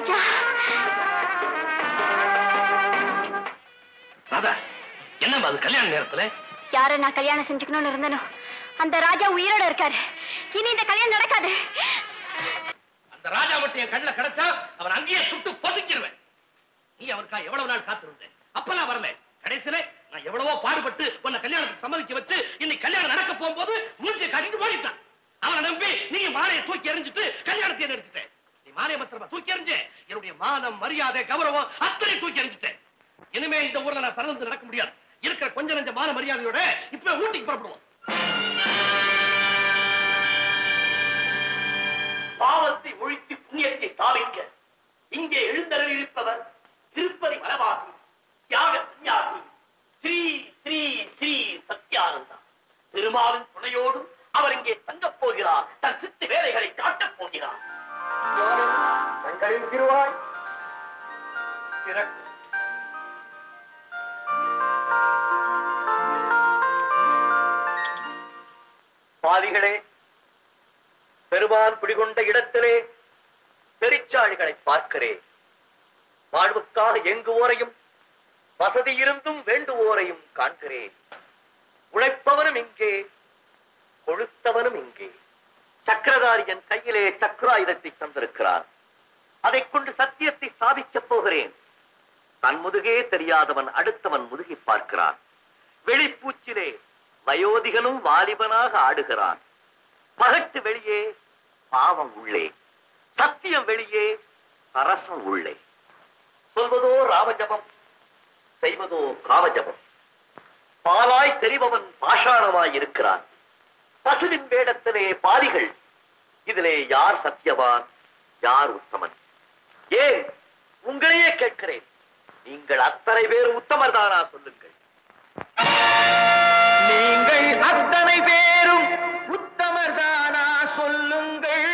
ராஜா ராதா என்னம்மா அது கல்யாண நேரத்துல யார நான் கல்யாணம் செஞ்சுக்கணும்னு இருந்தனோ அந்த ராஜா உயிரோட இருக்காரு இனி இந்த கல்யாணம் நடக்காது அந்த ராஜா மட்டும் என் கண்ணுல கிடைச்சா அவன் அங்கேயே சுட்டு பொசுக்கிடுவேன் நீ அவருக்கா எவ்வளவு நாள் காத்திருந்த அப்பெல்லாம் வரல கடைசியில நான் எவ்வளவோ பாடுபட்டு உன்னை கல்யாணத்துக்கு சம்மதிக்க வச்சு இன்னைக்கு கல்யாணம் நடக்க போகும்போது மூஞ்சி காட்டிட்டு ஓடிட்டான் அவனை நம்பி நீங்க மாலையை தூக்கி எறிஞ்சிட்டு கல்யாணத்தை நிறுத்திட்ட நீ மாலையை பத்திரமா தூக்கி எறிஞ்ச என்னுடைய மானம் மரியாதை கௌரவம் அத்தனை தூக்கி எறிஞ்சிட்டேன் இனிமே இந்த ஊர்ல நான் திறந்து நடக்க முடியாது இருக்கிற கொஞ்ச நஞ்ச மான மரியாதையோட இப்ப ஊட்டிக்கு புறப்படுவோம் பாவத்தை ஒழித்து புண்ணியத்தை ஸ்தாபிக்க இங்கே எழுந்தருளிருப்பவர் திருப்பதி வனவாசி தியாக சந்நியாசி ஸ்ரீ ஸ்ரீ ஸ்ரீ சத்யானந்தா திருமாவின் துணையோடு அவர் இங்கே தங்கப் போகிறார் தன் சித்து வேலைகளை காட்டப் போகிறார் தங்களின் திருவாய் திறக்கும். பாவிகளே பெருமான் குடிகொண்ட இடத்திலே பெரிச்சாழிகளை பார்க்கிறேன் வாழ்வுக்காக எங்குவோரையும் வசதி இருந்தும் வேண்டுவோரையும் காண்கிறேன் உழைப்பவனும் இங்கே கொழுத்தவனும் இங்கே சக்கரதாரி என் கையிலே சக்கராயுதத்தை தந்திருக்கிறார் அதைக் கொண்டு சத்தியத்தை ஸ்தாபிக்கப் போகிறேன் தன் முதுகே தெரியாதவன் அடுத்தவன் முதுகை பார்க்கிறான் வெளிப்பூச்சிலே வயோதிகனும் வாலிபனாக ஆடுகிறான் பகட்டு வெளியே பாவம் உள்ளே சத்தியம் வெளியே அரசம் உள்ளே சொல்வதோ ராமஜபம் செய்வதோ காமஜபம் பாலாய் தெரிபவன் பாஷாணமாய் இருக்கிறான் பசுவின் வேடத்திலே பாலிகள் இதிலே யார் சத்தியவான் யார் உத்தமன் ஏன் உங்களையே கேட்கிறேன் நீங்கள் அத்தனை பேர் உத்தமர் தானா சொல்லுங்கள் நீங்கள் அத்தனை பேரும் உத்தமர் தானா சொல்லுங்கள்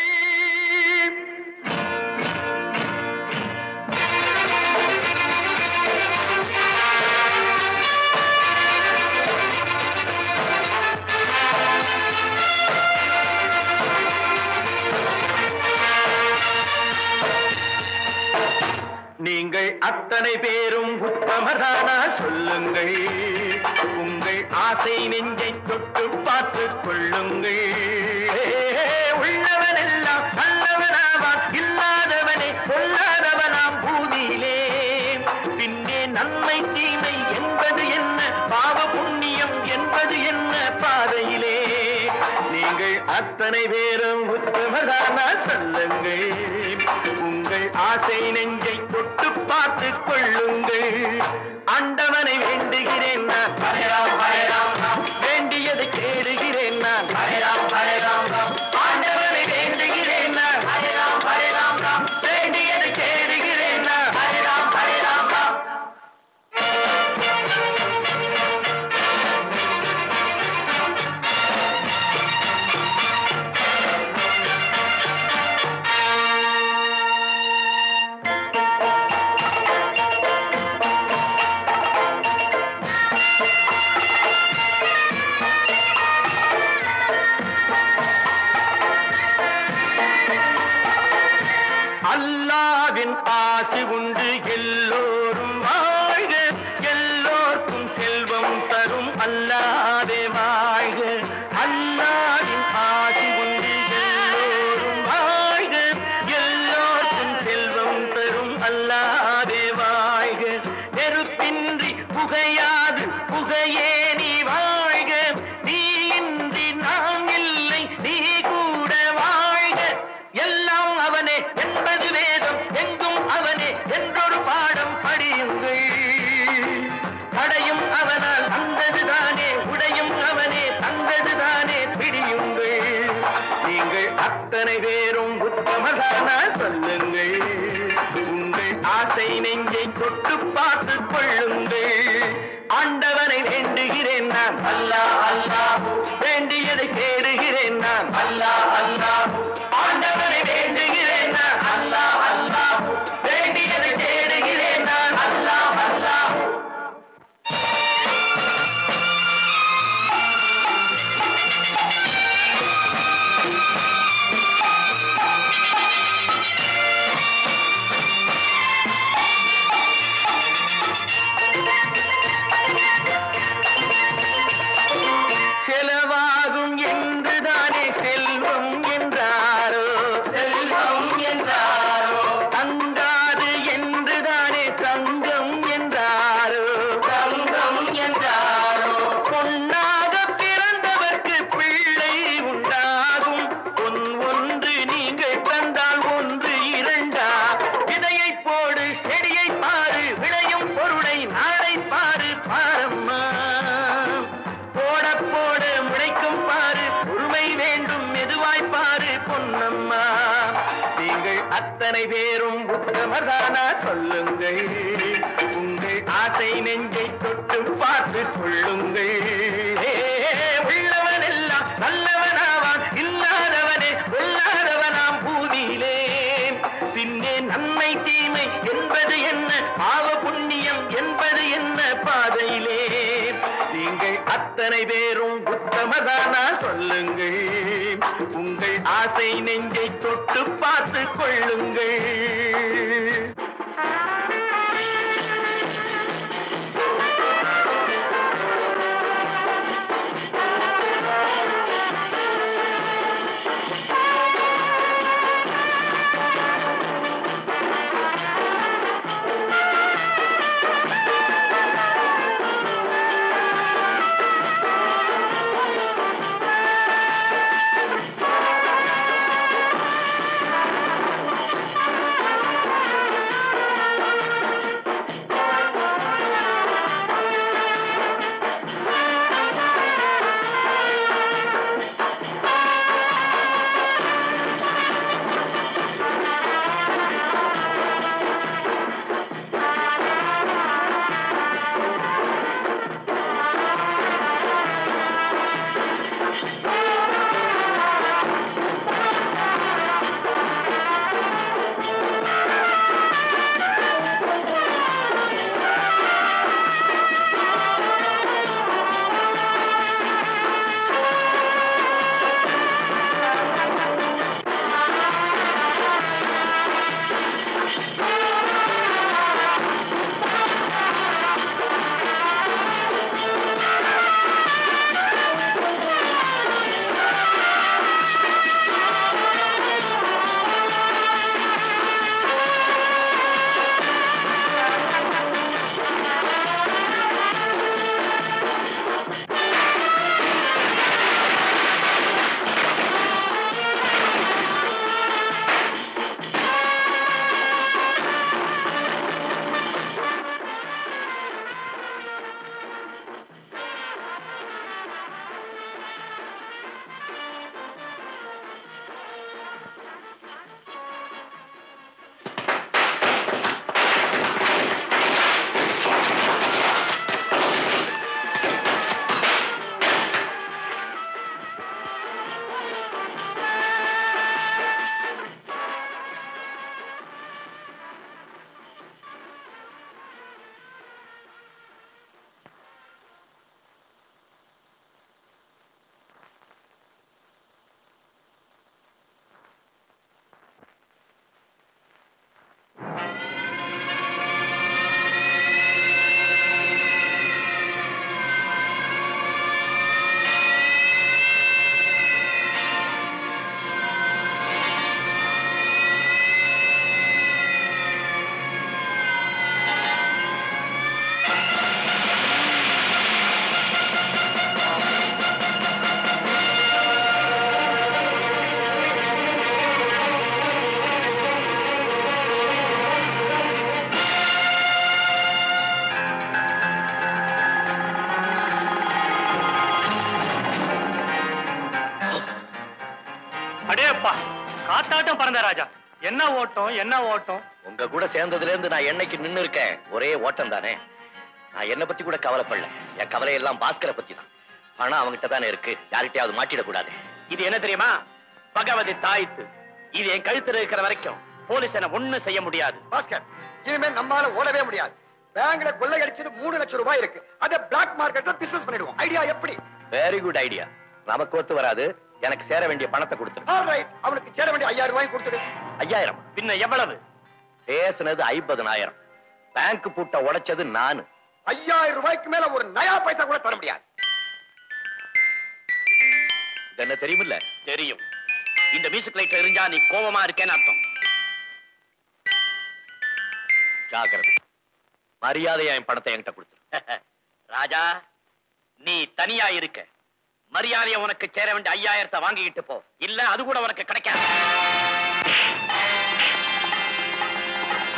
நீங்கள் அத்தனை பேரும் உத்தமதானா சொல்லுங்கள் உங்கள் ஆசை நெஞ்சை தொட்டு பார்த்துக் கொள்ளுங்கள் உள்ளவன் எல்லாம் நல்லவனாவான் இல்லாதவனே சொல்லாதவனாம் பூதியிலே பின்னே நன்மை தீமை என்பது என்ன பாவ புண்ணியம் என்பது என்ன பாதையிலே நீங்கள் அத்தனை பேரும் உத்தமதானா சொல்லுங்கள் உங்கள் ஆசை நெஞ்சை தொட்டு பார்த்துக் கொள்ளுங்கள் ஆண்டவனை வேண்டுகிறேன் நான் வேண்டியதை கேடுகிறேன் நான் ஆண்டவனை வேண்டுகிறேன் நான் வேண்டியதை கேடுகிறேன் நான் அல்லாவின் ஆசி உண்டு எல்லோரும் வாழ்க எல்லோர்க்கும் செல்வம் தரும் அல்லாவே வாழ்க அல்லாவின் ஆசி உண்டு எல்லோரும் வாழ்க எல்லோர்க்கும் செல்வம் தரும் அல்லாவே வாழ்க நெருப்பின்றி புகையாது புகையே நீ வாழ்க நீ இன்றி நான் இல்லை நீ கூட வாழ்க எல்லாம் அவனே என்பது வேதம் எங்கும் அவனே என்றொரு பாடம் படியுங்கள் தடையும் அவனால் வந்ததுதானே உடையும் அவனே தந்ததுதானே பிடியுங்கள் நீங்கள் அத்தனை பேரும் உத்தமதானா சொல்லுங்கள் உங்கள் ஆசை நெஞ்சை தொட்டு பார்த்துக் கொள்ளுங்கள் ஆண்டவனை வேண்டுகிறேன் நான் அல்லா அல்லா வேண்டியதை கேடுகிறேன் நான் அல்லா அல்லா ஆண்டவனை வேண்டுகிறேன் நான் அல்லா அல்லா வேண்டியதை தேடுகிறேன் நான் அல்லா அல்லா விதையை போடு செடியை பாரு விளையும் பொருளை நாளை பாரு பாரம்மா போட போட முளைக்கும் பாரு பொறுமை வேண்டும் மெதுவாய் பாரு பொன்னம்மா நீங்கள் அத்தனை பேரும் உத்தமதானா சொல்லுங்கள் உங்கள் ஆசை நெஞ்சை தொட்டு பார்த்து கொள்ளுங்கள் ஏ, உள்ளவன் எல்லாம் நல்லவனாவான் இல்லாதவனே கொல்லாதவனாம் பூதியிலே பின்னே நன்மை தீமை என்பது என்ன பாவ புண்ணியம் என்பது என்ன பாதையிலே நீங்கள் அத்தனை பேரும் உத்தமதானா சொல்லுங்கள் உங்கள் ஆசை நெஞ்சை தொட்டு பார்த்து கொள்ளுங்கள் அடேப்பா காத்தாட்டம் பறந்த ராஜா என்ன ஓட்டம் என்ன ஓட்டம் உங்க கூட சேர்ந்ததுல இருந்து நான் என்னைக்கு நின்னு இருக்கேன் ஒரே ஓட்டம் தானே நான் என்ன பத்தி கூட கவலைப்படல என் கவலை எல்லாம் பாஸ்கரை பத்தி தான் பணம் அவங்கிட்ட தானே இருக்கு யார்கிட்டயாவது மாட்டிடக்கூடாது இது என்ன தெரியுமா பகவதி தாய்த்து இது என் கழுத்துல இருக்கிற வரைக்கும் போலீஸ் என்ன ஒண்ணும் செய்ய முடியாது பாஸ்கர் இனிமே நம்மால ஓடவே முடியாது பேங்க்ல கொள்ளை அடிச்சது மூணு லட்சம் ரூபாய் இருக்கு அதை பிளாக் மார்க்கெட்ல பிசினஸ் பண்ணிடுவோம் ஐடியா எப்படி வெரி குட் ஐடியா நமக்கு ஒத்து வராது எனக்கு சேர வேண்டிய பணத்தை கொடுத்துரு ஆல்ரைட் அவனுக்கு சேர வேண்டிய ஐயாயிரம் ரூபாய் கொடுத்துடு ஐயாயிரம் பின்ன எவ்வளவு பேசுனது ஐம்பதனாயிரம் பேங்க் பூட்ட உடைச்சது நானு ஐயாயிரம் ரூபாய்க்கு மேல ஒரு நயா பைசா கூட தர முடியாது இது என்ன தெரியுமில்ல தெரியும் இந்த மியூசிக் லைட் எரிஞ்சா நீ கோவமா இருக்கேன்னு அர்த்தம் ஜாக்கிரதை மரியாதையா என் பணத்தை என்கிட்ட கொடுத்துரு ராஜா நீ தனியா இருக்க மரியாதையை உனக்கு சேர வேண்டிய ஐயாயிரத்தை வாங்கிக்கிட்டு போ இல்ல அது கூட உனக்கு கிடைக்காது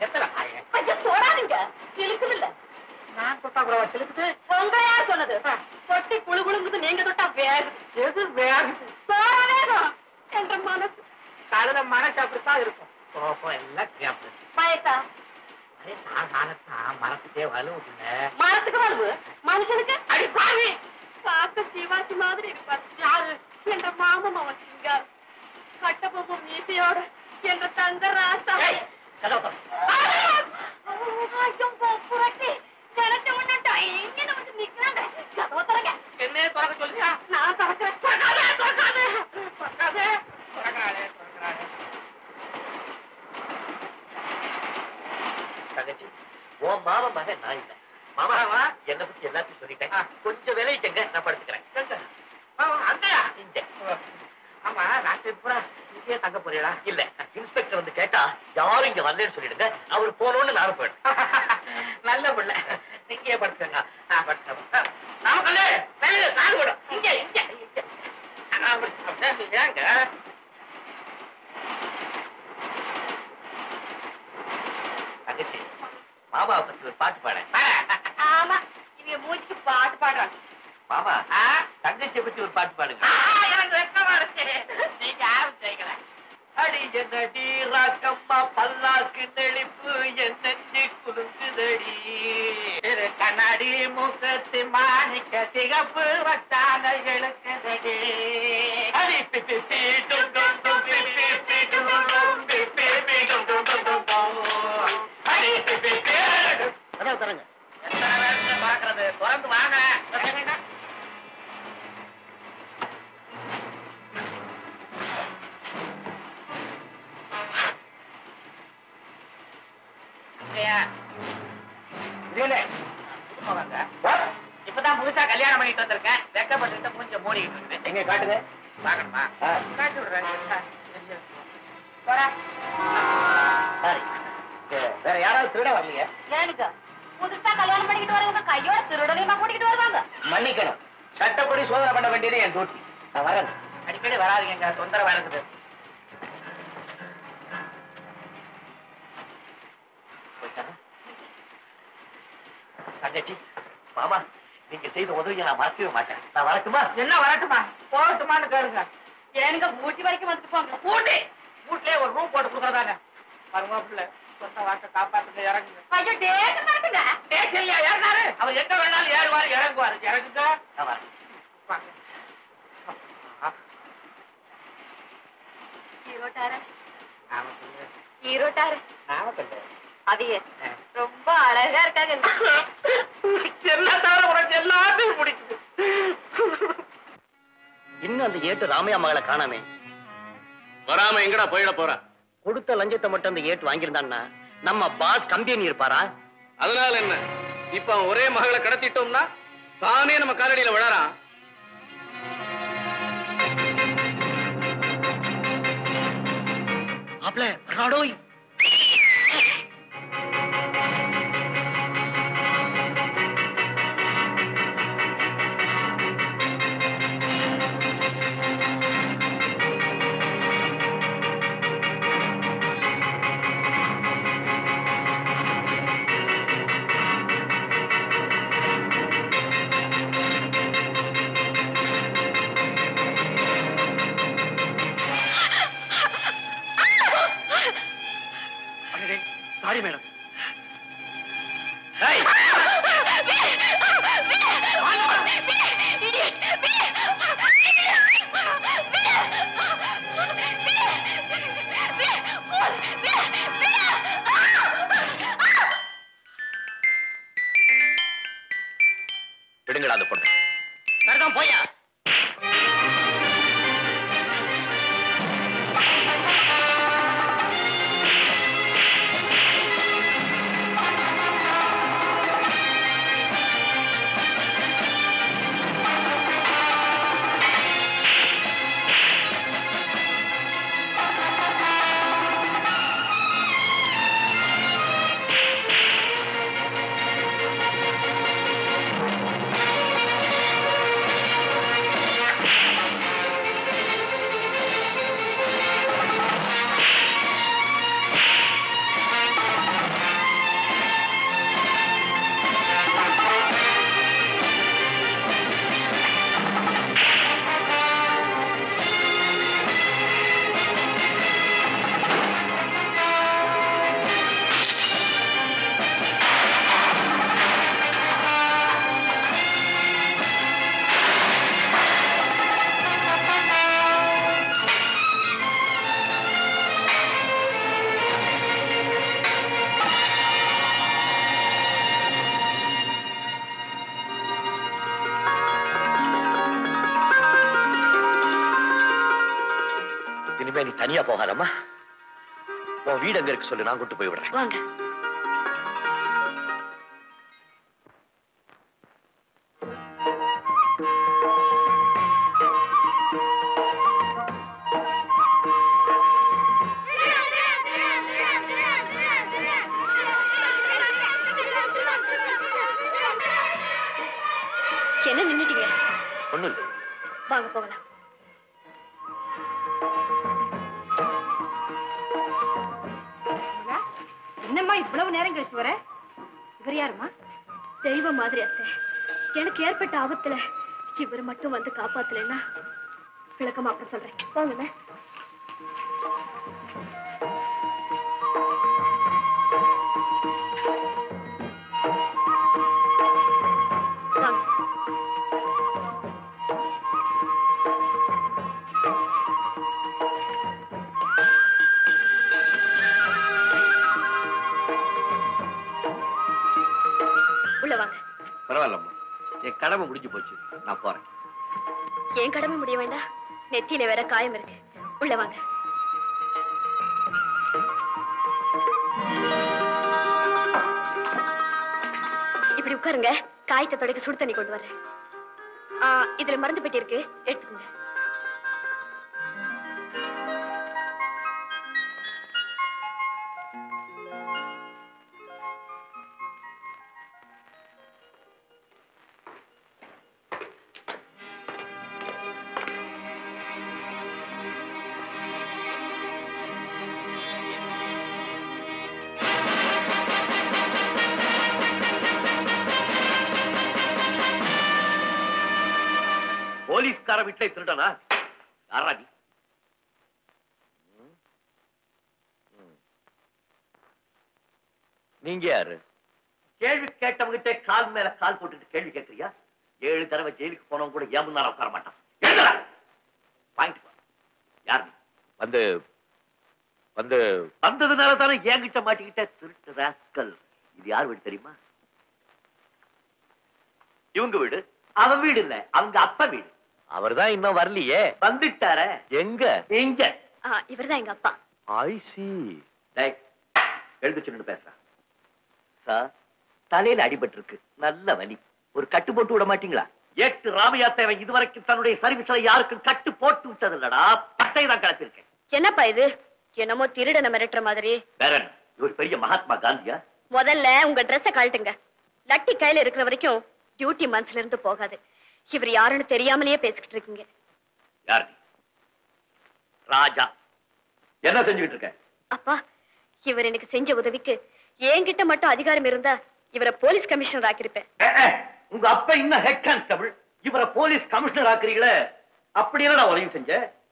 எத்தனை பாய ஐயோ தொடாதீங்க இழுக்குது இல்ல நான் தொட்டா கூட செலுக்குது உங்களை யார் சொன்னது பொட்டி குழு குழுங்குது நீங்க தொட்டா வேகுது எது வேகுது சோற வேகம் என்ற மனசு கழுத மனசு அப்படித்தான் இருக்கும் கோபம் எல்லாம் சரியாப்பு பயத்தா அதே சாதாரணத்தான் மரத்துக்கே வலுவுல மரத்துக்கு வாழ்வு மனுஷனுக்கு அடி பாவி பார்க்க சிவாசி மாதிரி இருப்பார் யாரு என்ற மாமன் அவன் சிங்கார் கட்டபொம்மன் மீசையோட என்ற தங்க ராசா ஐயோ புரட்டி நினைச்ச உடனே டைன்னு வந்து நிக்கிறாங்க கதவை திறங்க என்ன திறக்க சொல்லியா நான் திறக்கிறேன் திறக்காதே திறக்காதே திறக்காதே திறக்காதே திறக்காதே தங்கச்சி உன் மாமா மகன் நான் இல்ல மாமாவா என்னை பத்தி எல்லாத்தையும் சொல்லிட்டேன் கொஞ்சம் விளைவிக்கங்க நான் படுத்துக்கிறேன் அங்கயா இங்க ஆமா ராத்திரி பூரா இங்கேயே தங்க போறீங்களா இல்ல இன்ஸ்பெக்டர் வந்து கேட்டா யாரும் இங்க வரலன்னு சொல்லிடுங்க அவர் போனோன்னு நானும் போயிடும் நல்ல பிள்ளை இங்கேயே படுத்துக்கங்க நான் படுத்துக்கிறேன் நாமக்கல்லு வெளியில கால் விடும் இங்க இங்க இங்க நான் படுத்துக்கிறேன். ஏங்க தங்கச்சி மாமாவை பத்தி ஒரு பாட்டு பாட ஆமா இவங்க மூச்சுக்கு பாட்டு பாடுறாங்க மாமா தங்கச்சியை பத்தி ஒரு பாட்டு பாடுங்க எனக்கு வெக்கமா இருக்கு நீங்க யாரும் செய்யல அடி என்னடி ராக்கம்மா பல்லாக்கு நெளிப்பு என் நெஞ்சு குலுங்குதடி திரு கண்ணாடி மூக்கத்து மாணிக்க சிகப்பு வச்சான எழுக்குதடி அடி பி பி பி டும் டும் டும் பி பி பி டும் டும் பி பி பி டும் டும் டும் டும் டும். அடி பி பி பி டும். அதான் தரங்க எத்தனை பேருக்கு பாக்குறது திறந்து வாங்க திறங்க. இல்லையா? இதுல, இது போகாங்க. இப்பதான் புதுசா கல்யாணம் பண்ணிட்டு வந்திருக்கேன் வெக்கப்பட்டு மூஞ்ச மூடிக்கிட்டு இருக்குது எங்க காட்டுங்க பாக்கணுமா ஆ. காட்டி விடுறேன் போறா சாரி வேற யாராவது திருட வரலையா ஏனுங்க புதுசா கல்யாணம் பண்ணிக்கிட்டு வரவங்க கையோட திருடனையுமா கூட்டிக்கிட்டு வருவாங்க மன்னிக்கணும் சட்டப்படி சோதனை பண்ண வேண்டியது என் டியூட்டி நான் வரேன் அடிக்கடி வராதீங்க தொந்தரவா இருக்குது தங்கச்சி மாமா நீங்க செய்த உதவியை நான் மறக்கவே மாட்டேன் நான் வரட்டுமா என்ன வரட்டுமா போகட்டுமான்னு கேளுங்க ஏனுங்க ஊட்டி வரைக்கும் வந்துட்டு போங்க ஊட்டி வீட்லயே ஒரு ரூம் போட்டு கொடுக்குறதாங்க மருமாப்புல சொந்த வாக்க காப்பாத்துங்க இறங்குங்க ஐயோ டேக்கு மாட்டுங்க ஸ்டேஷன்ல ஏறினாரு அவர் எங்க வேணாலும் ஏறுவாரு இறங்குவாரு இறங்குங்க நான் வரேன் வாங்க. ஈரோட்டார நாமக்கல்லு. ஈரோட்டார நாமக்கல்லு. அதையே ரொம்ப அழகா இருக்காங்க என்ன தவிர உனக்கு எல்லாத்தையும் பிடிக்குது இன்னும் அந்த ஏட்டு ராமையா மகளை காணாமே வராம எங்கடா போயிட போறா கொடுத்த லஞ்சத்தை மட்டும் அந்த ஏட்டு வாங்கியிருந்தான்னா நம்ம பாஸ் கம்பெனி இருப்பாரா அதனால என்ன இப்ப அவன் ஒரே மகளை கடத்திட்டோம்னா தானே நம்ம காலடியில விழறான் மாப்ள வராடோய் சாரி மேடம் விடுங்கடா அந்த பொண்ணு சரிதான் போயா ஆ தனியா போகாதம்மா உன் வீடு எங்க இருக்கு சொல்லு நான் கூட்டு போய் விடுறேன் வாங்க என்ன நின்னுட்டீங்க ஒண்ணும் இல்லை வாங்க போகலாம் என்னம்மா இவ்வளவு நேரம் கழிச்சு வர இவர் யாருமா தெய்வம் மாதிரி அத்தை எனக்கு ஏற்பட்ட ஆபத்துல இவர் மட்டும் வந்து காப்பாத்தலைன்னா விளக்கமா அப்புறம் சொல்றேன் போங்க வாங்க உள்ள வாங்க பரவாயில்லம்மா என் கடமை முடிஞ்சு போச்சு நான் போறேன் ஏன் கடமை முடிய வேண்டாம் நெத்தியில வேற காயம் இருக்கு உள்ள வாங்க இப்படி உட்காருங்க காயத்தை துடைக்க சுடு தண்ணி கொண்டு வரேன் ஆ, இதுல மருந்து பெட்டி இருக்கு எடுத்துக்கோங்க போலீஸ்கார வீட்டுல திருடனா யாரா நீ ம்? ம். நீங்க யாரு கேள்வி கேட்டவங்கிட்ட கால் மேல கால் போட்டுட்டு கேள்வி கேட்கறியா ஏழு தடவை ஜெயிலுக்கு போனவங்க கூட ஏமுந்தாரம் உட்கார மாட்டான் எழுதுடா பாயிண்ட் யார் நீ வந்து வந்து வந்ததுனால தானே என்கிட்ட மாட்டிக்கிட்ட திருட்டு ராஸ்கல் இது யார் வீடு தெரியுமா இவங்க வீடு அவன் வீடு இல்ல அவங்க அப்பா வீடு அவர்தான் இன்னும் வரலையே வந்துட்டார எங்க எங்க இவர்தான் எங்க அப்பா ஐ சி எழுந்துச்சு நின்னு பேசுறேன் சார் தலையில அடிபட்டு இருக்கு நல்ல வலி ஒரு கட்டு போட்டு விட மாட்டீங்களா எட்டு ராமையா தேவை இதுவரைக்கும் தன்னுடைய சர்வீஸ்ல யாருக்கும் கட்டு போட்டு விட்டது இல்லடா பட்டை தான் கிளப்பியிருக்கேன் என்னப்பா இது என்னமோ திருடனை மிரட்டுற மாதிரி வேற என்ன இவர் பெரிய மகாத்மா காந்தியா முதல்ல உங்க ட்ரெஸ்ஸ கழட்டுங்க லட்டி கையில இருக்கிற வரைக்கும் டியூட்டி மனசுல இருந்து போகாது இவர் யாருன்னு தெரியாமலேயே பேசிக்கிட்டு இருக்கீங்க யார் நீ ராஜா என்ன செஞ்சுக்கிட்டு இருக்க அப்பா இவர் எனக்கு செஞ்ச உதவிக்கு என்கிட்ட மட்டும் அதிகாரம் இருந்தா இவரை போலீஸ் கமிஷனர் ஆக்கியிருப்பேன் ஏ, ஏ, உங்க அப்பா இன்னும் ஹெட் கான்ஸ்டபிள் இவரை போலீஸ் கமிஷனர் ஆக்குறீங்களே அப்படி என்னடா உதவி செஞ்ச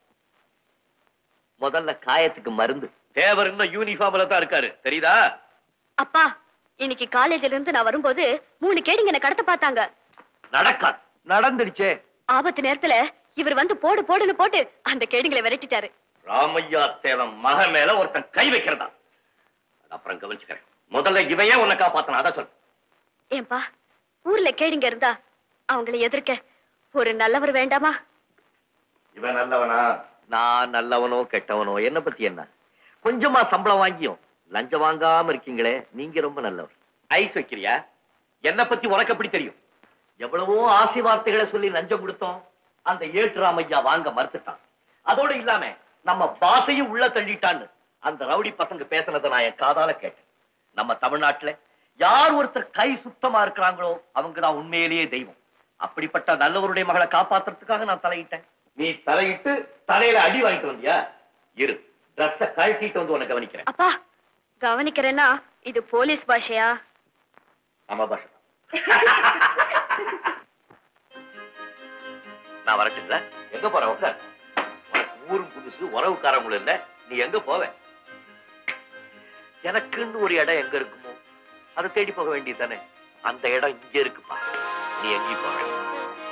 முதல்ல காயத்துக்கு மருந்து தேவர் இன்னும் யூனிஃபார்ம்ல தான் இருக்காரு தெரியுதா அப்பா இன்னைக்கு காலேஜ்ல இருந்து நான் வரும்போது மூணு கேடிங்க என்ன கடத்த பார்த்தாங்க நடக்காது நடந்துடுச்சே ஆபத்து நேரத்துல இவர் வந்து போடு போடுன்னு போட்டு அந்த கேடிங்களை விரட்டிட்டாரு ராமையா தேவன் மக மேல ஒருத்தன் கை வைக்கிறதா அது அப்புறம் கவனிச்சுக்கிறேன் முதல்ல இவையே உன்னை காப்பாத்தணும் அதான் சொல்லு ஏன்பா ஊர்ல கேடிங்க இருந்தா அவங்களை எதிர்க்க ஒரு நல்லவர் வேண்டாமா இவன் நல்லவனா நான் நல்லவனோ கெட்டவனோ என்ன பத்தி என்ன கொஞ்சமா சம்பளம் வாங்கியும் லஞ்சம் வாங்காம இருக்கீங்களே நீங்க ரொம்ப நல்லவர் ஐஸ் வைக்கிறியா என்ன பத்தி உனக்கு எப்படி தெரியும் எவ்வளவோ ஆசை வார்த்தைகளை சொல்லி லஞ்சம் கொடுத்தோம் அந்த ஏற்றுராமையா வாங்க மறுத்துட்டான் அதோட இல்லாம நம்ம பாசையும் உள்ள தள்ளிட்டான்னு அந்த ரவுடி பசங்க பேசுனதை நான் என் காதால கேட்டேன் நம்ம தமிழ்நாட்டுல யார் ஒருத்தர் கை சுத்தமா இருக்கிறாங்களோ அவங்க தான் உண்மையிலேயே தெய்வம் அப்படிப்பட்ட நல்லவருடைய மகளை காப்பாத்துறதுக்காக நான் தலையிட்டேன் நீ தலையிட்டு தலையில அடி வாங்கிட்டு வந்தியா இரு ட்ரெஸ்ஸ கழட்டிட்டு வந்து உன்னை கவனிக்கிறேன் அப்பா கவனிக்கிறேன்னா இது போலீஸ் பாஷையா ஆமா பாஷா நான் வரட்டுங்களா எங்க போற உட்கார் உனக்கு ஊரும் புதுசு உறவுக்காரங்களும் இல்ல நீ எங்க போவ எனக்குன்னு ஒரு இடம் எங்க இருக்குமோ அதை தேடி போக வேண்டியது தானே அந்த இடம் இங்க இருக்குப்பா நீ எங்கேயும் போக வேண்டாம்.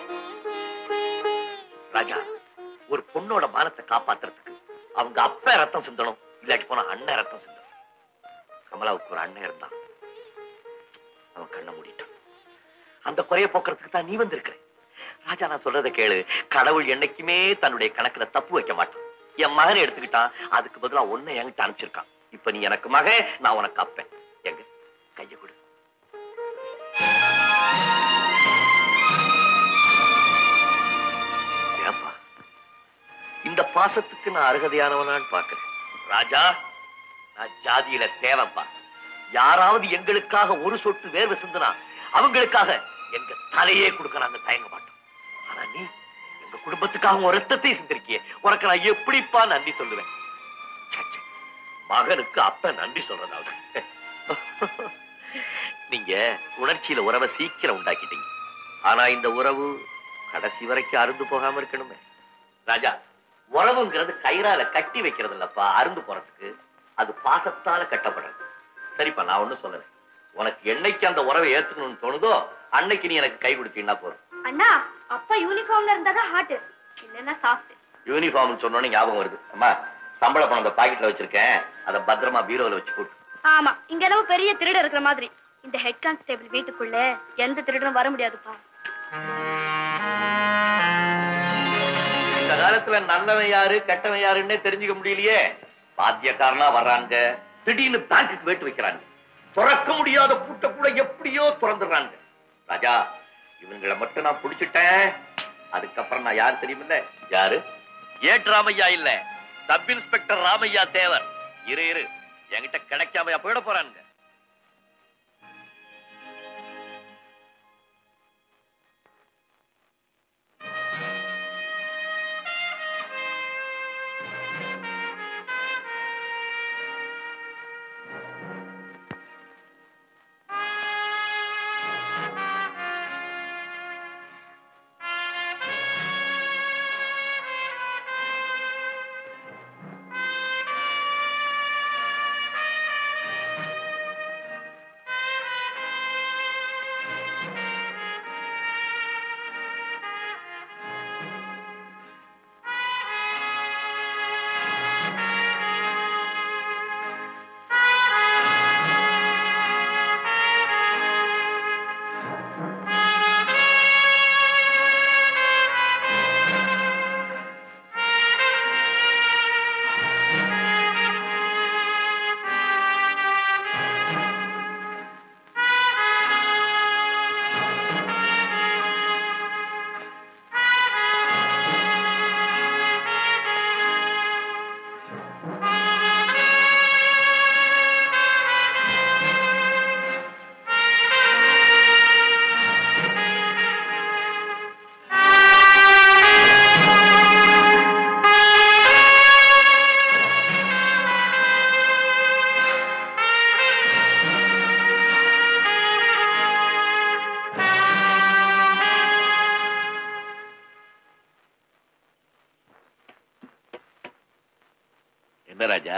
ராஜா ஒரு பொண்ணோட மானத்தை காப்பாத்துறதுக்கு அவங்க அப்பா ரத்தம் சிந்தணும் இல்லாட்டி போனா அண்ணன் ரத்தம் சிந்தணும் கமலாவுக்கு ஒரு அண்ணன் இருந்தான் அவன் கண்ணை மூடிட்டான் அந்த குறைய போக்குறதுக்கு தான் நீ வந்திருக்கிற ராஜா நான் சொல்றதை கேளு கடவுள் என்னைக்குமே தன்னுடைய கணக்குல தப்பு வைக்க மாட்டான் என் மகனை எடுத்துக்கிட்டான் அதுக்கு பதிலா ஒண்ணு என்கிட்ட அனுப்பிச்சிருக்கான் இப்ப நீ எனக்கு மகன் நான் உனக்கு அப்பேன் எங்க கைய கொடு ஏப்பா இந்த பாசத்துக்கு நான் அருகதையானவனான்னு பாக்குறேன் ராஜா நான் ஜாதியில தேவைப்பா யாராவது எங்களுக்காக ஒரு சொட்டு வேர்வை சிந்துனா அவங்களுக்காக எங்க தலையே கொடுக்க நாங்க தயங்க மாட்டோம் ஆனா நீ எங்க குடும்பத்துக்காக உன் ரத்தத்தை சிந்திருக்கிய உனக்கு நான் எப்படிப்பா நன்றி சொல்லுவேன் ச்சே, ச்சே. மகனுக்கு அப்ப நன்றி சொல்றதாவது நீங்க உணர்ச்சியில உறவை சீக்கிரம் உண்டாக்கிட்டீங்க ஆனா இந்த உறவு கடைசி வரைக்கும் அருந்து போகாம இருக்கணுமே ராஜா உறவுங்கிறது கயிறால கட்டி வைக்கிறது இல்லப்பா அருந்து போறதுக்கு அது பாசத்தால கட்டப்படுறது சரிப்பா நான் ஒண்ணும் சொல்லல உனக்கு என்னைக்கு அந்த உறவை ஏத்துக்கணும்னு தோணுதோ அன்னைக்கு நீ எனக்கு கை கொடுத்தீங்கன்னா போதும் அண்ணா அப்பா யூனிஃபார்ம்ல இருந்தாதான் ஹார்ட் இல்லன்னா சாஃப்ட் யூனிஃபார்ம் சொன்னோன்னு ஞாபகம் வருது அம்மா சம்பள பணம் அந்த பாக்கெட்ல வச்சிருக்கேன் அதை பத்திரமா பீரோல வச்சு போட்டு ஆமா இங்க என்னவோ பெரிய திருடன் இருக்கிற மாதிரி இந்த ஹெட் கான்ஸ்டேபிள் வீட்டுக்குள்ள எந்த திருடனும் வர முடியாதுப்பா இந்த காலத்துல நல்லவன் யாரு கெட்டவன் யாருன்னே தெரிஞ்சுக்க முடியலையே பாத்தியக்காரனா வர்றாங்க திடீர்னு பேங்க்குக்கு வேட்டு வைக்கிறாங்க துறக்க முடியாத பூட்டை கூட எப்படியோ திறந்துடுறாங்க ராஜா இவங்களை மட்டும் நான் புடிச்சிட்டேன் அதுக்கப்புறம் நான் யார் தெரியுமில்ல யாரு ஏட் ராமையா இல்ல சப் இன்ஸ்பெக்டர் ராமையா தேவர் இரு இரு என்கிட்ட கிடைக்காமையா போயிட போறானுங்க என்ன ராஜா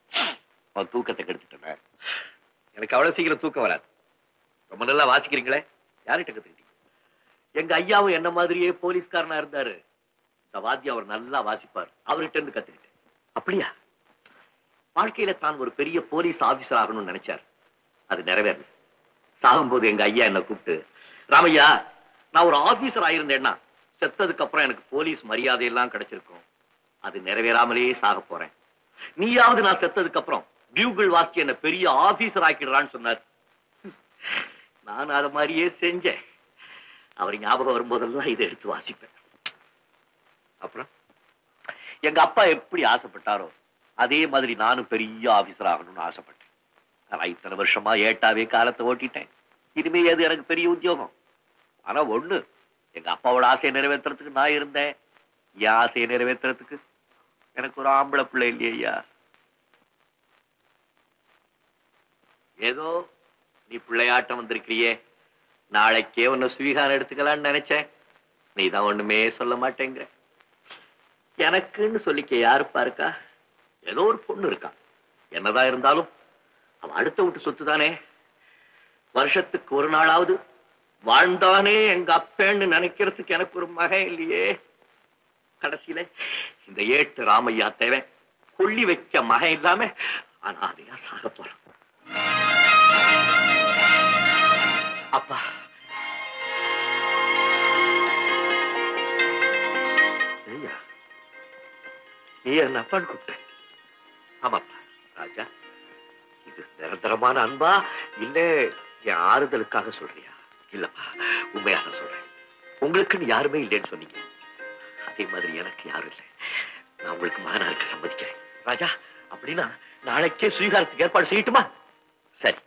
அவன் தூக்கத்தை கெடுத்துட்டேன் எனக்கு அவ்வளவு சீக்கிரம் தூக்கம் வராது ரொம்ப நல்லா வாசிக்கிறீங்களே யார்கிட்ட கத்துக்கிட்டீங்க எங்க ஐயாவும் என்ன மாதிரியே போலீஸ்காரனா இருந்தாரு இந்த வாத்தியம் அவர் நல்லா வாசிப்பார் அவர்கிட்ட இருந்து கத்துக்கிட்டேன் அப்படியா வாழ்க்கையில தான் ஒரு பெரிய போலீஸ் ஆபீசர் ஆகணும்னு நினைச்சார் அது நிறைவேறல சாகும்போது எங்க ஐயா என்ன கூப்பிட்டு ராமையா நான் ஒரு ஆபீசர் ஆயிருந்தேன்னா செத்ததுக்கு அப்புறம் எனக்கு போலீஸ் மரியாதை எல்லாம் கிடைச்சிருக்கும் அது நிறைவேறாமலேயே சாக போறேன் நீயாவது நான் செத்ததுக்கு அப்புறம் பியூகிள் வாசிச்சு என்ன பெரிய ஆபீசர் ஆக்கிடுறான்னு சொன்னார் நான் அத மாதிரியே செஞ்சேன் அவர் ஞாபகம் வரும்போதெல்லாம் இதை எடுத்து வாசிப்பேன் அப்புறம் எங்க அப்பா எப்படி ஆசைப்பட்டாரோ அதே மாதிரி நானும் பெரிய ஆபீசர் ஆகணும்னு ஆசைப்பட்டேன் ஆனா இத்தனை வருஷமா ஏட்டாவே காலத்தை ஓட்டிட்டேன் இனிமே அது எனக்கு பெரிய உத்தியோகம் ஆனா ஒண்ணு எங்க அப்பாவோட ஆசையை நிறைவேற்றுறதுக்கு நான் இருந்தேன் என் ஆசையை நிறைவேற்றுறதுக்கு எனக்கு ஒரு ஆம்பளை பிள்ளை இல்லையா ஏதோ நீ பிள்ளையாட்டம் வந்திருக்கிறியே நாளைக்கே உன்னை சுவீகாரம் எடுத்துக்கலாம்னு நினைச்சேன் நீ தான் ஒண்ணுமே சொல்ல மாட்டேங்கிற எனக்குன்னு சொல்லிக்க யாருப்பா இருக்கா ஏதோ ஒரு பொண்ணு இருக்கா என்னதான் இருந்தாலும் அவ அடுத்த வீட்டு சொத்து தானே வருஷத்துக்கு ஒரு நாளாவது வாழ்ந்தானே எங்க அப்பேன்னு நினைக்கிறதுக்கு எனக்கு ஒரு மகன் இல்லையே கடைசியில இந்த ஏட்டு ராமையா தேவை கொள்ளி வச்ச மகன் இல்லாம அனாதையா சாக போறான் அப்பா ஐயா நீயா என்ன அப்பான்னு கூப்பிட்டேன் ஆமாப்பா ராஜா இது நிரந்தரமான அன்பா இல்ல என் ஆறுதலுக்காக சொல்றியா இல்லப்பா உண்மையாக சொல்றேன் உங்களுக்குன்னு யாருமே இல்லைன்னு சொன்னீங்க அதே மாதிரி எனக்கு யாரும் இல்லை நான் உங்களுக்கு மகனா இருக்க சம்மதிக்கிறேன் ராஜா அப்படின்னா நாளைக்கே சுவீகாரத்துக்கு ஏற்பாடு செய்யட்டுமா சரி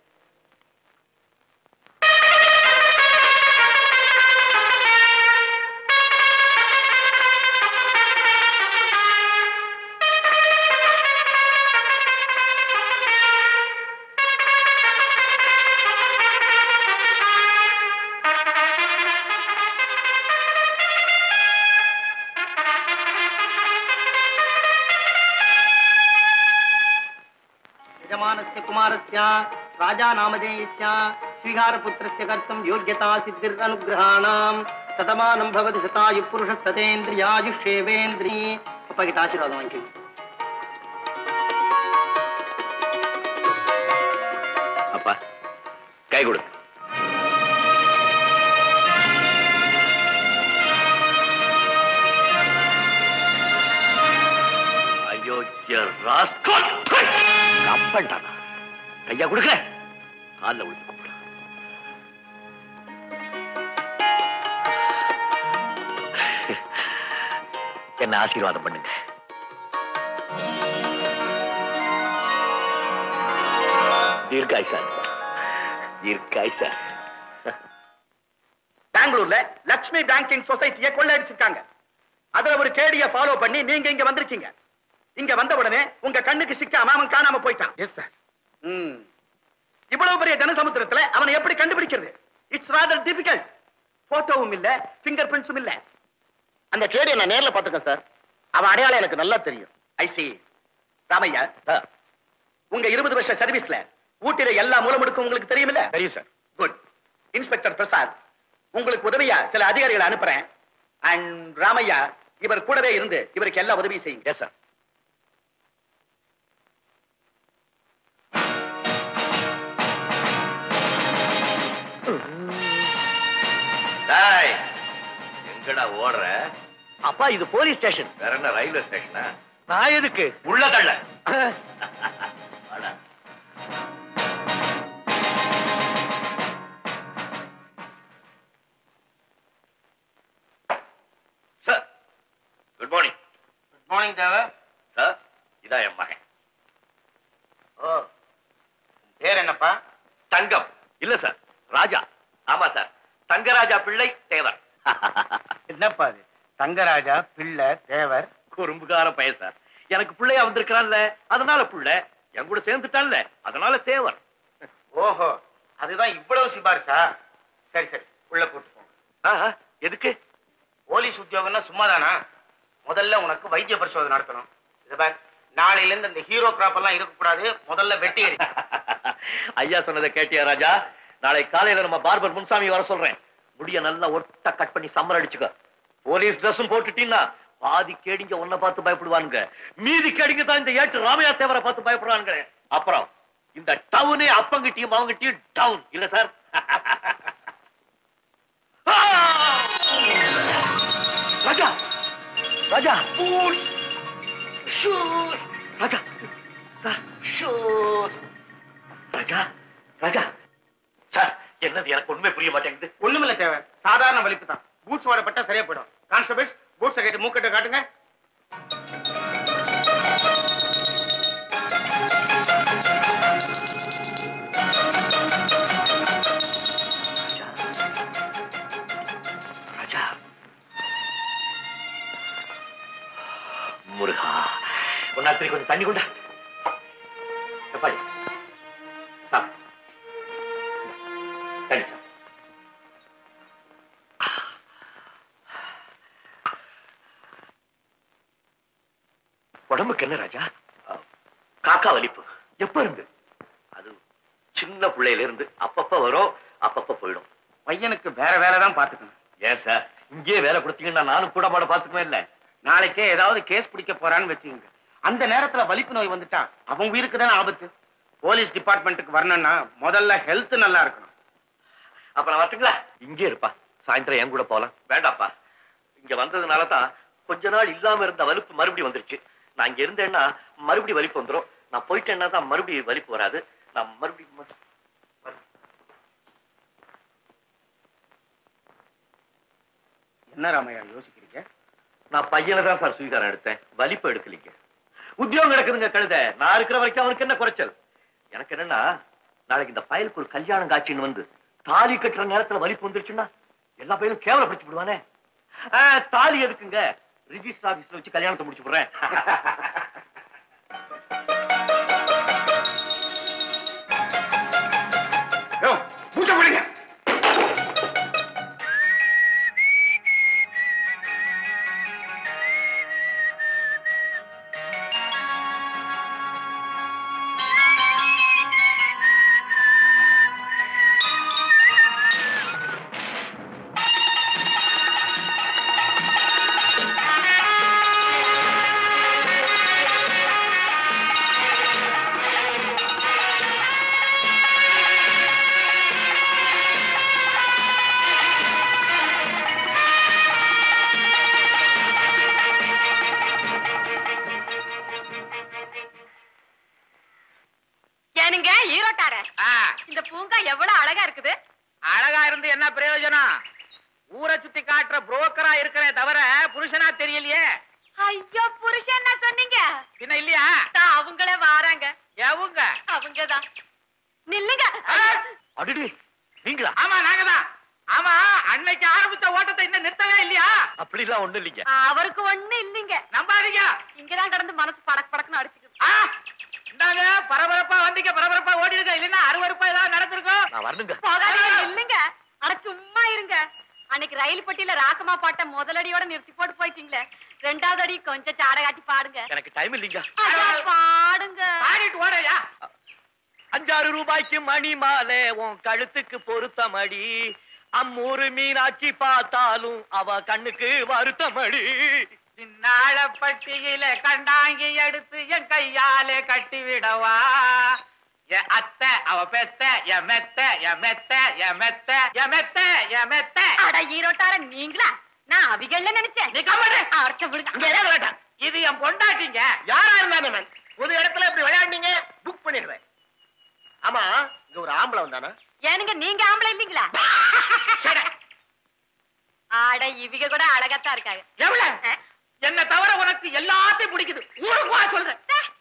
यजमानस्य कुमारस्य राजा नामधेयस्य स्वीकारपुत्रस्य कर्तुं योग्यता सिद्धिरनुग्रहाणां சதமானம் பவதி சதாயு புருஷ சதேந்திரியாயுஷேவேந்திரி அப்பா கிட்ட ஆசீர்வாதம் வாங்கிக்கோங்க அப்பா கை கொடு அயோக்கிய ராஸ்கல் அப்பன்டானா கையா கொடுக்க காலில் விழுந்து கூப்பிடு என்ன ஆசீர்வாதம் பண்ணுங்க தீர்க்காய் சார் தீர்க்காய் சார் பெங்களூர்ல லட்சுமி பேங்கிங் சொசைட்டியை கொள்ளையடிச்சிருக்காங்க அதுல ஒரு கேடிய ஃபாலோ பண்ணி நீங்க இங்க வந்திருக்கீங்க இங்க வந்த உடனே உங்க கண்ணுக்கு சிக்காம அவன் காணாம போயிட்டான் எஸ் சார் இவ்வளவு பெரிய ஜனசமுத்திரத்துல அவனை எப்படி கண்டுபிடிக்கிறது இட்ஸ் ராதர் டிஃபிகல்ட் போட்டோவும் இல்ல பிங்கர் பிரிண்ட்ஸும் இல்ல அந்த கேடியை நான் நேர்ல பாத்துக்கேன் சார் அவன் அடையாளம் எனக்கு நல்லா தெரியும் ஐ சி ராமையா உங்க இருபது வருஷ சர்வீஸ்ல ஊட்டில எல்லா மூலமுடுக்கும் உங்களுக்கு தெரியுமில்ல தெரியும் சார் குட் இன்ஸ்பெக்டர் பிரசாத் உங்களுக்கு உதவியா சில அதிகாரிகளை அனுப்புறேன் அண்ட் ராமையா இவர் கூடவே இருந்து இவருக்கு எல்லா உதவியும் செய்யுங்க எஸ் சார் டேய் எங்கடா ஓடுற அப்பா இது போலீஸ் ஸ்டேஷன் வேற என்ன ரயில்வே ஸ்டேஷனா நான் எதுக்கு உள்ள தள்ள வாடா. Sir good morning good morning Deva sir இதான் என் மகன் ஓ பேர் என்னப்பா தங்கம் இல்ல சார் ராஜா ஆமா சார் தங்கராஜா பிள்ளை தேவர் என்னப்பா அது தங்கராஜா பிள்ளை தேவர் குறும்புகார பையன் சார் எனக்கு பிள்ளையா வந்திருக்கிறான்ல அதனால பிள்ளை என் கூட சேர்ந்துட்டான்ல அதனால தேவர் ஓஹோ அதுதான் இவ்வளவு சிபாரிசா சரி சரி உள்ள கூட்டு போங்க ஆஹா, எதுக்கு போலீஸ் உத்தியோகம்னா சும்மாதானா முதல்ல உனக்கு வைத்திய பரிசோதனை நடத்தணும் இதை பார் நாளையில இருந்து இந்த ஹீரோ கிராப் எல்லாம் இருக்கக்கூடாது முதல்ல வெட்டி எறி ஐயா சொன்னதை கேட்டியா ராஜா நாளை காலையில நம்ம பார்பர் முன்சாமி வர சொல்றேன் முடிய நல்லா ஒட்ட கட் பண்ணி சம்மர் அடிச்சுக்க போலீஸ் ட்ரெஸ்ஸும் போட்டுட்டீங்கன்னா பாதி கேடிங்க உன்னை பார்த்து பயப்படுவானுங்க மீதி கேடிங்க தான் இந்த ஏட்டு ராமையா தேவரை பார்த்து பயப்படுவானுங்க அப்புறம் இந்த டவுனே அப்பங்கிட்டியும் அவங்கிட்டியும் டவுன் இல்ல sir Raja Raja boots shoes Raja sir shoes Raja Raja sir என்னது எனக்கு உண்மை புரிய மாட்டேங்குது ஒண்ணுமில்ல தேவை சாதாரண வலிப்பு தான் பூட்ஸ் ஓடப்பட்டா சரியா போயிடும் கான்ஸ்டபிள்ஸ் பூட்ஸ் கேட்டு மூக்கட்ட காட்டுங்க ராஜா முருகா ஒன்னாத்திரி கொஞ்சம் தண்ணி கொண்டா எப்பாடி சார் தண்ணி சார் உடம்புக்கு என்ன ராஜா அஹ், காக்கா வலிப்பு எப்ப இருந்து அது சின்ன பிள்ளையில இருந்து அப்பப்ப வரும் அப்பப்ப போயிடும் பையனுக்கு வேற வேலை தான் பாத்துக்கணும் ஏன் சார் இங்கேயே வேலை கொடுத்தீங்கன்னா நானும் கூட மாட பாத்துக்குவேன் இல்ல நாளைக்கே ஏதாவது கேஸ் பிடிக்க போறான்னு வச்சுக்கோங்க அந்த நேரத்துல வலிப்பு நோய் வந்துட்டா அவன் உயிருக்கு தானே ஆபத்து போலீஸ் டிபார்ட்மெண்ட்டுக்கு வரணும்னா முதல்ல ஹெல்த் நல்லா இருக்கணும் அப்ப நான் வரட்டுங்களா இங்கே இருப்பா சாயந்தரம் என் கூட போலாம் வேண்டாப்பா இங்க வந்ததுனால தான் கொஞ்ச நாள் இல்லாம இருந்த வலுப்பு மறுபடியும் வந்துருச்சு நான் இங்க இருந்தேன்னா மறுபடியும் வலிப்பு வந்துரும் நான் போயிட்டேன்னா தான் மறுபடியும் வலிப்பு வராது நான் மறுபடியும் ம- என்ன ராமையா யோசிக்கிறீங்க நான் பையனை தான் சார் சுவீகாரம் எடுத்தேன் வலிப்பு எடுக்கலீங்க உத்தியோகம் கிடக்குதுங்க கழுத நான் இருக்கிற வரைக்கும் அவனுக்கு என்ன குறைச்சல் எனக்கு என்னன்னா நாளைக்கு இந்த பயலுக்கு ஒரு கல்யாணம் காட்சின்னு வந்து தாலி கட்டுற நேரத்துல வலிப்பு வந்துருச்சுன்னா எல்லா பையனும் கேவலப்படுத்தி விடுவானே ஆ, தாலி எதுக்குங்க ரிஜிஸ்டர் ஆபீஸ்ல வச்சு கல்யாணத்தை முடிச்சு விடுறேன் யோ, பூஜை பண்ணுங்க ஏனுங்க ஈரோட்டார இந்த பூங்கா எவ்வளவு அழகா இருக்குது அழகா இருந்து என்ன பிரயோஜனம் ஊரை சுத்தி காட்டுற புரோக்கரா இருக்கிறே தவிர புருஷனா தெரியலையே ஐயோ புருஷன் என்ன சொன்னீங்க பின்ன இல்லையா தான் அவங்களே வாராங்க எவுங்க அவங்கதான் நில்லுங்க அடிடி நீங்களா ஆமா நாங்கதான் ஆமா அன்னைக்கு ஆரம்பிச்ச ஓட்டத்தை இன்னும் நிறுத்தவே இல்லையா அப்படிலாம் ஒண்ணும் இல்லைங்க அவருக்கு ஒண்ணு இல்லைங்க நம்பாதீங்க இங்கதான் கடந்து மனசு படக்கு படக்குன்னு அடிச்சுக்குது ஆ, இந்தாங்க பரபரப்பா வந்தீங்க பரபரப்பா ஓடிடுங்க இல்லைன்னா அருவருப்பா ஏதாவது நடந்திருக்கும் நான் வரணுங்க போகாதீங்க இல்லைங்க அட சும்மா இருங்க அன்னைக்கு ரயில் பட்டியில ராக்கமா பாட்ட முதலடியோட நிறுத்தி போட்டு போயிட்டீங்களே ரெண்டாவது அடி கொஞ்சம் சாட காட்டி பாடுங்க எனக்கு டைம் இல்லைங்க அட, பாடுங்க பாடிட்டு ஓடையா அஞ்சாறு ரூபாய்க்கு மணி மாலை உன் கழுத்துக்கு பொருத்த மடி அம்மூரு மீனாட்சி பார்த்தாலும் அவ கண்ணுக்கு வருத்த மடி சின்னாள பட்டியில கண்டாங்கி எடுத்து என் கையாலே கட்டி விடவா என் அத்தை அவ பெத்த என் மெத்த என் மெத்த என் மெத்த என் மெத்த என் மெத்த அட ஈரோட்டார நீங்களா நான் அவிகள்ல நினைச்சேன் நீ கம்முனு. அரைச்ச விடுங்க இங்க ஏதாவது வேண்டாம். இது என் பொண்டாட்டிங்க யாரா இருந்தானே நான் பொது இடத்துல இப்படி விளையாடுனீங்க புக் பண்ணிடுறேன் ஆமா இங்க ஒரு ஆம்பளை வந்தானா ஏனுங்க நீங்க ஆம்பளை இல்லீங்களா ஆட இவிக கூட அழகாத்தான் இருக்காங்க எவ்வளவு என்ன தவிர உனக்கு எல்லாத்தையும் பிடிக்குது ஊருக்கு வா சொல்றேன்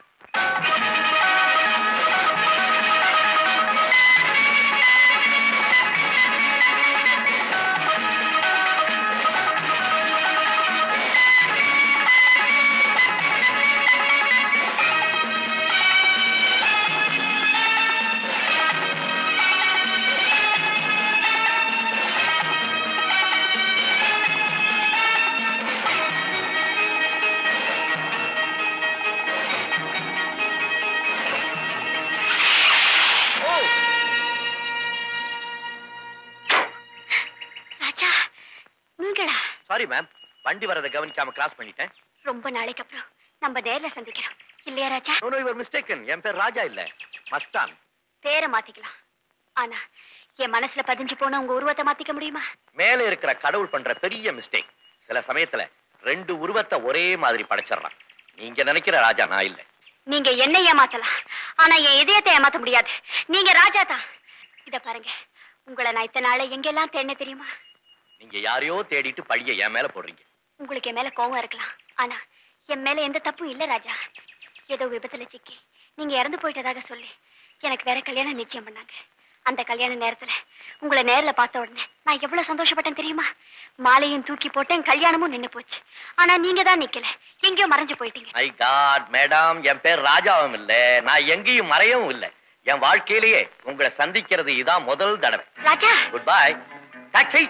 ராஜா நீங்களா சாரி மேம் வண்டி வரதை கவனிக்காம கிராஸ் பண்ணிட்டேன் ரொம்ப நாளைக்கு அப்புறம் நம்ம நேர்ல சந்திக்கிறோம் இல்லையா Raja no no your mistaken என் பேர் ராஜா இல்ல மஸ்தான் பேரை மாத்திக்கலாம் ஆனா என் மனசுல பதிஞ்சு போன உங்க உருவத்தை மாத்திக்க முடியுமா மேல இருக்கிற கடவுள் பண்ற பெரிய மிஸ்டேக் சில சமயத்துல ரெண்டு உருவத்தை ஒரே மாதிரி படைச்சிடறான் நீங்க நினைக்கிற ராஜா நான் இல்ல நீங்க என்ன ஏமாத்தலாம் ஆனா என் இதயத்தை ஏமாத்த முடியாது நீங்க ராஜா தான் இத பாருங்க உங்களை நான் இத்தனை நாள எங்கெல்லாம் தேடின தெரியுமா நீங்க யாரையோ தேடிட்டு பழிய என் மேல போடுறீங்க உங்களுக்கு என் மேல கோவம் இருக்கலாம் ஆனா என் மேல எந்த தப்பும் இல்ல ராஜா ஏதோ விபத்துல சிக்கி நீங்க இறந்து போயிட்டதாக சொல்லி எனக்கு வேற கல்யாணம் நிச்சயம் பண்ணாங்க அந்த கல்யாண நேரத்துல உங்களை நேர்ல பார்த்த உடனே நான் எவ்வளவு சந்தோஷப்பட்டேன் தெரியுமா மாலையும் தூக்கி போட்டேன் கல்யாணமும் நின்னு போச்சு ஆனா நீங்க தான் நிக்கல எங்கேயோ மறைஞ்சு போயிட்டீங்க ஐ காட் மேடம் என் பேர் ராஜாவும் இல்ல நான் எங்கேயும் மறையவும் இல்ல என் வாழ்க்கையிலேயே உங்களை சந்திக்கிறது இதான் முதல் தடவை Raja good bye taxi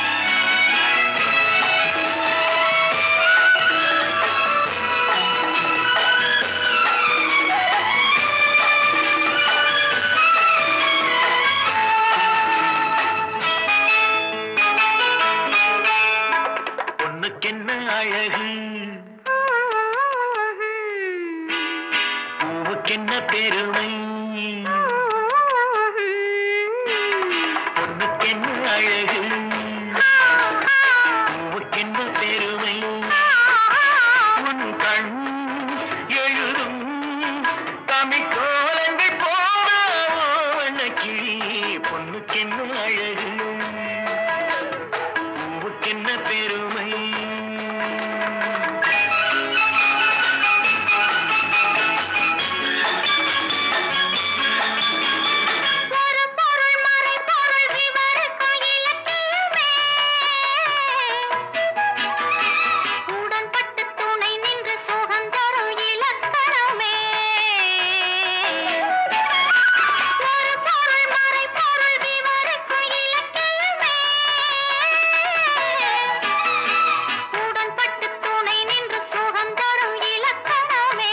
Raja பொண்ணுக்கென்ன அழகு பூவுக்கென்ன பெருமை பொண்ணுக்கென்ன அழகு பூவுக்கென்ன பெருமை உன் கண் எழுதும் தமிழ் கோலங்கள் போன கிளி பொண்ணுக்கென்ன அழகு பூவுக்கென்ன பெருமை ஒரு பொருள் மறை பொருள் விவரிக்கும் இலக்கியமே உடன்பட்டு துணை நின்று சுகம் தரும் இலக்கணமே ஒரு பொருள் மறை பொருள் விவரிக்கும் இலக்கியமே உடன்பட்டு துணை நின்று சுகம் தரும் இலக்கணமே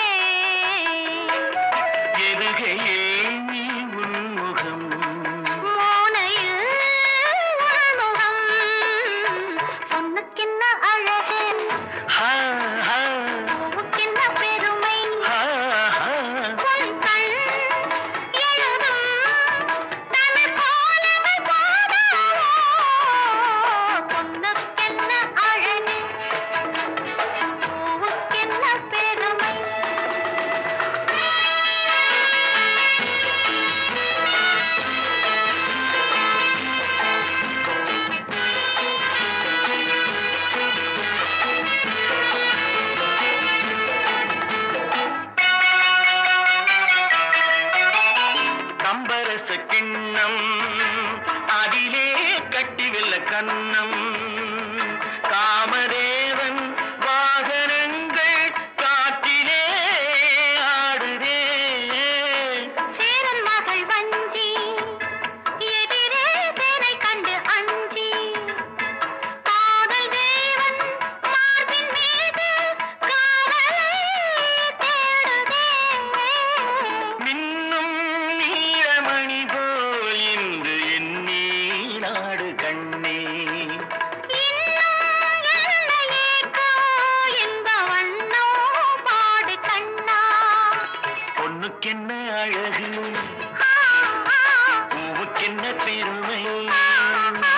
எதுகையே நீ உன்முகம் மோனையில் உள்முகம் பொண்ணுக்கென்ன அழகு ஹா ஹா பூவுக்கென்ன பெருமை ஹா ஹா உன் கண் எழுதும் தமிழ் போலவே போதாதோ பொண்ணுக்கென்ன அழகு பூவுக்கென்ன பெருமை கம்பரச கிண்ணம் அதிலே கட்டி வெல்ல கண்ணம் காமதேவன் வாகனங்கள் காற்றிலே ஆடுதே சேரன் மகள் வஞ்சி எதிரே சேனை கண்டு அஞ்சி காதல் தேவன் மார்பின் மீது காவலை தேடுதே மின்னும் நீலமணி போல் இன்று எண்ணி நாடு கண்ணே இன்னும் எல்லையேக்கோ என்ப வண்ணோ பாடு கண்ணா பொண்ணுக்கென்ன அழகு ஆ, ஆ, பூவுக்கென்ன பெருமை ஆ, ஆ.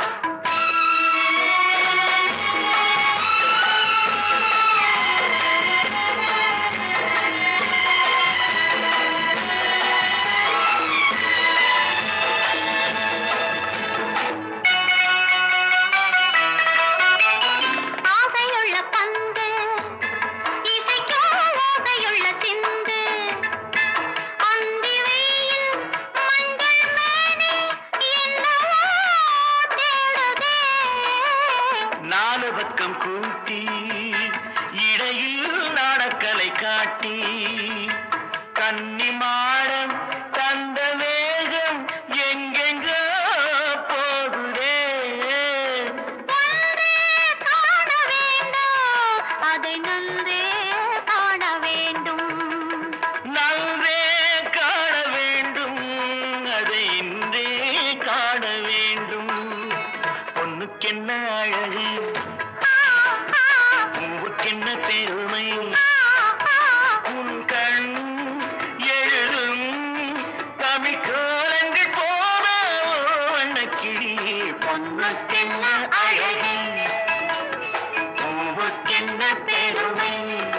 ஆசையுள்ள பந்து இசைக்கோ ஓசையுள்ள சிந்து அந்தி வெயில் மஞ்சள் மேனி என்னவோ தேடுதே நாலு பக்கம் கூட்டி இடையில் நாடக்கலை காட்டி கன்னி மாடம் தந்த வேகம் எங்கெங்கோ போகுதே ஒன்றே காண வேண்டும் அதை நன்றே காண வேண்டும் நன்றே காண வேண்டும் அதை இன்றே காண வேண்டும் பொண்ணுக்கென்ன அழகு பூவுக்கென்ன பெருமை உன் கண் எழுதும் தமிழ் கோலங்கள் போன வண்ணக்கிளி பொண்ணுக்கென்ன அழகு பூவுக்கென்ன பெருமை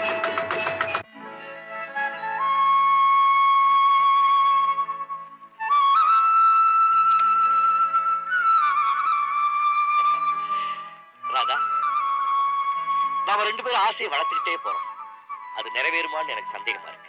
ராதா நாம ரெண்டு பேரும் ஆசையை வளர்த்துக்கிட்டே போறோம் அது நிறைவேறுமான்னு எனக்கு சந்தேகமா இருக்கு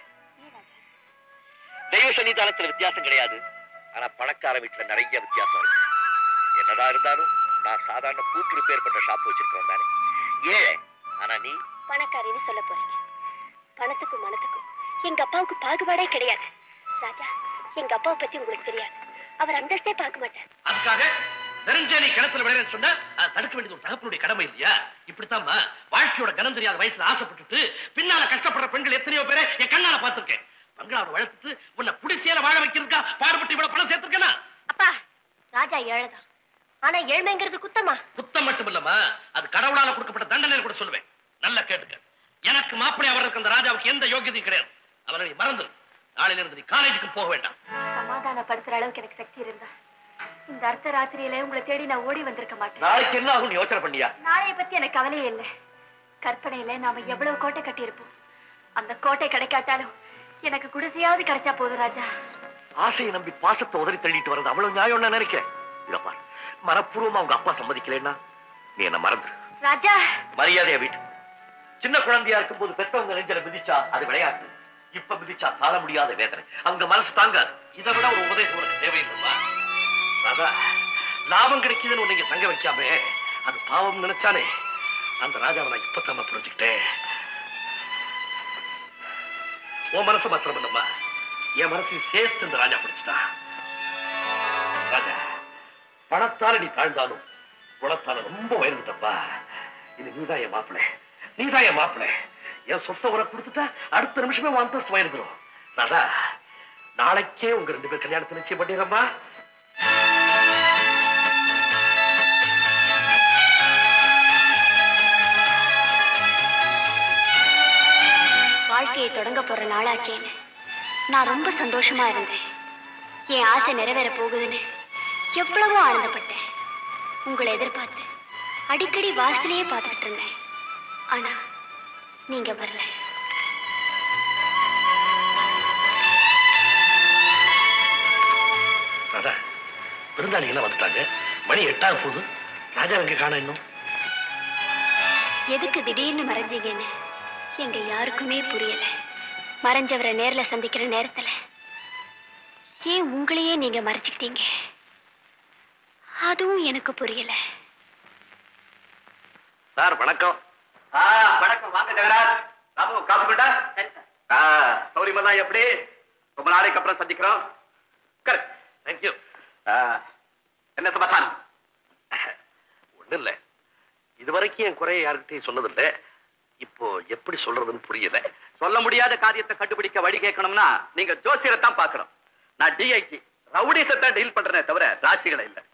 தெய்வ சன்னிதானத்துல வித்தியாசம் கிடையாது ஆனா பணக்கார வீட்டுல நிறைய வித்தியாசம் இருக்கு என்னதான் இருந்தாலும் நான் சாதாரண கூட்டு ரிப்பேர் பண்ற ஷாப் வச்சிருக்கேன் தானே ஏழை ஆனா நீ பணக்காரின்னு சொல்ல போறீங்க பணத்துக்கும் மனத்துக்கும் எங்க அப்பாவுக்கு பாகுபாடே கிடையாது ராஜா எங்க அப்பாவை பத்தி உங்களுக்கு தெரியாது அவர் அந்தஸ்தே பார்க்க மாட்டார் அதுக்காக தெரிஞ்ச நீ கிணத்துல விளையாடுன்னு சொன்னா அதை தடுக்க வேண்டியது ஒரு தகப்பனுடைய கடமை இல்லையா இப்படித்தாம்மா வாழ்க்கையோட கனம் தெரியாத வயசுல ஆசைப்பட்டுட்டு பின்னால கஷ்டப்படுற பெண்கள் எத்தனையோ பேரை என் கண்ணால பார்த்திருக்கேன் பங்களாவை வளர்த்துட்டு உன்னை புடிசேல வாழ வைக்கிறதுக்கா பாடுபட்டு இவ்வளவு பணம் சேர்த்திருக்கேனா அப்பா ராஜா ஏழைதான் ஆனா ஏழ்மைங்கிறது குத்தமா குத்தம் மட்டும் இல்லம்மா அது கடவுளால கொடுக்கப்பட்ட தண்டனை கூட சொல்லுவேன் நல்லா கேட்டுக்க எனக்கு மாப்பிள்ளை அவருக்கு அந்த ராஜாவுக்கு எந்த யோகியதையும் கிடையாது அவரை நீ மறந்து நாளையில இருந்து நீ காலேஜுக்கு போக வேண்டாம் சமாதானப்படுத்துற அளவுக்கு எனக்கு சக்தி இருந்தா இந்த அர்த்த ராத்திரியில உங்களை தேடி நான் ஓடி வந்திருக்க மாட்டேன் நாளைக்கு என்ன ஆகும் யோசனை பண்ணியா நாளைய பத்தி எனக்கு கவலையே இல்லை கற்பனையில நாம எவ்வளவு கோட்டை கட்டியிருப்போம் அந்த கோட்டை கிடைக்காட்டாலும் எனக்கு குடிசையாவது கிடைச்சா போதும் ராஜா ஆசையை நம்பி பாசத்தை உதறி தள்ளிட்டு வர்றது அவ்வளவு நியாயம் நான் நினைக்கிறேன் இத பாரு மனப்பூர்வமா அவங்க அப்பா சம்மதிக்கலைன்னா நீ என்ன மறந்துரு ராஜா மரியாதையா வீட்டு சின்ன குழந்தையா இருக்கும் போது பெத்தவங்க நெஞ்சல மிதிச்சா அது விளையாட்டு இப்ப மிதிச்சா தாழ முடியாத வேதனை அவங்க மனசு தாங்காது இதை விட ஒரு உபதேசம் உனக்கு தேவையில்லைமா ராதா லாபம் கிடைக்குதுன்னு நீங்க தங்க வைக்காம அது பாவம் நினைச்சானே அந்த ராஜாவை நான் இப்பத்தாம புரிஞ்சுக்கிட்டேன் உன் மனசு மாத்திரம் இல்லம்மா என் மனசையும் சேர்த்து இந்த ராஜா பிடிச்சிட்டான் ராஜா பணத்தால நீ தாழ்ந்தாலும் குணத்தால ரொம்ப உயர்ந்துட்டப்பா இது நீதான் என் மாப்பிள்ளை நீதான் என் மாப்பிள்ளை என் சொத்தை உனக்கு கொடுத்துட்டா அடுத்த நிமிஷமே உன் அந்தஸ்து உயர்ந்துரும் ராதா நாளைக்கே உங்க ரெண்டு பேர் கல்யாணத்தை நிச்சயம் பண்ணிடுறம்மா வாழ்க்கையை தொடங்க போற நாளாச்சேன்னு நான் ரொம்ப சந்தோஷமா இருந்தேன் என் ஆசை நிறைவேற போகுதுன்னு எவ்வளவோ ஆனந்தப்பட்டேன் உங்களை எதிர்பார்த்து அடிக்கடி வாசலையே பார்த்துக்கிட்டு இருந்தேன் ஆனா நீங்க வரல ராதா விருந்தாளிகள் எல்லாம் வந்துட்டாங்க மணி எட்டாக போகுது ராஜா எங்க காண இன்னும் எதுக்கு திடீர்னு மறைஞ்சீங்கன்னு எங்க யாருக்குமே புரியல மறைஞ்சவரை நேர்ல சந்திக்கிற நேரத்துல ஏன் உங்களையே நீங்க மறைச்சுக்கிட்டீங்க அதுவும் எனக்கு புரியல சார் வணக்கம் வணக்கம் வாங்க ஜெகநாத் ராமு காப்பி கொண்டா சௌரியமெல்லாம் எப்படி ரொம்ப நாளைக்கு அப்புறம் சந்திக்கிறோம் கரெக்ட் தேங்க்யூ என்ன சமாதானம் ஒண்ணும் இல்ல இதுவரைக்கும் என் குறைய யாருக்கிட்டையும் சொன்னதில்லை இப்போ எப்படி சொல்றதுன்னு புரியல சொல்ல முடியாத காரியத்தை கண்டுபிடிக்க வழி கேட்கணும்னா நீங்க ஜோசியரை தான் பார்க்கணும் நான் டிஐஜி ரவுடிசத்தை டீல் பண்றேனே தவிர ராசிகளை இல்ல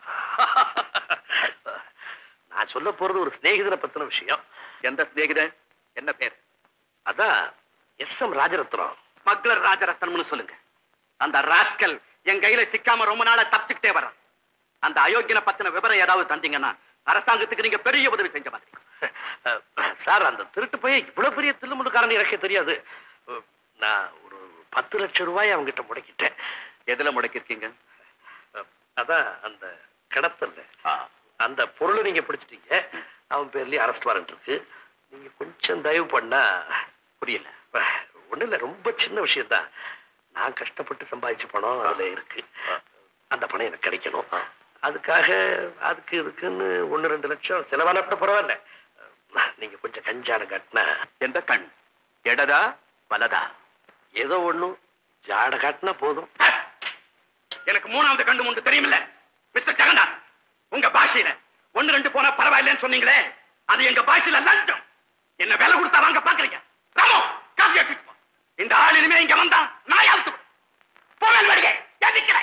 நான் சொல்ல போறது ஒரு சிநேகிதனை பத்தின விஷயம் எந்த சிநேகிதன் என்ன பேர் அதான் எஸ் எம் ராஜரத்னம் மக்ளர் ராஜரத்னம்னு சொல்லுங்க அந்த ராஸ்கல் என் கையில சிக்காம ரொம்ப நாளா தப்பிச்சுக்கிட்டே வர்றான் அந்த அயோக்கியனை பத்தின விவரம் ஏதாவது தந்தீங்கன்னா அரசாங்கத்துக்கு நீங்க பெரிய உதவி செஞ்ச மாதிரி சார் அந்த திருட்டு போய் இவ்வளவு பெரிய தில்லுமுள்ளுக்காரன் எனக்கே தெரியாது நான் ஒரு பத்து லட்சம் ரூபாய் அவங்கிட்ட முடக்கிட்டேன் எதுல முடக்கிருக்கீங்க அதான் அந்த கடத்தல்ல அந்த பொருளை நீங்க பிடிச்சிட்டீங்க அவன் பேர்லயே அரெஸ்ட் வாரண்ட் இருக்கு நீங்க கொஞ்சம் தயவு பண்ணா புரியல ஒண்ணு இல்ல ரொம்ப சின்ன விஷயம் தான் நான் கஷ்டப்பட்டு சம்பாதிச்ச பணம் அதுல இருக்கு அந்த பணம் எனக்கு கிடைக்கணும் அதுக்காக அதுக்கு இதுக்குன்னு ஒண்ணு ரெண்டு லட்சம் செலவான கூட பரவாயில்ல நீங்க கொஞ்சம் கஞ்சான கட்டினா எந்த கண் எடதா வலதா ஏதோ ஒண்ணும் ஜாட காட்டினா போதும் எனக்கு மூணாவது கண்டு உண்டு தெரியுமில்ல மிஸ்டர் ஜெகநாத் உங்க பாஷையில ஒண்ணு ரெண்டு போனா பரவாயில்லைன்னு சொன்னீங்களே அது எங்க பாஷையில லஞ்சம் என்ன விலை கொடுத்தா வாங்க பாக்குறீங்க ராமோ காஃபி எடுத்துட்டு போ இந்த ஆள் இனிமே இங்க வந்தா நான் யாழ்த்து போவேன் வருகை எதிக்கிறேன்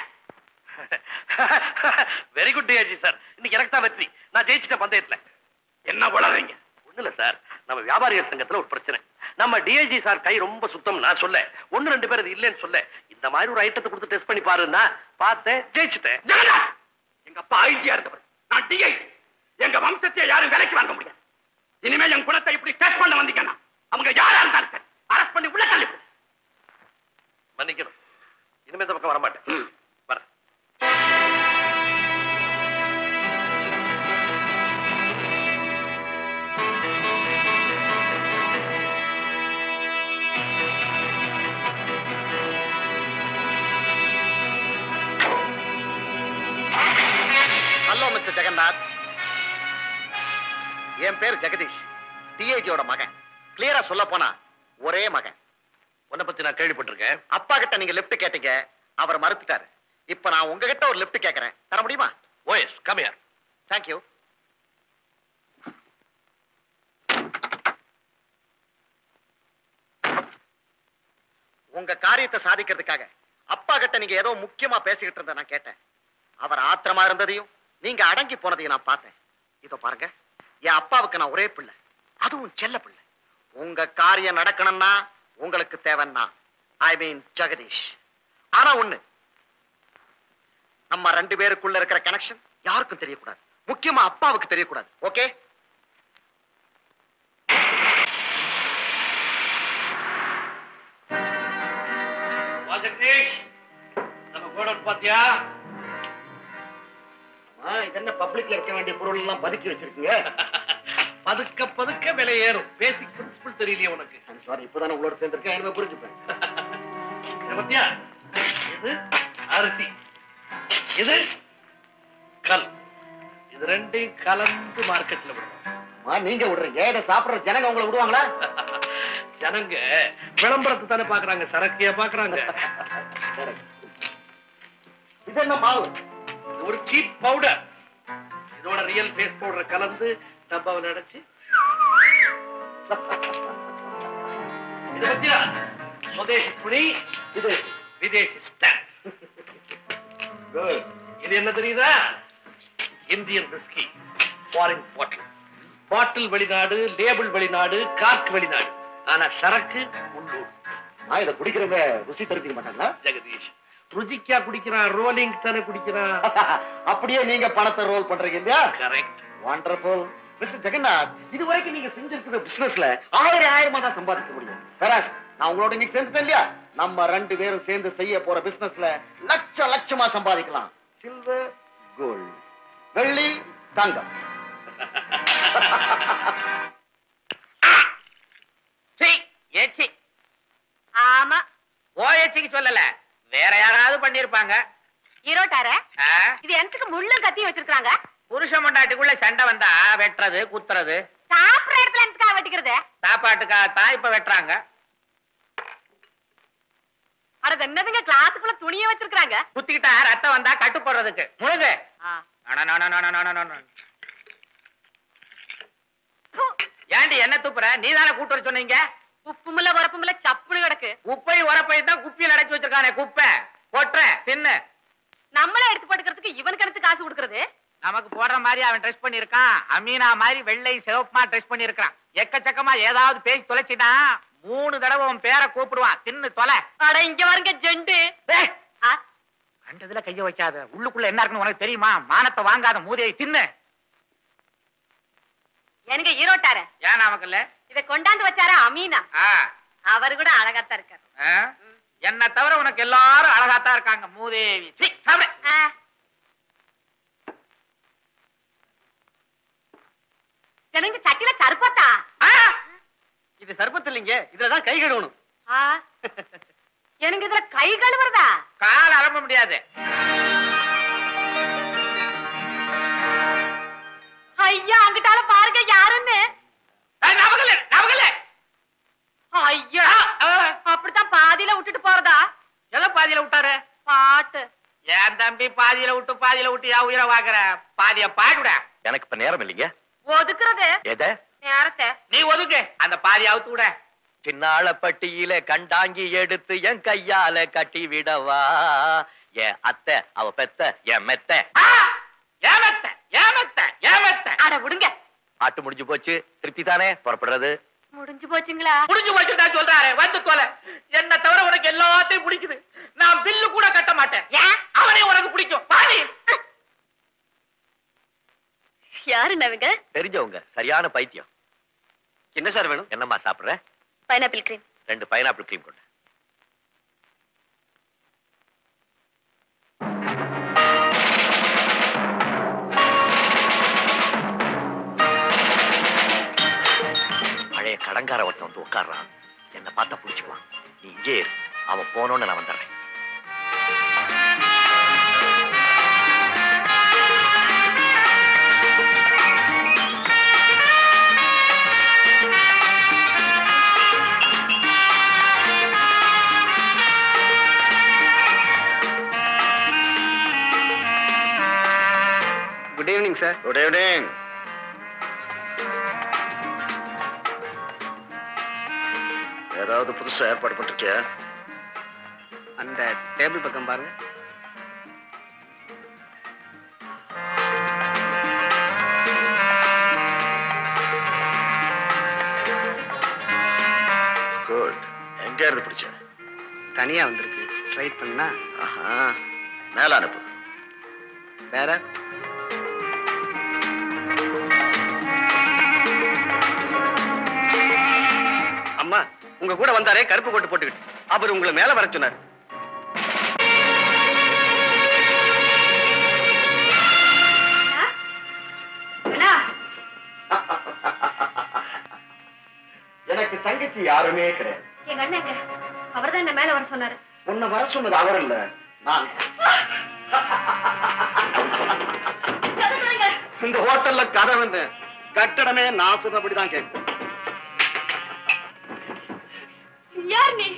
வெரி குட் டிஆர்ஜி சார் இன்னைக்கு எனக்கு தான் வெற்றி நான் ஜெயிச்சிட்டேன் பந்தயத்துல என்ன வளர்றீங்க ஒண்ணு இல்ல சார் நம்ம வியாபாரிகள் சங்கத்துல ஒரு பிரச்சனை நம்ம டிஐஜி சார் கை ரொம்ப சுத்தம் நான் சொல்ல ஒண்ணு ரெண்டு பேர் அது இல்லைன்னு சொல்ல இந்த மாதிரி ஒரு ஐட்டத்தை கொடுத்து டெஸ்ட் பண்ணி பாருன்னா பார்த்தேன் ஜெயிச்சிட்டேன் ஜெகநாத் எங்க அப்பா ஐஜியா இருந்தவர் நான் டிஐஜி எங்க வம்சத்தை யாரும் விலைக்கு வாங்க முடியாது இனிமே என் குணத்தை இப்படி டெஸ்ட் பண்ண வந்தீங்கன்னா அவங்க யாரா இருந்தாலும் சரி அரெஸ்ட் பண்ணி உள்ள தள்ளி போடு. மன்னிக்கணும் இனிமே இந்த பக்கம் வரமாட்டேன் வரேன் ஹலோ மிஸ்டர் ஜெகநாத் என் பேர் ஜெகதீஷ் டிஐஜியோட மகன் கிளியரா சொல்ல போனா ஒரே மகன் உன்னை பத்தி நான் கேள்விப்பட்டிருக்கேன் அப்பா கிட்ட நீங்க லிஃப்ட் கேட்டீங்க அவர் மறுத்துட்டாரு இப்ப நான் உங்ககிட்ட ஒரு லிஃப்ட் கேட்கறேன் தர முடியுமா ஓஎஸ் கம்மியார் தேங்க்யூ உங்க காரியத்தை சாதிக்கிறதுக்காக அப்பா கிட்ட நீங்க ஏதோ முக்கியமா பேசிக்கிட்டு இருந்த நான் கேட்டேன் அவர் ஆத்திரமா இருந்ததையும் நீங்க அடங்கி போனதை நான் பார்த்தேன் இதோ பாருங்க என் அப்பாவுக்கு நான் ஒரே பிள்ளை அதுவும் செல்ல பிள்ளை உங்க காரியம் நடக்கணும்னா உங்களுக்கு தேவைன்னா ஐ மீன் ஜெகதீஷ் ஆனா ஒண்ணு நம்ம ரெண்டு பேருக்குள்ள இருக்கிற கனெக்ஷன் யாருக்கும் தெரியக்கூடாது முக்கியமா அப்பாவுக்கு தெரியக்கூடாது ஓகே வா ஜெகதீஷ் நம்ம கோடவுன் பாத்தியா இது என்ன பப்ளிக்ல இருக்க வேண்டிய பொருள் எல்லாம் பதுக்கி வச்சிருக்கீங்க பதுக்க பதுக்க விலை ஏறும் பேசிக் பிரின்சிபல் தெரியலையே உனக்கு சாரி இப்பதானே உங்களோட சேர்ந்திருக்கேன் இனிமே புரிஞ்சுப்பேன் இத பத்தியா இது அரிசி இது கல் இது ரெண்டையும் கலந்து மார்க்கெட்ல விடுறோம் அம்மா, நீங்க விடுறீங்க இதை சாப்பிடுற ஜனங்க உங்களை விடுவாங்களா ஜனங்க விளம்பரத்தை தானே பாக்குறாங்க சரக்கியா பாக்குறாங்க இது என்ன மாவு இது ஒரு சீப் பவுடர் இதோட ரியல் ஃபேஸ் பவுடர் கலந்து டப்பாவில் அடைச்சு இத பத்தியா சுதேசி துணி இது விதேசி ஸ்டாம்ப் இது என்ன தெரியுதா Indian whisky foreign bottle bottle வெளிநாடு லேபிள் வெளிநாடு கார்க் வெளிநாடு ஆனா சரக்கு உள்ளூர் நான் இதை குடிக்கிறவங்க ருசி தெரிஞ்சுக்க மாட்டாங்களா ஜெகதீஷ் ருஜிக்கா குடிக்கிறான் ரோலிங் தானே குடிக்கிறான் அப்படியே நீங்க பணத்தை ரோல் பண்றீங்க இல்லையா கரெக்ட் வண்டர்ஃபுல் மிஸ்டர் ஜெகநாத் இது வரைக்கும் நீங்க செஞ்சிருக்கிற பிசினஸ்ல ஆயிரம் ஆயிரமா தான் சம்பாதிக்க முடியும் பெராஸ் நான் உங்களோட இன்னைக்கு சேர்ந்துட்டேன் இல்லையா நம்ம ரெண்டு பேரும் சேர்ந்து செய்ய போற பிசினஸ்ல லட்ச லட்சமா சம்பாதிக்கலாம் சில்வர் கோல்ட் வெள்ளி தங்கம் சீ, ஏச்சி ஆமா ஓ ஏச்சிக்கு சொல்லல வேற யாராவது பண்ணிருப்பாங்க ஈரோட்டார ஆ? இது எனக்கு முள்ளும் கத்தியும் வச்சிருக்காங்க புருஷ மண்டாட்டிக்குள்ள சண்டை வந்தா வெட்டுறது குத்துறது சாப்பிடுற இடத்துல எனக்கு வெட்டிக்கிறது சாப்பாட்டுக்காகத்தான் இப்ப வெட்டுறாங்க அட என்னதுங்க கிளாஸுக்குள்ள துணிய வச்சிருக்காங்க குத்திக்கிட்டா ரத்தம் வந்தா கட்டு போடுறதுக்கு முழுங்கு ஏண்டி என்ன துப்புற நீ தானே கூட்டு வர சொன்னீங்க உப்புமுல உரப்புமுல சப்புனு கிடக்கு உப்பை உரப்பை தான் குப்பியில் அடைச்சு வச்சிருக்கானே குப்பை கொட்டுறேன் தின்னு நம்மளே எடுத்து போட்டுக்கிறதுக்கு இவனுக்கு எடுத்து காசு கொடுக்கறது நமக்கு போடுற மாதிரி அவன் ட்ரெஸ் பண்ணிருக்கான் அமீனா மாதிரி வெள்ளை சிவப்புமா ட்ரெஸ் பண்ணிருக்கான் எக்கச்சக்கமா ஏதாவது பேசி தொலைச்சினா மூணு தடவை உன் பேரை கூப்பிடுவான் தின்னு தொலை அட இங்க வருங்க ஜெண்டு டேய், ஆ, கண்டதுல கைய வைக்காத உள்ளுக்குள்ள என்ன இருக்குன்னு உனக்கு தெரியுமா மானத்தை வாங்காத மூதையை தின்னு எனக்கு ஈரோட்டார ஏன் நமக்கு இல்ல இத கொண்டாந்து வச்சாரா அமீனா ஆ, அவரு கூட அழகாத்தான் இருக்காரு ஆ? என்னை தவிர உனக்கு எல்லாரும் அழகாத்தான் இருக்காங்க மூதேவி சீ, சாப்பிடு ஆ. எனக்கு சட்டில கருப்பத்தா ஆ, இது சர்பத்து இல்லைங்க இதுலதான் கை கழுவணும் ஆ. எனக்கு இதுல கை கழுவுறதா கால் அலம்ப முடியாது ஐயா அங்கிட்டால பாருங்க யாருன்னு ஏய், நமக்கு இல்ல நமக்கு இல்ல ஐயா ஆ, அப்படித்தான் பாதியில விட்டுட்டு போறதா எதை பாதியில விட்டாரு பாட்டு என் தம்பி பாதியில விட்டு பாதியில விட்டு யா உயிரை வாக்குற பாதிய பாடுட எனக்கு இப்ப நேரம் இல்லைங்க ஒதுக்குறது எதை நேரத்தை நீ ஒதுக்கு அந்த பாதியை அவுத்து விட சின்னாளப்பட்டியில கண்டாங்கி எடுத்து என் கையால கட்டி விடவா என் அத்தை அவ பெத்த என் மெத்த ஆ! ஏமத்த ஏமத்த ஏமத்த அட விடுங்க ஆட்டு முடிஞ்சு போச்சு திருப்தி தானே புறப்படுறது முடிஞ்சு போச்சுங்களா புடிஞ்சு வச்சுட்டா சொல்றாரு வந்து தொலை என்ன தவிர உனக்கு எல்லாத்தையும் பிடிக்குது நான் பில்லு கூட கட்ட மாட்டேன் ஏன் அவனே உனக்கு பிடிக்கும் பாதி யாரு நவங்க தெரிஞ்சவங்க சரியான பைத்தியம் என்ன சார் வேணும் என்னம்மா சாப்பிடுற பைனாப்பிள் கிரீம் ரெண்டு பைனாப்பிள் கிரீம் கொண்டு பழைய கடங்கார ஒருத்தன் வந்து உட்கார்றான் என்ன பார்த்தா புடிச்சுக்குவான் நீ இங்கே இரு அவன் போனோன்னு நான் வந்துடுறேன் good evening sir good evening ஏதாவது புதுசா ஏற்பாடு பண்ணிருக்கியா அந்த டேபிள் பக்கம் பாருங்க இருந்து பிடிச்ச தனியா வந்திருக்கு ட்ரை பண்ணா ஆஹா மேல அனுப்பு வேற அம்மா உங்க கூட வந்தாரே கருப்பு கோட்டு போட்டுக்கிட்டு அவர் உங்களை மேல வர சொன்னார் அண்ணா எனக்கு தங்கச்சி யாருமே கிடையாது எங்க அண்ணன் அவர்தான் என்ன மேல வர சொன்னாரு உன்னை வர சொன்னது அவர் இல்ல நான் கதை தரங்க இந்த ஹோட்டல்ல கதை வந்து கட்டடமே நான் சொன்னபடிதான் கேட்கும் யார் நீ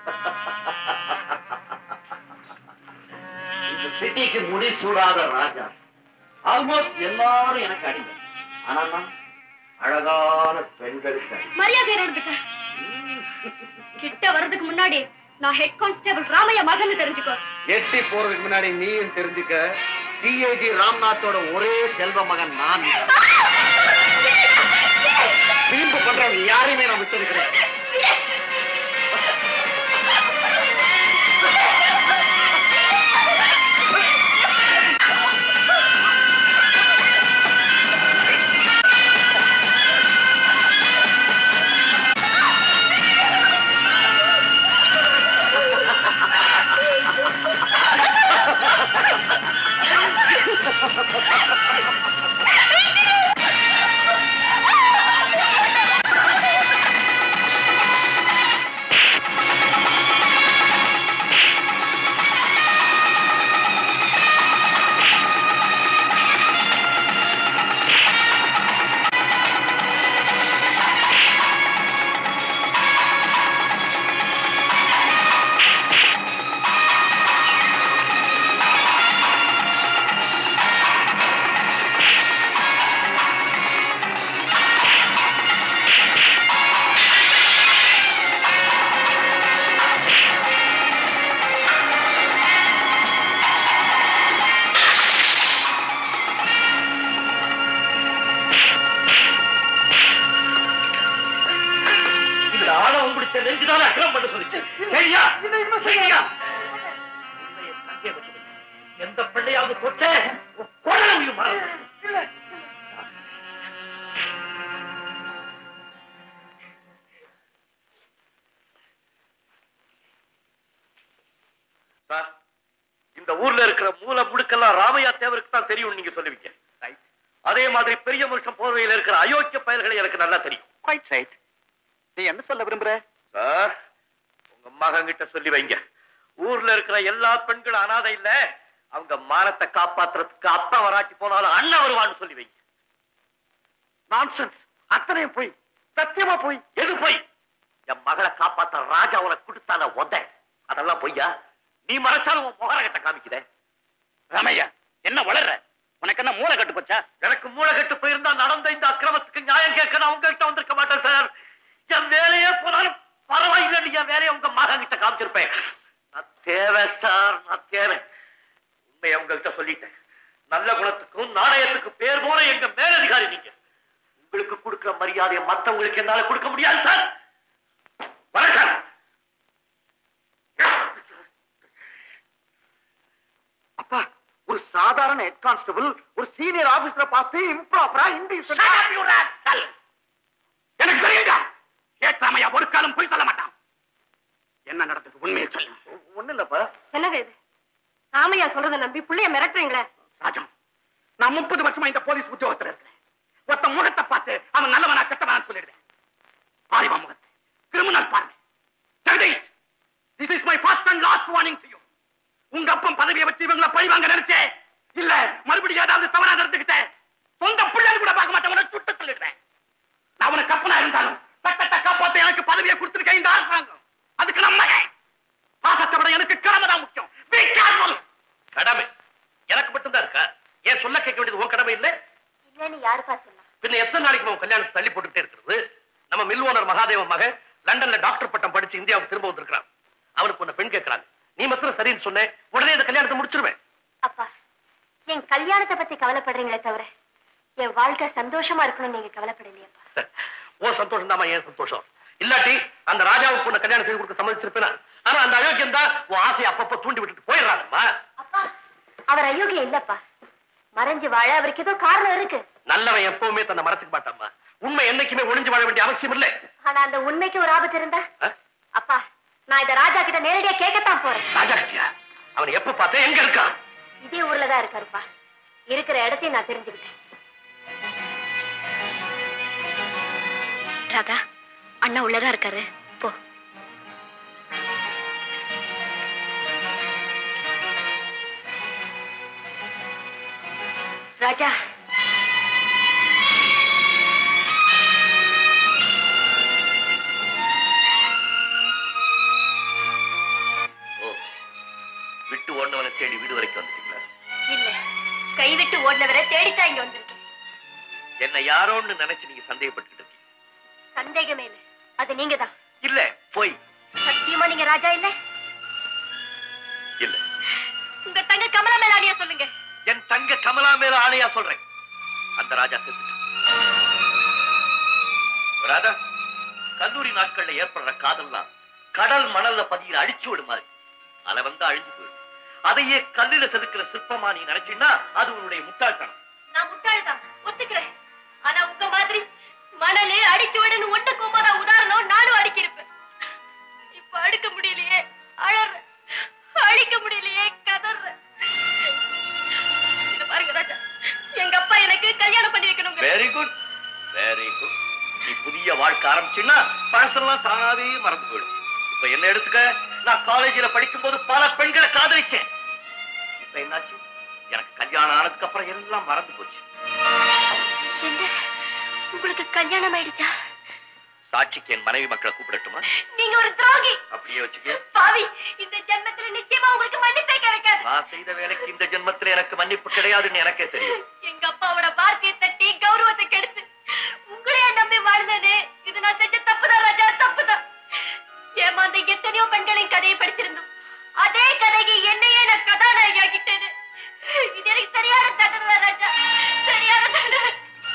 இந்த சிட்டிக்கு முடி சூடாத ராஜா ஆல்மோஸ்ட் எல்லாரும் எனக்கு அடிமை ஆனா நான் அழகான பெண்களுக்கு அடிமை. மரியாதை எடுத்துக்க கிட்ட வர்றதுக்கு முன்னாடி நான் ஹெட் கான்ஸ்டபிள் ராமையா மகன் தெரிஞ்சுக்கோ எட்டி போறதுக்கு முன்னாடி நீயும் தெரிஞ்சுக்க டிஏஜி ராம்நாத்தோட ஒரே செல்வ மகன் நான் வீம்பு பண்றவங்க யாரையுமே நான் விட்டது கிடையாது இதுல ஆழம் பிடிச்ச நெஞ்சுதானே அக்கிரம் பண்ண சொல்லிச்சு சரியா சரியா உன்னை என் தங்கை விட்டு எந்த பிள்ளையாவது தொட்ட கொலை முடியுமா சார் இந்த ஊர்ல இருக்கிற மூல முடுக்கெல்லாம் ராமையா தேவருக்கு தான் தெரியும் நீங்க சொல்லுவீங்க அதே மாதிரி பெரிய மனுஷன் போர்வையில் இருக்கிற அயோக்கிய பயல்களை எனக்கு நல்லா தெரியும் குவைட் ரைட் நீ என்ன சொல்ல விரும்புற சார் உங்க மகன் கிட்ட சொல்லி வைங்க ஊர்ல இருக்கிற எல்லா பெண்களும் அனாதை இல்ல அவங்க மானத்தை காப்பாத்துறதுக்கு அப்பா வராட்டி போனாலும் அண்ணன் வருவான்னு சொல்லி வைங்க நான்சென்ஸ் அத்தனையும் போய் சத்தியமா போய் எது போய் என் மகளை காப்பாத்த ராஜா உனக்கு கொடுத்தால உத அதெல்லாம் பொய்யா நீ மறைச்சாலும் உன் முகரகத்தை காமிக்குதே ராமையா என்ன வளர்ற உனக்கு என்ன மூளை கட்டு போச்சா எனக்கு மூளை கெட்டு போயிருந்தா நடந்த இந்த அக்கிரமத்துக்கு நியாயம் கேட்க நான் உங்ககிட்ட வந்திருக்க மாட்டேன் சார் என் வேலையே போனாலும் பரவாயில்லை என் வேலையை உங்க மகன் கிட்ட காமிச்சிருப்பேன் நான் தேவை சார் நான் தேவை உண்மையை உங்ககிட்ட சொல்லிட்டேன் நல்ல குணத்துக்கும் நாணயத்துக்கு பேர் போன எங்க மேலதிகாரி நீங்க உங்களுக்கு கொடுக்கிற மரியாதையை மத்தவங்களுக்கு என்னால கொடுக்க முடியாது சார் வர சார் அப்பா ஒரு சாதாரண ஹெட் கான்ஸ்டபிள் ஒரு சீனியர் ஆபீசரை பார்த்து இம்ப்ராப்பரா இங்கிலீஷ் எனக்கு தெரியுங்க ஏற்றாமையா ஒரு காலம் போய் சொல்ல மாட்டான் என்ன நடந்தது உண்மையை சொல்லு ஒண்ணு இல்லப்பா என்னங்க இது ராமையா சொல்றதை நம்பி புள்ளைய மிரட்டுறீங்களே ராஜா நான் முப்பது வருஷமா இந்த போலீஸ் உத்தியோகத்துல இருக்கிறேன் ஒருத்த முகத்தை பார்த்து அவன் நல்லவனா கெட்டவனான்னு சொல்லிடுவேன் ஆரிவா முகத்தை கிரிமினல் பாருங்க Jagadish this is my first and last warning to you உங்க அப்பன் பதவியை வச்சு இவங்கள பழி வாங்க நினைச்சேன் இல்ல மறுபடியும் ஏதாவது தவறா நடந்துக்கிட்டேன் சொந்த பிள்ளைகள் கூட பார்க்க மாட்டேன் உனக்கு சுட்டு சொல்லிடுறேன் நான் உனக்கு கப்பனா இருந்தாலும் சட்டத்தை காப்பாத்த எனக்கு பதவியை கொடுத்திருக்கேன் இந்த அரசாங்கம் அதுக்கு நம்ம பாசத்தை விட எனக்கு கடமை தான் முக்கியம் Be careful. கடமை எனக்கு மட்டும்தான் இருக்கா ஏன் சொல்ல கேட்க வேண்டியது உன் கடமை இல்ல இல்லன்னு யாருப்பா சொன்னா பின்ன எத்தனை நாளைக்கு உன் கல்யாணத்தை தள்ளி போட்டுக்கிட்டே இருக்கிறது நம்ம மில் ஓனர் மகாதேவன் மகன் லண்டன்ல டாக்டர் பட்டம் படிச்சு இந்தியாவுக்கு திரும்ப வந்திருக்கான் அவனுக்கு உன்னை பெண் கேட்கறாங்க நீ மாத்திரம் சரின்னு சொன்னேன் உடனே இந்த கல்யாணத்தை முடிச்சிருவேன் அப்பா என் கல்யாணத்தை பத்தி கவலைப்படுறீங்களே தவிர என் வாழ்க்கை சந்தோஷமா இருக்கணும்னு நீங்க கவலைப்படலையப்பா உன் சந்தோஷம் தான் ஏன் சந்தோஷம் இல்லாட்டி அந்த ராஜாவுக்கு உன்னை கல்யாணம் செய்து கொடுக்க சம்மதிச்சிருப்பேனா ஆனா அந்த அயோக்கியம் தான் உன் ஆசையை அப்பப்ப தூண்டி விட்டுட்டு போயிடுறாங்கம்மா அப்பா அவர் அயோக்கியம் இல்லப்பா மறைஞ்சு வாழ அவருக்கு ஏதோ காரணம் இருக்கு நல்லவன் எப்பவுமே தன்னை மறைச்சுக்க மாட்டாம்மா உண்மை என்னைக்குமே ஒளிஞ்சு வாழ வேண்டிய அவசியம் இல்லை ஆனா அந்த உண்மைக்கு ஒரு ஆபத்து இருந்தா ஆ? அப்பா நான் இத ராஜா கிட்ட நேரடியா கேட்கத்தான் போறேன் ராஜா கிட்டியா அவன் எப்ப பார்த்தேன் எங்க இருக்கான் இதே ஊர்ல தான் இருக்காருப்பா இருக்கிற இடத்தையும் நான் தெரிஞ்சுக்கிட்டேன் ராதா அண்ணா உள்ளதா இருக்காரு போ ராஜா ஓ விட்டு ஓடுனவனை தேடி வீடு வரைக்கும் வந்துட்டீங்களா இல்ல கைவிட்டு ஓடினவரை தேடித்தான் இங்க வந்திருக்கேன் என்ன யாரோன்னு நினைச்சு நீங்க சந்தேகப்பட்டுக்கிட்டு இருக்கீங்க சந்தேகமே இல்ல அது நீங்க தான் இல்ல போய் சத்தியமா நீங்க ராஜா இல்ல இல்ல உங்க தங்க கமலா மேலாடியா சொல்லுங்க என் தங்க கமலா மேல ஆணையா சொல்றேன் அந்த ராஜா செத்துட்டான் ராதா கல்லூரி நாட்கள்ல ஏற்படுற காதல்லாம் கடல் மணல்ல பதியில அடிச்சு விடும் மாதிரி அலை வந்து அழிஞ்சு போயிடும் அதையே கல்லுல செதுக்கிற சிற்பமா நீ நினைச்சீன்னா அது உன்னுடைய முட்டாள்தனம் நான் முட்டாள்தான் ஒத்துக்கிறேன் ஆனா உங்க மாதிரி மணலு அடிச்சு விடுன்னு ஒண்ணுக்கு ஒன்பதா உதாரணம் நானும் அடிக்கிருப்பேன் இப்ப அடுக்க முடியலையே அழற அழிக்க முடியலையே கதற இத பாருங்க ராஜா எங்க அப்பா எனக்கு கல்யாணம் பண்ணி வைக்கணுங்க வெரி குட் வெரி குட் நீ புதிய வாழ்க்கை ஆரம்பிச்சுன்னா பழசெல்லாம் தானாவே மறந்து போயிடுச்சு இப்ப என்ன எடுத்துக்க நான் காலேஜில் படிக்கும்போது பல பெண்களை காதலிச்சேன் இப்ப என்னாச்சு எனக்கு கல்யாணம் ஆனதுக்கு அப்புறம் எல்லாம் மறந்து போச்சு என்ன உங்களுக்கு கல்யாணம் ஆயிடுச்சா சாட்சிக்கு என் மனைவி மக்களை கூப்பிடட்டுமா நீங்க ஒரு துரோகி அப்படியே வச்சுக்க பாவி இந்த ஜென்மத்துல நிச்சயமா உங்களுக்கு மன்னிப்பே கிடைக்காது நான் செய்த வேலைக்கு இந்த ஜென்மத்துல எனக்கு மன்னிப்பு கிடையாதுன்னு எனக்கே தெரியும் எங்க அப்பாவோட வார்த்தையை தட்டி கௌரவத்தை கெடுத்து உங்களையே நம்பி வாழ்ந்தது இது நான் செஞ்ச தப்புதான் ராஜா தப்புதான் ஏமாந்த எத்தனையோ பெண்களின் கதையை படிச்சிருந்தோம் அதே கதைக்கு என்னையே நான் கதாநாயகி ஆக்கிட்டேன்னு இது எனக்கு சரியான தண்டனை தான் ராஜா சரியான தண்டனை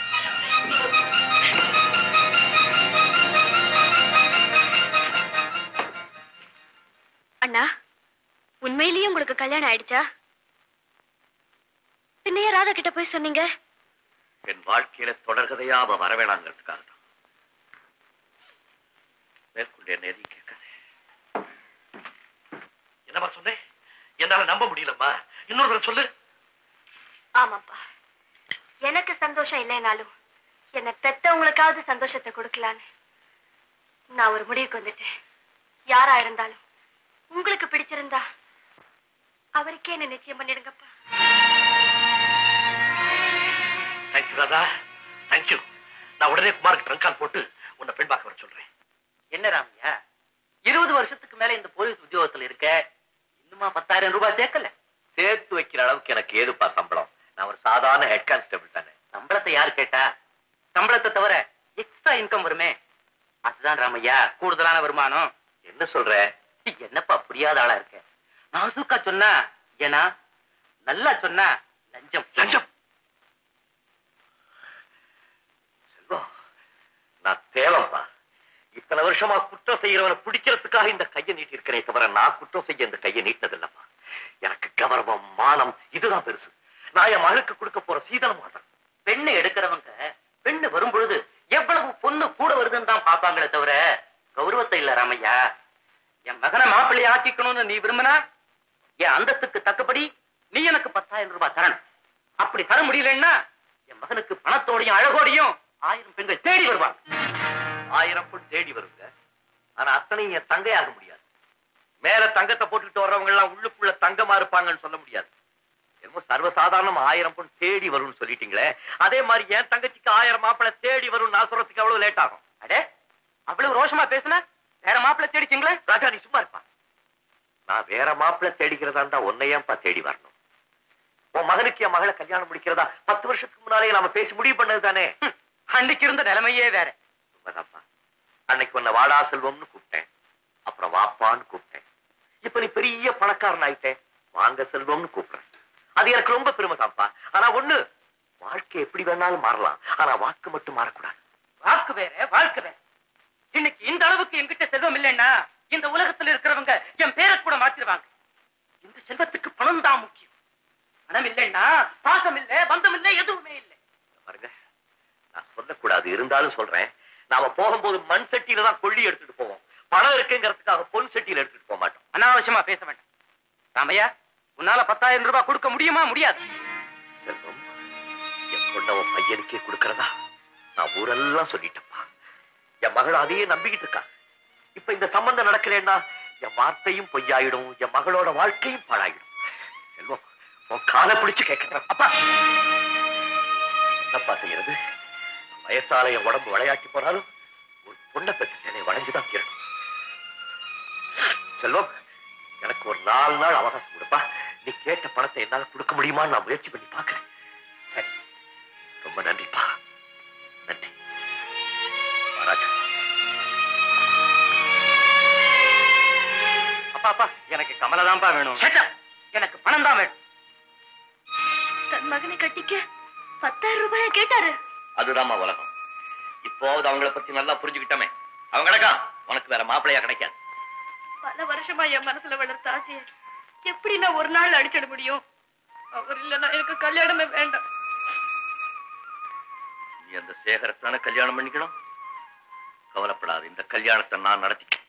அண்ணா உண்மையிலேயே உங்களுக்கு கல்யாணம் ஆயிடுச்சா பின்னையே ராதா கிட்ட போய் சொன்னீங்க என் வாழ்க்கையில தொடர்கதையா அவ வரவேணாங்கிறதுக்காக தான் மேற்கொண்டு என்ன எதையும் கேட்காத என்னம்மா சொன்னேன் என்னால நம்ப முடியலம்மா இன்னொரு தடவை சொல்லு ஆமாப்பா எனக்கு சந்தோஷம் இல்லைனாலும் என்னை பெத்தவங்களுக்காவது சந்தோஷத்தை கொடுக்கலான்னு நான் ஒரு முடிவுக்கு வந்துட்டேன் யாரா இருந்தாலும் உங்களுக்கு பிடிச்சிருந்தா அவருக்கே என்ன நிச்சயம் பண்ணிடுங்கப்பா தேங்க்யூ ராதா தேங்க்யூ நான் உடனே குமாருக்கு ட்ரங்க் கால் போட்டு உன்னை பெண் பார்க்க வர சொல்றேன் என்ன ராமையா இருபது வருஷத்துக்கு மேல இந்த போலீஸ் உத்தியோகத்துல இருக்க இன்னுமா பத்தாயிரம் ரூபாய் சேர்க்கல சேர்த்து வைக்கிற அளவுக்கு எனக்கு ஏதுப்பா சம்பளம் நான் ஒரு சாதாரண ஹெட் கான்ஸ்டபிள் தானே சம்பளத்தை யாரு கேட்டா சம்பளத்தை தவிர எக்ஸ்ட்ரா இன்கம் வருமே அதுதான் ராமையா கூடுதலான வருமானம் என்ன சொல்ற என்னப்பா புரியாத ஆளா இருக்க நாசூக்கா சொன்னா ஏன்னா நல்லா சொன்னா லஞ்சம் லஞ்சம் செல்வம் நான் தேவம்பா இத்தனை வருஷமா குற்றம் செய்யறவனை பிடிக்கிறதுக்காக இந்த கையை நீட்டி இருக்கிறேன் தவிர நான் குற்றம் செய்ய இந்த கையை நீட்டதில்லப்பா எனக்கு கௌரவம் மானம் இதுதான் பெருசு நான் என் மகளுக்கு கொடுக்க போற சீதன மாதம் பெண்ணு எடுக்கிறவங்க பெண்ணு வரும் பொழுது எவ்வளவு பொண்ணு கூட வருதுன்னு தான் பாப்பாங்களே தவிர கௌரவத்தை இல்ல ராமையா என் மகனை மாப்பிள்ளை ஆக்கிக்கணும்னு நீ விரும்பினா என் அந்தத்துக்கு தக்கபடி நீ எனக்கு பத்தாயிரம் ரூபாய் தரணும் அப்படி தர முடியலன்னா என் மகனுக்கு பணத்தோடையும் அழகோடையும் ஆயிரம் பெண்கள் தேடி வருவாங்க ஆயிரம் பொன் தேடி வருங்க ஆனா அத்தனையும் என் தங்கையாக முடியாது மேல தங்கத்தை போட்டுக்கிட்டு வர்றவங்க எல்லாம் உள்ளுக்குள்ள தங்கமா இருப்பாங்கன்னு சொல்ல முடியாது என்னமோ சர்வசாதாரணம் ஆயிரம் பொன் தேடி வரும்னு சொல்லிட்டீங்களே அதே மாதிரி என் தங்கச்சிக்கு ஆயிரம் மாப்பிள்ளை தேடி வரும் நான் சொல்றதுக்கு எவ்வளவு லேட் ஆகும் அடே அவ்வளவு ரோஷமா பேசுன வேற மாப்பிள்ளை தேடிச்சிங்களே ராஜா நீ சும்மா இருப்பா நான் வேற மாப்பிள்ளை தேடிக்கிறதா இருந்தா உன்னை ஏன்பா தேடி வரணும் உன் மகனுக்கு என் மகளை கல்யாணம் முடிக்கிறதா பத்து வருஷத்துக்கு முன்னாலே நாம பேசி முடிவு பண்ணது தானே ஹம், அன்னைக்கு இருந்த நிலைமையே வேற உண்மைதான்ப்பா அன்னைக்கு உன்னை வாடா செல்வம்னு கூப்பிட்டேன் அப்புறம் வாப்பான்னு கூப்பிட்டேன் இப்ப நீ பெரிய பணக்காரன் ஆயிட்டேன் வாங்க செல்வம்னு கூப்பிடுறேன் அது எனக்கு ரொம்ப பெருமைதான்ப்பா ஆனா ஒண்ணு வாழ்க்கை எப்படி வேணாலும் மாறலாம் ஆனா வாக்கு மட்டும் மாறக்கூடாது வாக்கு வேற வாழ்க்கை வேற இன்னைக்கு இந்த அளவு செல்வம் இல்லைன்னா இந்த உலகத்துல இருக்கிறவங்க என் பேரை கூட மாத்திருவாங்க இந்த செல்வத்துக்கு பணம் தான் முக்கியம் பணம் இல்லைன்னா பாசம் இல்ல பந்தம் இல்ல எதுவுமே இல்லை பாருங்க நான் சொல்லக்கூடாது இருந்தாலும் சொல்றேன் நாம போகும்போது மண் சட்டியில தான் கொள்ளி எடுத்துட்டு போவோம் பணம் இருக்குங்கிறதுக்காக பொன் சட்டியில எடுத்துட்டு போக மாட்டோம் அனாவசியமா பேச வேண்டாம் ராமையா உன்னால பத்தாயிரம் ரூபாய் கொடுக்க முடியுமா முடியாது செல்வம் என் பொண்ண உன் பையனுக்கே கொடுக்கறதா நான் ஊரெல்லாம் சொல்லிட்டேன்ப்பா என் மகள் அதையே நம்பிக்கிட்டு இருக்கா இப்ப இந்த சம்பந்தம் நடக்கலன்னா என் வார்த்தையும் பொய்யாயிடும் என் மகளோட வாழ்க்கையும் பாழாயிடும் செல்வம் உன் காலை பிடிச்சு கேட்கிறேன் அப்பா என்னப்பா செய்யறது வயசால என் உடம்பு விளையாட்டி போனாலும் ஒரு பொண்ணை பெற்றுட்டேனே வளைஞ்சுதான் தீரணும் செல்வம் எனக்கு ஒரு நாலு நாள் அவகாசம் கொடுப்பா நீ கேட்ட பணத்தை என்னால கொடுக்க முடியுமான்னு நான் முயற்சி பண்ணி பார்க்கிறேன் சரி ரொம்ப நன்றிப்பா நன்றி ராஜா அப்பா அப்பா எனக்கு கமலை தான்ப்பா வேணும் எனக்கு பணம் தான் வேணும் தன் மகனை கட்டிக்க பத்தாயிரம் ரூபாய கேட்டாரு அதுதாம்மா உலகம் இப்போது அவங்கள பத்தி நல்லா புரிஞ்சுக்கிட்டோமே அவங்க கிடக்கா உனக்கு வேற மாப்பிள்ளையா கிடைக்காது பல வருஷமா என் மனசுல வளர்த்த ஆசைய எப்படி நான் ஒரு நாள் அடிச்சிட முடியும் அவர் இல்லைன்னா எனக்கு கல்யாணமே வேண்டாம் நீ அந்த சேகரத்தான கல்யாணம் பண்ணிக்கணும் கவலைப்படாது இந்த கல்யாணத்தை நான் நடத்திக்கிறேன்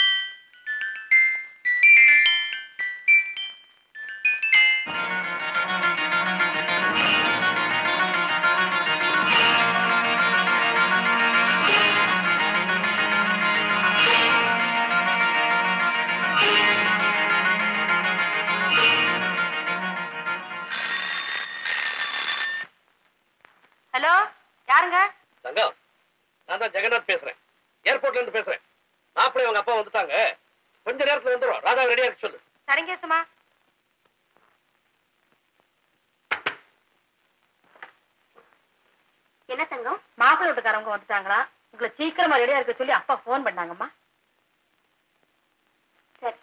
ஹலோ யாருங்க தங்கம் நான் தான் ஜெகநாத் பேசுறேன் ஏர்போர்ட்ல இருந்து பேசுறேன் மாப்பிள்ளை உங்க அப்பா வந்துட்டாங்க கொஞ்ச நேரத்துல வந்துடும் ராதா ரெடியா இருக்க சொல்லு சரிங்க சுமா என்ன தங்கம் மாப்பிள்ளை வீட்டுக்காரவங்க வந்துட்டாங்களா உங்களை சீக்கிரமா ரெடியா இருக்க சொல்லி அப்பா போன் பண்ணாங்கம்மா சரி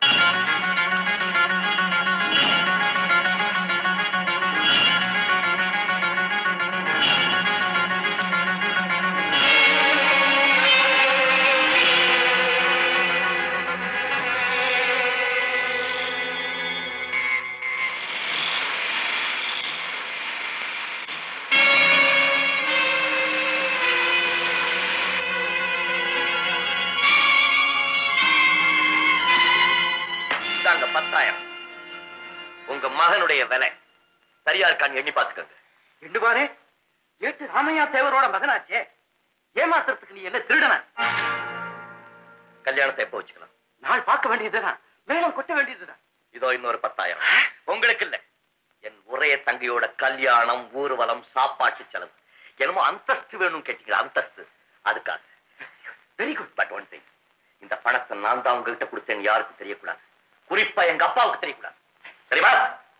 இந்தாங்க பத்தாயிரம் உங்க மகனுடைய விலை சரியா இருக்கான்னு எண்ணி பாத்துக்கோங்க ரெண்டு பாரு ஏட்டு ராமையா தேவரோட மகனாச்சே ஏமாத்துறதுக்கு நீ என்ன திருடன கல்யாணத்தை எப்போ வச்சுக்கலாம் நாள் பார்க்க வேண்டியதுதான் மேலும் கொட்ட வேண்டியதுதான் இதோ இன்னொரு பத்தாயிரம் உங்களுக்கு இல்ல என் ஒரே தங்கையோட கல்யாணம் ஊர்வலம் சாப்பாட்டு செலவு என்னமோ அந்தஸ்து வேணும் கேட்டீங்களா அந்தஸ்து அதுக்காக very good but one thing இந்த பணத்தை நான் தான் உங்ககிட்ட கொடுத்தேன்னு யாருக்கும் தெரியக்கூடாது குறிப்பா எங்க அப்பாவுக்கு தெரியக்கூடாது சரிமா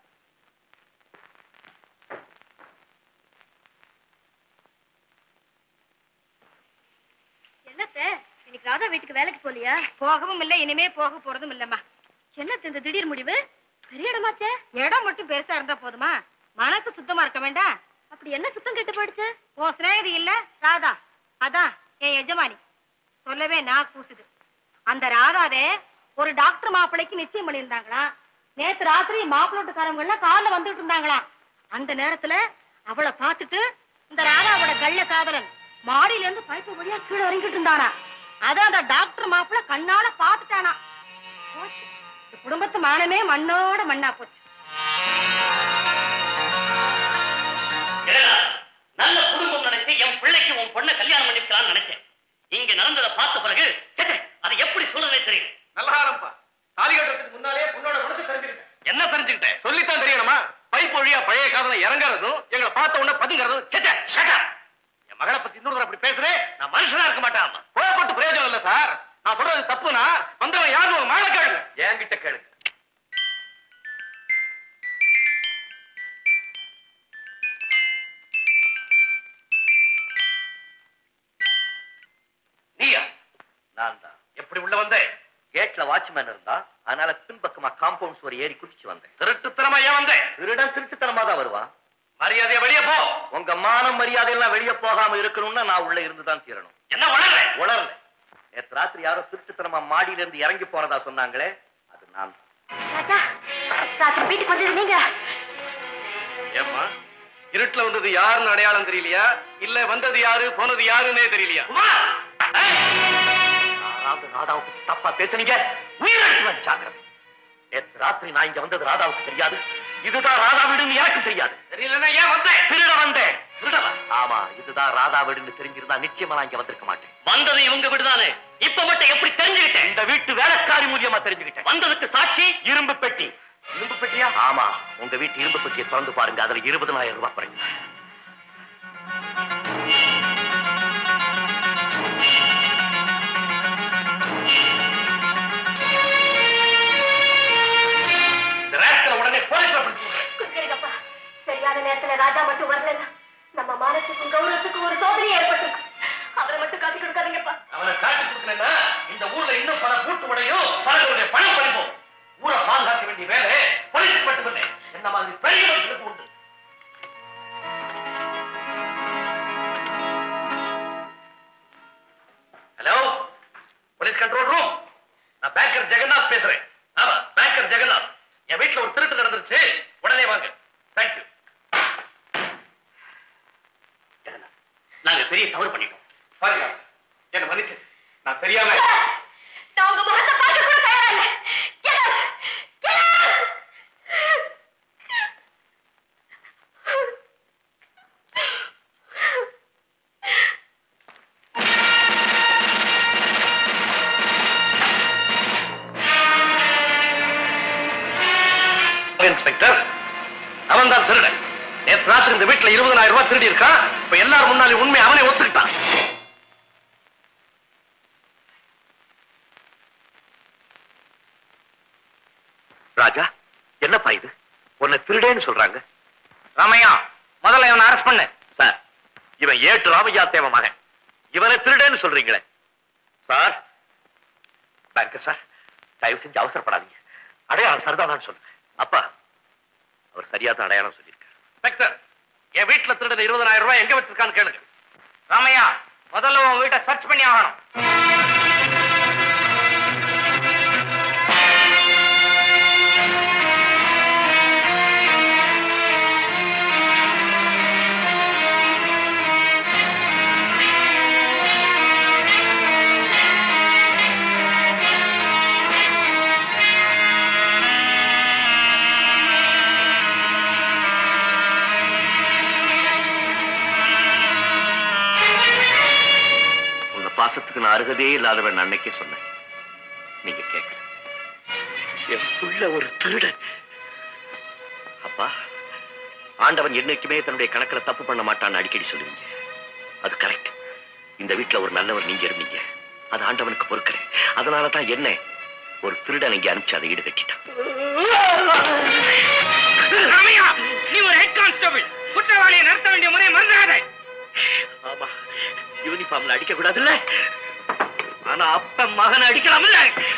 என்னத்த இன்னைக்கு ராதா வீட்டுக்கு வேலைக்கு போலியா போகவும் இல்ல இனிமே போக போறதும் இல்லம்மா என்னத்த இந்த திடீர் முடிவு பெரிய இடமாச்சே இடம் மட்டும் பெருசா இருந்தா போதுமா மனசு சுத்தமா இருக்க வேண்டாம் அப்படி என்ன சுத்தம் கெட்டு போயிடுச்சு உன் சிநேகிதி இல்ல ராதா அதான் என் எஜமானி சொல்லவே நான் கூசுது அந்த ராதாவே ஒரு டாக்டர் மாப்பிள்ளைக்கு நிச்சயம் பண்ணியிருந்தாங்களாம் நேத்து ராத்திரி மாப்பிள்ளோட்டுக்காரங்க எல்லாம் கார்ல வந்துட்டு இருந்தாங்களாம் அந்த நேரத்துல அவளை பார்த்துட்டு இந்த ராதாவோட கள்ள காதலன் மாடியில இருந்து பைப்பு வழியா கீழே இறங்கிட்டு இருந்தானா அதான் அந்த டாக்டர் மாப்பிள்ளை கண்ணால பார்த்துட்டானா போச்சு இந்த குடும்பத்து மானமே மண்ணோட மண்ணா போச்சு நல்ல குடும்பம் நினைச்சு என் பிள்ளைக்கு உன் பொண்ணை கல்யாணம் பண்ணிக்கலாம்னு நினைச்சேன் இங்க நடந்ததை பார்த்த பிறகு ச்சே, அது எப்படி சொல்லுதே தெரியல நல்ல காலம்ப்பா தாலி கட்டுறதுக்கு முன்னாலே பொண்ணோட குணத்தை தெரிஞ்சுக்கிட்டேன் என்ன தெரிஞ்சுக்கிட்டேன் சொல்லித்தான் தெரியணுமா பைப் வழியா பழைய காதலை இறங்குறதும் எங்களை பார்த்த உடனே பதுங்கிறதும் ச்சே, ச்சே, shut up. என் மகளை பத்தி இன்னொரு தடவை அப்படி பேசுறேன் நான் மனுஷனா இருக்க மாட்டேன் அம்மா கோவப்பட்டு பிரயோஜனம் இல்ல சார் நான் சொல்றது தப்புனா வந்தவன் யாரும் உங்க மேல கேளுங்க என்கிட்ட கேளுங்க நீயா நான் தான் எப்படி உள்ள வந்தேன் கேட்ல வாட்ச்மேன் இருந்தா அதனால பின்பக்கமா காம்பவுண்ட் சுவர் ஏறி குதிச்சு வந்தேன் திருட்டுத்தனமா ஏன் வந்தேன் திருடன் திருட்டுத்தனமா தான் வருவான் மரியாதையா வெளியே போ உங்க மானம் மரியாதை எல்லாம் வெளியே போகாம இருக்கணும்னா நான் உள்ள இருந்துதான் தீரணும் என்ன வளர்ற உளரல நேத்து நேத்து ராத்திரி யாரோ திருட்டுத்தனமா மாடியில இருந்து இறங்கி போனதா சொன்னாங்களே அது நான் ராஜா ராத்திரி வீட்டுக்கு வந்தது நீங்க ஏம்மா இருட்டுல வந்தது யாருன்னு அடையாளம் தெரியலையா இல்ல வந்தது யாரு போனது யாருன்னே தெரியலையா யாராவது ராதாவை பத்தி தப்பா பேசுனீங்க உயிரிழத்துவன் ஜாக்கிரதை நேத்து ராத்திரி நான் இங்க வந்தது ராதாவுக்கு தெரியாது இதுதான் ராதா வீடுன்னு எனக்கு தெரியாது தெரியலன்னா ஏன் வந்தேன் திருட வந்தேன் திருடவா ஆமா இதுதான் ராதா வீடுன்னு தெரிஞ்சிருந்தா நிச்சயமா நான் இங்க வந்திருக்க மாட்டேன் வந்தது இவங்க வீடுதானே இப்ப மட்டும் எப்படி தெரிஞ்சுக்கிட்டேன் இந்த வீட்டு வேலைக்காரி மூலியமா தெரிஞ்சுக்கிட்டேன் வந்ததுக்கு சாட்சி இரும்பு பெட்டி இரும்பு பெட்டியா ஆமா உங்க வீட்டு இரும்பு பெட்டியை திறந்து பாருங்க அதுல இருபதனாயிரம் ரூபாய் குறைங்க இந்த ரேஸ்களை உடனே போலீஸ்ல பிடிச்சு விடுறேன். குடிக்கிறீங்கப்பா சரியான நேரத்துல ராஜா மட்டும் வரலன்னா நம்ம மானத்துக்கும் கௌரவத்துக்கும் ஒரு சோதனை ஏற்பட்டிருக்கு அவரை மட்டும் காட்டி கொடுக்காதீங்கப்பா அவனை காட்டி கொடுக்கலன்னா இந்த ஊர்ல இன்னும் பல கூட்டு உடையும் பலருடைய பணம் பறிப்போம் ஊரை பாதுகாக்க வேண்டிய வேலை போலீஸ் மட்டுமில்லை என்ன மாதிரி பெரிய மனுஷனுக்கு உண்டு ஹலோ போலீஸ் கண்ட்ரோல் ரூம் நான் பேங்கர் ஜெகநாத் பேசுறேன் ஆமா பேங்கர் ஜெகநாத் என் வீட்டுல ஒரு திருட்டு நடந்துருச்சு உடனே வாங்க தேங்க்யூ நாங்க பெரிய தவறு பண்ணிட்டோம் சாரி என்ன மன்னிச்சு நான் தெரியாம நான் உங்க முகத்தை பார்க்க கூட தயாரா இல்ல Get out! Get out! Inspector அவன் தான் திருடன் நேற்று ராத்திரி இந்த வீட்டுல இருபதனாயிரம் ரூபாய் திருடி இருக்கான் இப்ப எல்லாரும் முன்னாலே உண்மை அவனே ஒத்துக்கிட்டான் ராஜா என்னப்பா இது உன்னை திருடேன்னு சொல்றாங்க ராமையா முதல்ல இவனை அரெஸ்ட் பண்ணு சார் இவன் ஏட்டு ராமையா தேவ மகன் இவனை திருடேன்னு சொல்றீங்களே சார் பேங்கர் சார் தயவு செஞ்சு அவசரப்படாதீங்க அடையாளம் சரிதானான்னு சொல்லுங்க அப்பா அவர் சரியா தான் அடையாளம் சொல்லியிருக்காரு இன்ஸ்பெக்டர் என் வீட்டுல திருடன் இருபதனாயிரம் ரூபாய் எங்க வச்சிருக்கான்னு கேளுங்க ராமையா முதல்ல உன் வீட்டை சர்ச் பண்ணி ஆகணும் உங்க பாசத்துக்கு நான் அருகதே இல்லாதவன் அன்னைக்கே சொன்னேன் நீங்க கேட்கல என் புள்ள ஒரு திருடன் அப்பா ஆண்டவன் என்னைக்குமே தன்னுடைய கணக்குல தப்பு பண்ண மாட்டான்னு அடிக்கடி சொல்லுவீங்க அது கரெக்ட் இந்த வீட்டுல ஒரு நல்லவர் நீங்க இருந்தீங்க அது ஆண்டவனுக்கு பொறுக்கிறேன் அதனால தான் என்ன ஒரு திருடன் இங்க அனுப்பிச்சு அதை ஈடு கட்டிட்டான் ராமையா நீ ஒரு ஹெட் கான்ஸ்டபிள் குற்றவாளியை நிறுத்த வேண்டிய முறையை மறந்துடாதே ஆமா யூனிஃபார்ம்ல அடிக்க கூடாதுல்ல ஆனா அப்ப மகனை அடிக்கலாம்ல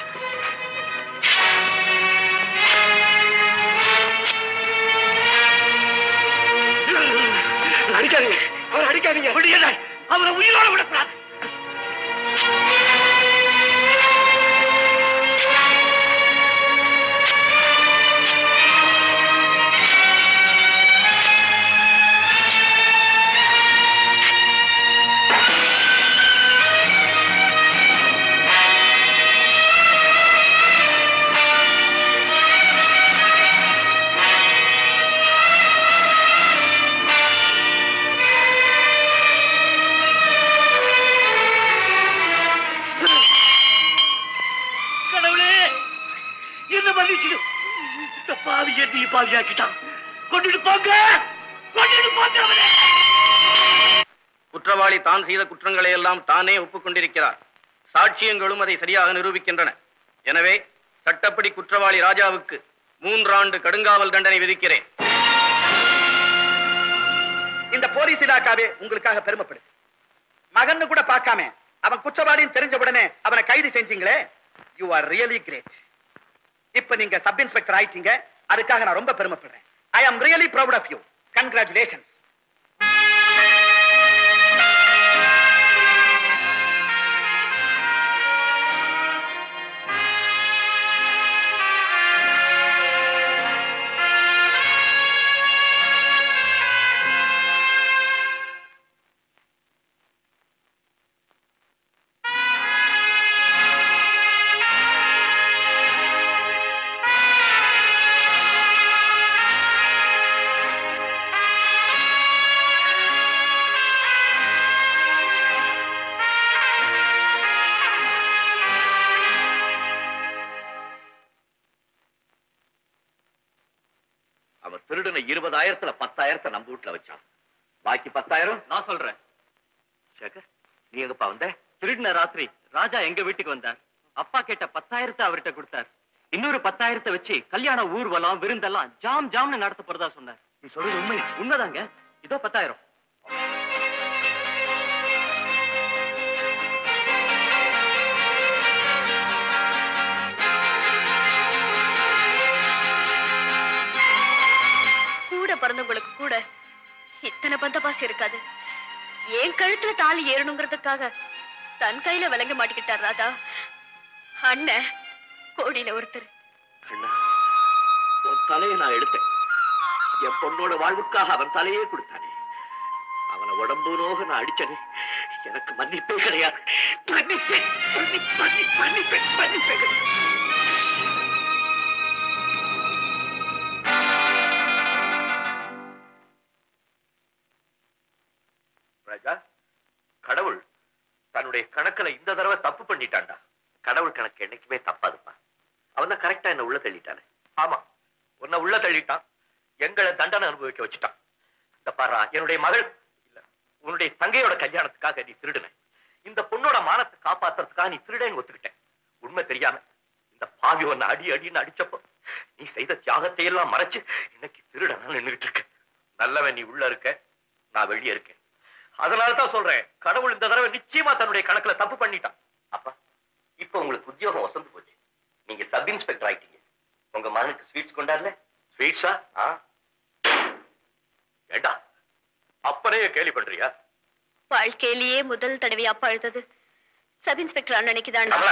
அடிக்காதீங்க அவர் அடிக்காதீங்க முடியல அவரை உயிரோட விடக்கூடாது கடவுளே என்ன மன்னிச்சிடு இந்த பாவியை நீ பாவியாக்கிட்டான் கொண்டுட்டு போங்க கொண்டுட்டு போங்க அவனை குற்றவாளி தான் செய்த குற்றங்களை எல்லாம் தானே ஒப்புக்கொண்டிருக்கிறார் சாட்சியங்களும் அதை சரியாக நிரூபிக்கின்றன எனவே சட்டப்படி குற்றவாளி ராஜாவுக்கு மூன்றாண்டு கடுங்காவல் தண்டனை விதிக்கிறேன் இந்த போலீஸ் இலாக்காவே உங்களுக்காக பெருமைப்படுது மகன்னு கூட பார்க்காம அவன் குற்றவாளின்னு தெரிஞ்ச உடனே அவனை கைது செஞ்சீங்களே யூ ஆர் ரியலி கிரேட் இப்ப நீங்க சப் இன்ஸ்பெக்டர் ஆயிட்டீங்க அதுக்காக நான் ரொம்ப பெருமைப்படுறேன் I am really proud of you congratulations திருடின இருபதாயிரத்துல பத்தாயிரத்தை நம்ம வீட்டுல வச்சான் பாக்கி பத்தாயிரம் நான் சொல்றேன் சேகர் நீ எங்கப்பா வந்த திருடின ராத்திரி ராஜா எங்க வீட்டுக்கு வந்தார் அப்பா கேட்ட பத்தாயிரத்தை அவர்கிட்ட கொடுத்தார் இன்னொரு பத்தாயிரத்தை வச்சு கல்யாண ஊர்வலம் விருந்தெல்லாம் ஜாம் ஜாம்னு நடத்த போறதா சொன்னார் நீ சொல்றது உண்மை உண்மைதாங்க இதோ பத்தாயிரம் கூட பிறந்தவங்களுக்கு கூட இத்தனை பந்தபாசம் இருக்காது என் கழுத்துல தாலி ஏறணுங்கிறதுக்காக தன் கையில விளங்க மாட்டிக்கிட்டார் ராதா அண்ணன் கோடியில ஒருத்தர் கண்ணா உன் தலையை நான் எடுத்தேன் என் பொண்ணோட வாழ்வுக்காக அவன் தலையே கொடுத்தானே அவனை உடம்பு நோக நான் அடிச்சனே எனக்கு மன்னிப்பே கிடையாது மன்னிப்பேன் மன்னி மன்னி மன்னிப்பேன் மன்னிப்பேன் ராஜா கடவுள் தன்னுடைய கணக்குல இந்த தடவை தப்பு பண்ணிட்டான்டா கடவுள் கணக்கு என்னைக்குமே தப்பாதுப்பா அவன் தான் கரெக்டா என்ன உள்ள தள்ளிட்டானே ஆமா உன்னை உள்ள தள்ளிட்டான் எங்களை தண்டனை அனுபவிக்க வச்சுட்டான் இந்த பாரா என்னுடைய மகள் இல்ல உன்னுடைய தங்கையோட கல்யாணத்துக்காக நீ திருடுன இந்த பொண்ணோட மானத்தை காப்பாத்துறதுக்காக நீ திருடன்னு ஒத்துக்கிட்டேன் உண்மை தெரியாம இந்த பாவி உன்னை அடி அடின்னு அடிச்சப்போ நீ செய்த தியாகத்தை எல்லாம் மறைச்சு இன்னைக்கு திருடனா நின்றுட்டு இருக்க நல்லவன் நீ உள்ள இருக்க நான் வெளியே இருக்கேன் அதனால தான் சொல்றேன் கடவுள் இந்த தடவை நிச்சயமா தன்னுடைய கணக்குல தப்பு பண்ணிட்டான் அப்பா இப்ப உங்களுக்கு உத்தியோகம் வசந்து போச்சு நீங்க சப் இன்ஸ்பெக்டர் ஆயிட்டீங்க உங்க மகனுக்கு ஸ்வீட்ஸ் கொண்டாடல ஸ்வீட்ஸா ஆ ஏண்டா அப்பனே கேலி பண்றியா வாழ்க்கையிலேயே முதல் தடவை அப்பா அழுதது சப் இன்ஸ்பெக்டர் அண்ணனுக்கு கமலா,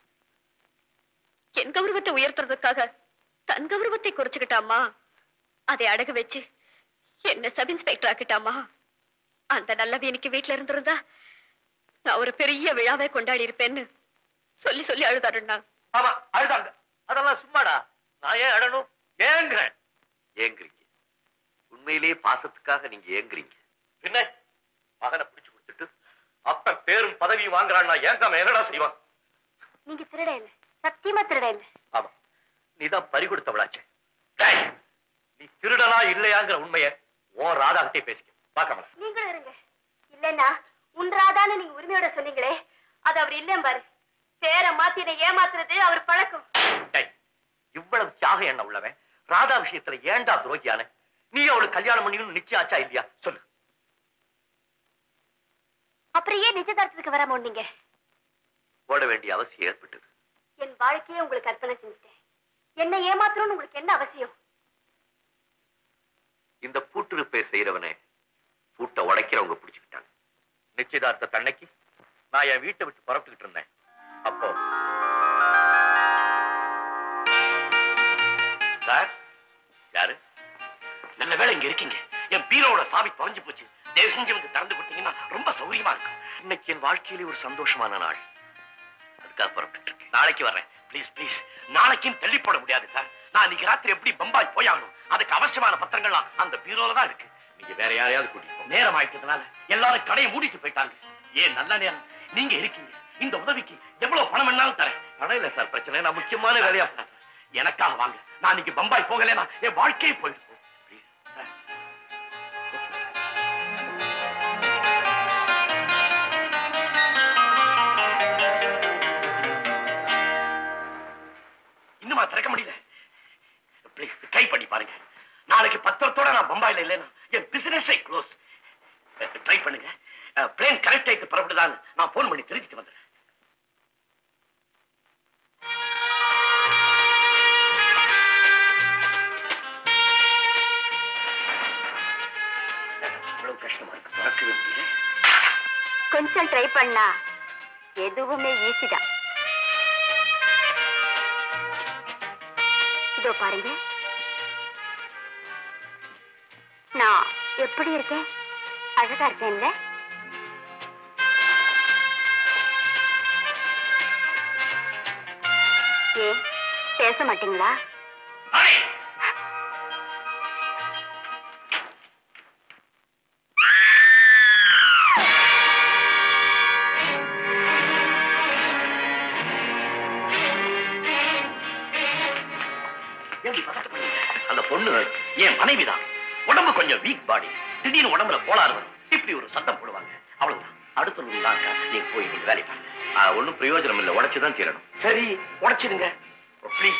என் கௌரவத்தை உயர்த்துறதுக்காக தன் கௌரவத்தை குறைச்சுக்கிட்டாமா அதை அடகு வச்சு என்ன சப் இன்ஸ்பெக்டர் ஆக்கிட்டாமா அந்த நல்லவி எனக்கு வீட்டுல இருந்திருந்தா நான் ஒரு பெரிய விழாவை கொண்டாடி இருப்பேன்னு சொல்லி சொல்லி அழுதாருண்ணா ஆமா அழுதாங்க அதெல்லாம் சும்மாடா நான் ஏன் அழணும் ஏங்குறேன் ஏங்குறீங்க உண்மையிலேயே பாசத்துக்காக நீங்க ஏங்குறீங்க என்ன மகனை பிடிச்சு கொடுத்துட்டு அப்ப பேரும் பதவியும் வாங்குறான்னா ஏங்காம என்னடா செய்வான் நீங்க திருட இல்ல சத்தியமா திருட இல்ல ஆமா நீதான் பறி கொடுத்தவளாச்சே டேய், நீ திருடனா இல்லையாங்கிற உண்மைய உன் ராதா கிட்டே பேசிக்க பாக்கமல நீங்களும் இருங்க இல்லன்னா உன்றாதான்னு நீங்க உரிமையோட சொன்னீங்களே அது அவர் இல்லைன்னு பாரு பேரை மாத்தி என்னை ஏமாத்துறது அவர் பழக்கம் டேய், இவ்வளவு தியாக எண்ணம் உள்ளவன் ராதா விஷயத்துல ஏன்டா துரோகியான நீ அவளுக்கு கல்யாணம் பண்ணிக்கணும் நிச்சயம் ஆச்சா இல்லையா சொல்லு அப்புறம் ஏன் நிச்சயதார்த்தத்துக்கு வராம நீங்க ஓட வேண்டிய அவசியம் ஏற்பட்டது என் வாழ்க்கையை உங்களுக்கு அர்ப்பணம் செஞ்சுட்டேன் என்ன ஏமாத்தணும்னு உங்களுக்கு என்ன அவசியம் இந்த பூட்டு ரிப்பேர் செய்யறவனை பூட்டை உடைக்கிறவங்க பிடிச்சுக்கிட்டாங்க நிச்சயதார்த்த தன்னைக்கு நான் என் வீட்டை விட்டு புறப்பட்டுக்கிட்டு இருந்தேன் அப்போ சார் யாரு நல்ல வேளை இங்க இருக்கீங்க என் பீரோட சாவி தொலைஞ்சு போச்சு தயவு செஞ்சு வந்து திறந்து கொடுத்தீங்கன்னா ரொம்ப சௌகரியமா இருக்கும் இன்னைக்கு என் வாழ்க்கையிலே ஒரு சந்தோஷமான நாள் அதுக்காக புறப்பட்டு இருக்கேன் நாளைக்கு வர்றேன் ப்ளீஸ் ப்ளீஸ் நாளைக்கும் தள்ளி போட முடியாது சார் நான் இன்னைக்கு ராத்திரி எப்படி பம்பாய் போயாகணும் அதுக்கு அவசியமான பத்திரங்கள்லாம் அந்த பீரோல தான் இருக்கு நீங்க வேற யாரையாவது கூட்டிட்டு போங்க. நேரம் ஆயிட்டதுனால எல்லாரும் கடையை மூடிட்டு போயிட்டாங்க ஏன் நல்ல நேரம் நீங்க இருக்கீங்க இந்த உதவிக்கு எவ்வளவு பணம் வேணாலும் தரேன் பணம் இல்ல சார் பிரச்சனை நான் முக்கியமான வேலையா சார் எனக்காக வாங்க நான் இன்னைக்கு பம்பாய் போகலைன்னா என் வாழ்க்கையே போயிட்டு போகும் ப்ளீஸ் சார் இன்னுமா திறக்க முடியல ப்ளீஸ் ட்ரை பண்ணி பாருங்க நாளைக்கு பத்திரத்தோட நான் பம்பாயில இல்லைன்னா என் பிசினஸே க்ளோஸ் ட்ரை பண்ணுங்க பிளேன் கரெக்ட் ஆயிட்டு புறப்படுதான்னு நான் போன் பண்ணி தெரிஞ்சுட்டு வந்துடுறேன் இவ்வளவு கஷ்டமா இருக்கு திறக்கவே முடியல கொஞ்சம் ட்ரை பண்ணா எதுவுமே ஈஸி தான் இதோ பாருங்க நான் எப்படி இருக்கேன் அழகா இருக்கேன்ல ஏ பேச மாட்டீங்களா அடே! ஏன் இப்படி பதட்டப்படுறீங்க? அந்த பொண்ணு என் மனைவிதான் உடம்பு கொஞ்சம் வீக் பாடி திடீர்னு உடம்புல கோளாறு வரும் இப்படி ஒரு சத்தம் போடுவாங்க அவ்வளவுதான் அடுத்த ரூம் தான் நீங்க போய் நீங்க வேலை பாருங்க ஆஹ், ஒண்ணும் பிரயோஜனம் இல்லை உடைச்சுதான் தீரணும் சரி உடைச்சிடுங்க ப்ளீஸ்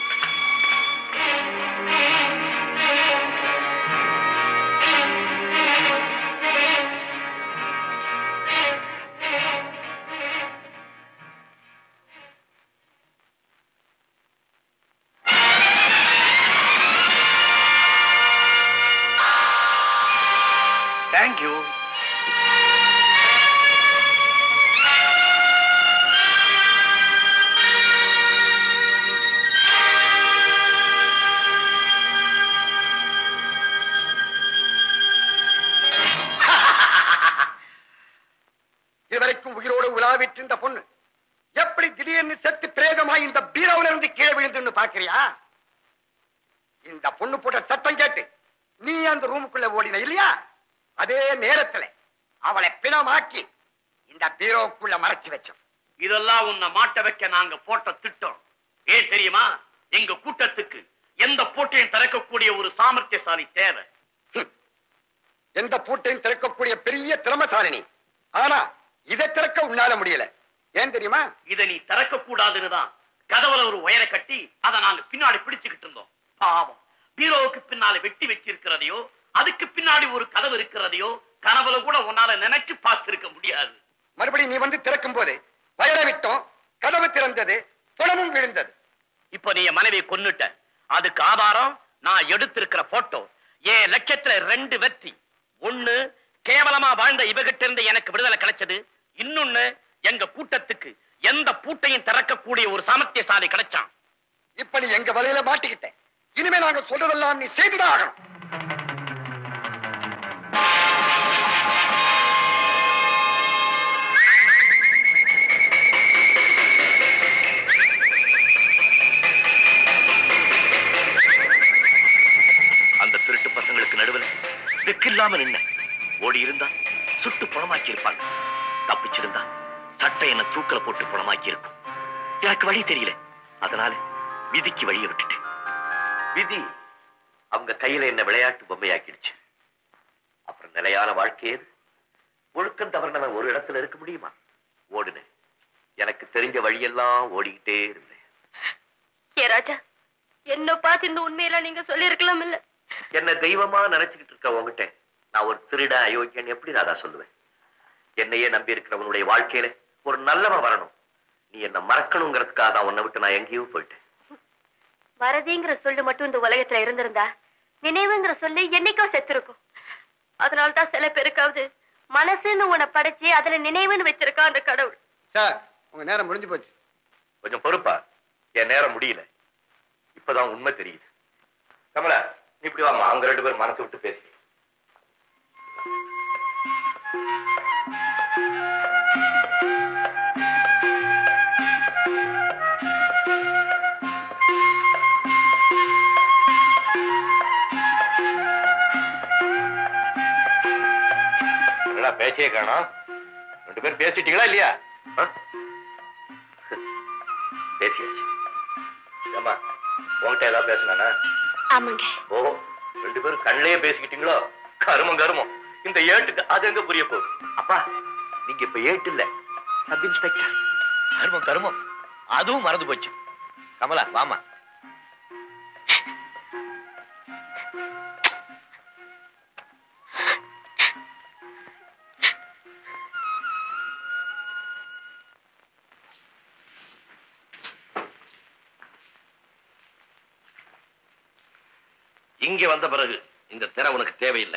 தேங்க்யூ இதுவரைக்கும் உயிரோடு உலாவிட்டு இந்த பொண்ணு எப்படி திடீர்னு செத்து பிரேதமாய் இந்த பீரோவில இருந்து கீழே விழுந்துன்னு பாக்குறியா இந்த பொண்ணு போட்ட சத்தம் கேட்டு நீ அந்த ரூமுக்குள்ள ஓடின இல்லையா அதே நேரத்துல அவளை பிணமாக்கி இந்த பீரோக்குள்ள மறைச்சு வச்சோம் இதெல்லாம் உன்னை மாட்ட வைக்க நாங்க போட்ட திட்டம் ஏன் தெரியுமா எங்க கூட்டத்துக்கு எந்த பூட்டையும் திறக்கக்கூடிய ஒரு சாமர்த்தியசாலி தேவை எந்த பூட்டையும் திறக்கக்கூடிய பெரிய திறமசாலினி ஆனா இதை திறக்க உன்னால முடியல ஏன் தெரியுமா இதை நீ திறக்க கூடாதுன்னு தான் கதவுல ஒரு உயர கட்டி அதை நாங்க பின்னாடி பிடிச்சுக்கிட்டு இருந்தோம் பாவம் பீரோவுக்கு பின்னால வெட்டி வச்சிருக்கிறதையோ அதுக்கு பின்னாடி ஒரு கதவு இருக்கிறதையோ கனவுல கூட உன்னால நினைச்சு பார்த்திருக்க முடியாது மறுபடியும் நீ வந்து திறக்கும் போது வயர விட்டோம் கதவு திறந்தது புலமும் விழுந்தது இப்ப நீ என் மனைவியை கொன்னுட்ட அதுக்கு ஆதாரம் நான் எடுத்திருக்கிற போட்டோ என் லட்சத்துல ரெண்டு வெற்றி ஒண்ணு கேவலமா வாழ்ந்த இவகிட்ட இருந்து எனக்கு விடுதலை கிடைச்சது இன்னொன்னு எங்க கூட்டத்துக்கு எந்த பூட்டையும் திறக்கக்கூடிய ஒரு சாமர்த்தியசாலி கிடைச்சான் இப்ப நீ எங்க வலையில மாட்டிக்கிட்ட இனிமே நாங்க சொல்றதெல்லாம் நீ செய்துதான் ஆகணும் அந்த திருட்டு பசங்களுக்கு நடுவுல வெக்கில்லாம நின்ன ஓடி இருந்தா சுட்டு பணமாக்கி இருப்பாங்க தப்பிச்சிருந்தா சட்டை என்ன தூக்கல போட்டு பணமாக்கி இருக்கும் எனக்கு வழி தெரியல அதனால விதிக்கு வழியை விட்டுட்டேன் விதி அவங்க கையில என்ன விளையாட்டு பொம்மையாக்கிடுச்சு அப்புறம் நிலையான வாழ்க்கை ஏது ஒழுக்கம் தவறினவன் ஒரு இடத்துல இருக்க முடியுமா ஓடுனேன் எனக்கு தெரிஞ்ச வழியெல்லாம் ஓடிக்கிட்டே இருந்தேன் ஏ ராஜா என்ன பார்த்து இந்த உண்மையெல்லாம் நீங்க சொல்லியிருக்கலாம் இல்ல என்ன தெய்வமா நினைச்சுக்கிட்டு இருக்க உங்ககிட்ட நான் ஒரு திருட அயோக்கியன் எப்படி ராதா சொல்லுவேன் என்னையே நம்பி இருக்கிறவனுடைய வாழ்க்கையில ஒரு நல்லவன் வரணும் நீ என்ன மறக்கணுங்கிறதுக்காக தான் உன்னை விட்டு நான் எங்கேயோ போயிட்டேன் வரதிங்கிற சொல்லு மட்டும் இந்த உலகத்துல இருந்திருந்தா நினைவுங்கிற சொல்லு என்னைக்கோ செத்துருக்கும் அதனால்தான் சில பேருக்காவது மனசுன்னு உன்னை படைச்சு அதுல நினைவுன்னு வச்சிருக்கா அந்த கடவுள் சார் உங்க நேரம் முடிஞ்சு போச்சு கொஞ்சம் பொறுப்பா என் நேரம் முடியல இப்பதான் உண்மை தெரியுது கமலா நீ இப்படி வாமா அவங்க ரெண்டு பேரும் மனசு விட்டு பேசி என்னடா பேச்சே காணோம் ரெண்டு பேரும் பேசிட்டீங்களா இல்லையா ஆ? பேசியாச்சு ஏமா உன்கிட்ட ஏதாவது பேசினானா ஆமாங்க ஓ ரெண்டு பேரும் கண்ணிலேயே பேசிக்கிட்டீங்களோ கருமம் கருமம் இந்த ஏட்டுக்கு அது எங்க புரிய போகுது அப்பா நீங்க இப்ப ஏட்டு இல்ல சப் இன்ஸ்பெக்டர் கருமம் கருமம் அதுவும் மறந்து போச்சு கமலா வாமா இங்க வந்த பிறகு இந்த திரை உனக்கு தேவையில்லை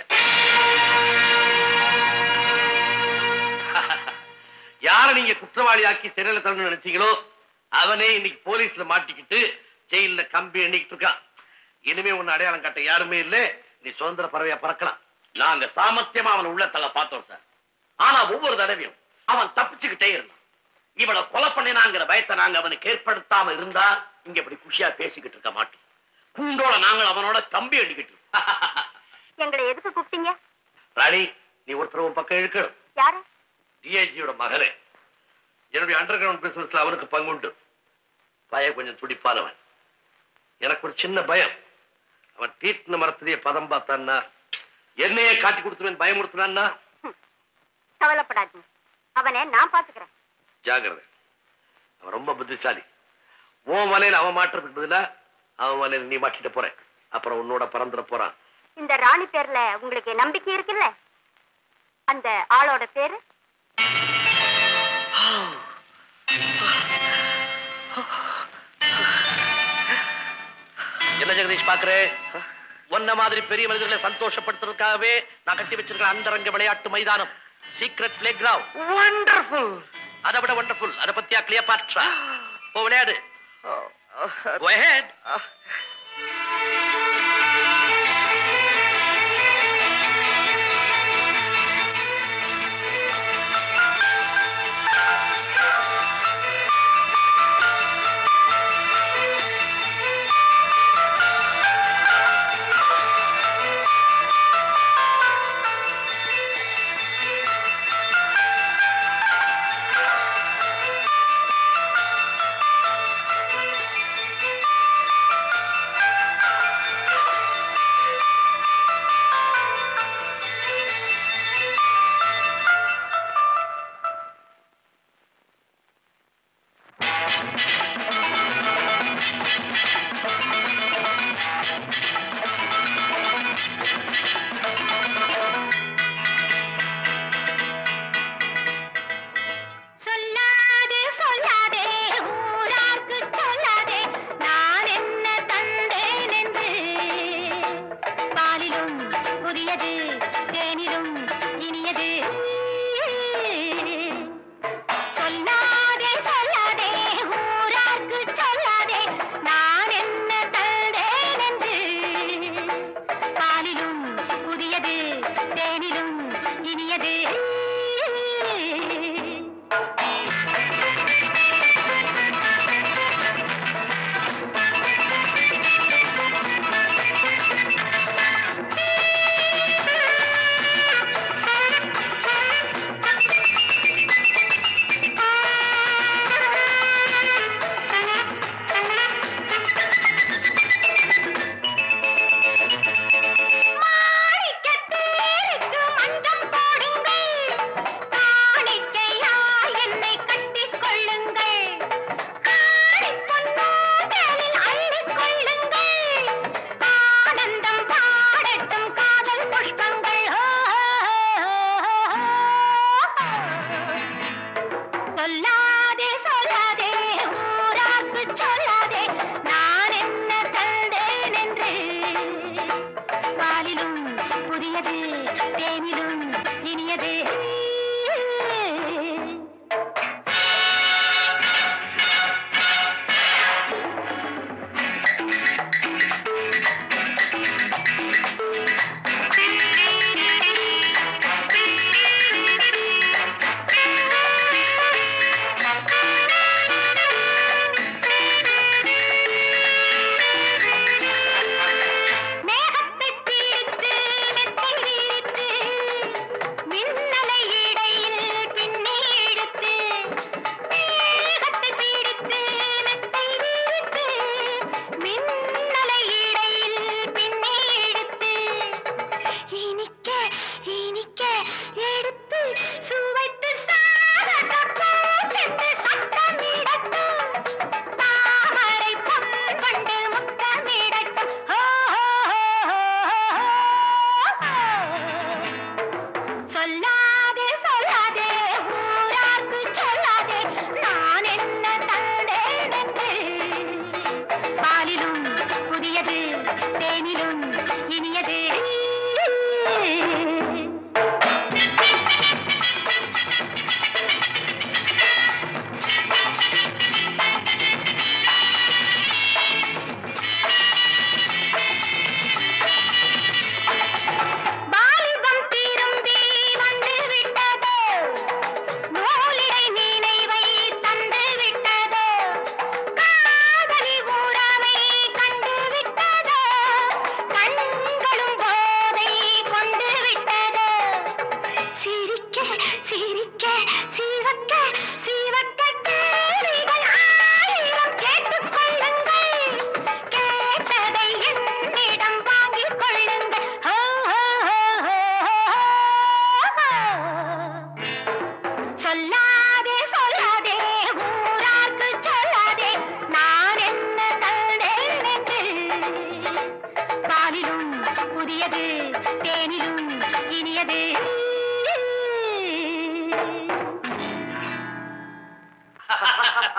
யார நீங்க குற்றவாளியாக்கி சிறையில தள்ளணும்னு நினைச்சீங்களோ அவனே இன்னைக்கு போலீஸ்ல மாட்டிக்கிட்டு ஜெயில்ல கம்பி எண்ணிக்கிட்டு இருக்கான் இனிமே உன்னை அடையாளம் காட்ட யாருமே இல்ல நீ சுதந்திர பறவையா பறக்கலாம் நாங்க சாமர்த்தியமா அவன் உள்ள தள்ள பார்த்தோம் சார் ஆனா ஒவ்வொரு தடவையும் அவன் தப்பிச்சுக்கிட்டே இருந்தான் இவளை கொலை பண்ணினாங்கிற பயத்தை நாங்க அவனுக்கு ஏற்படுத்தாம இருந்தா இங்க இப்படி குஷியா பேசிக்கிட்டு இருக்க மாட்டோம் கூண்டோட நாங்கள் அவனோட கம்பி அடிக்கிட்டு இருக்கோம். எங்களை எதுக்கு கூப்பிட்டீங்க ராணி நீ ஒருத்தர் உன் பக்கம் இழுக்கணும் யாரு டிஐஜியோட மகனே என்னுடைய அண்டர் கிரவுண்ட் பிசினஸ்ல அவனுக்கு பங்குண்டு பய கொஞ்சம் துடிப்பானவன் எனக்கு ஒரு சின்ன பயம் அவன் தீட்டின மரத்திலேயே பதம் பார்த்தான்னா என்னையே காட்டி கொடுத்துருவேன் பயமுறுத்தினான்னா கவலைப்படாதீங்க அவனை நான் பாத்துக்கிறேன் ஜாகிரதை அவன் ரொம்ப புத்திசாலி உன் வலையில அவன் மாட்டுறதுக்கு பதிலா அவன் வலையில நீ மாட்டிட்டு போற அப்புறம் உன்னோட பறந்துட போறான் இந்த ராணி பேர்ல உங்களுக்கு நம்பிக்கை இருக்குல்ல அந்த ஆளோட பேரு என்ன ஜெகதீஷ் பாக்குறேன் உன்ன மாதிரி பெரிய மனிதர்களை சந்தோஷப்படுத்துறதுக்காகவே நான் கட்டி வச்சிருக்கிற அந்தரங்க விளையாட்டு மைதானம் சீக்ரெட் பிளே கிரவுண்ட் வண்டர்ஃபுல் அதை விட ஒண்டர்ஃபுல் அதை பத்தியா கிளியபாட்ரா போ விளையாடு Go ahead.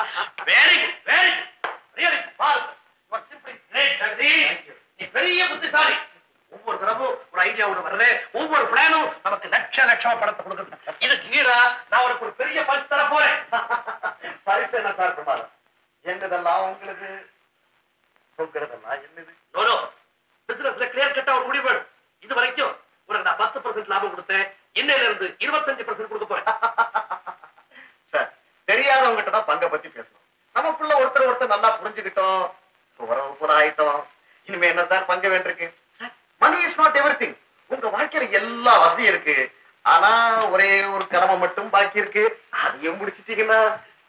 Very good very good really பாருங்க you are simply great Jagadish நீ பெரிய புத்திசாலி ஒவ்வொரு தடவும் ஒரு ஐடியாவோட வர்றது ஒவ்வொரு பிளானும் நமக்கு லட்ச லட்சமா பணத்தை கொடுக்குறது இதுக்கு ஈடா நான் உனக்கு ஒரு பெரிய பரிசு தர போறேன் பரிசு என்ன சார் பிரமாதம் என்னதெல்லாம் உங்களுக்கு உங்களதெல்லாம் என்னது நோ நோ பிசினஸ்ல கிளியர் கட்டா ஒரு முடிவு வேணும் இது வரைக்கும் உனக்கு நான் பத்து பர்சன்ட் லாபம் கொடுத்தேன் இன்னையில இருந்து இருபத்தஞ்சு பர்சன்ட் கொடுக்க போறேன் சார் தெரியாதவங்ககிட்ட தான் பங்கை பத்தி பேசணும் நமக்குள்ள ஒருத்தர் ஒருத்தர் நல்லா புரிஞ்சுக்கிட்டோம் உறவு போல ஆயிட்டோம் இனிமே என்ன சார் பங்கு வேண்டியிருக்கு மணி இஸ் நாட் எவ்ரி உங்க வாழ்க்கையில எல்லா வசதியும் இருக்கு ஆனா ஒரே ஒரு கடமை மட்டும் பாக்கி இருக்கு அதையும் முடிச்சிட்டீங்கன்னா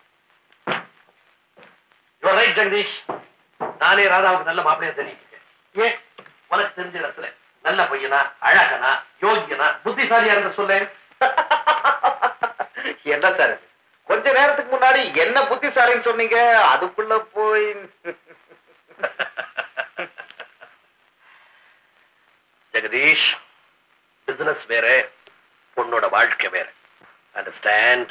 யுவர் ரைட் ஜெகதீஷ் நானே ராதாவுக்கு நல்ல மாப்பிளையா தெரிவிக்கிறேன் ஏன் உனக்கு தெரிஞ்ச இடத்துல நல்ல பையனா அழகனா யோகியனா புத்திசாலியா இருந்த சொல்லேன் என்ன சார் இது? கொஞ்ச நேரத்துக்கு முன்னாடி என்ன புத்திசாலின்னு சொன்னீங்க அதுக்குள்ள போய் ஜெகதீஷ் பிசினஸ் வேற பொண்ணோட வாழ்க்கை வேற அண்டர்ஸ்டாண்ட்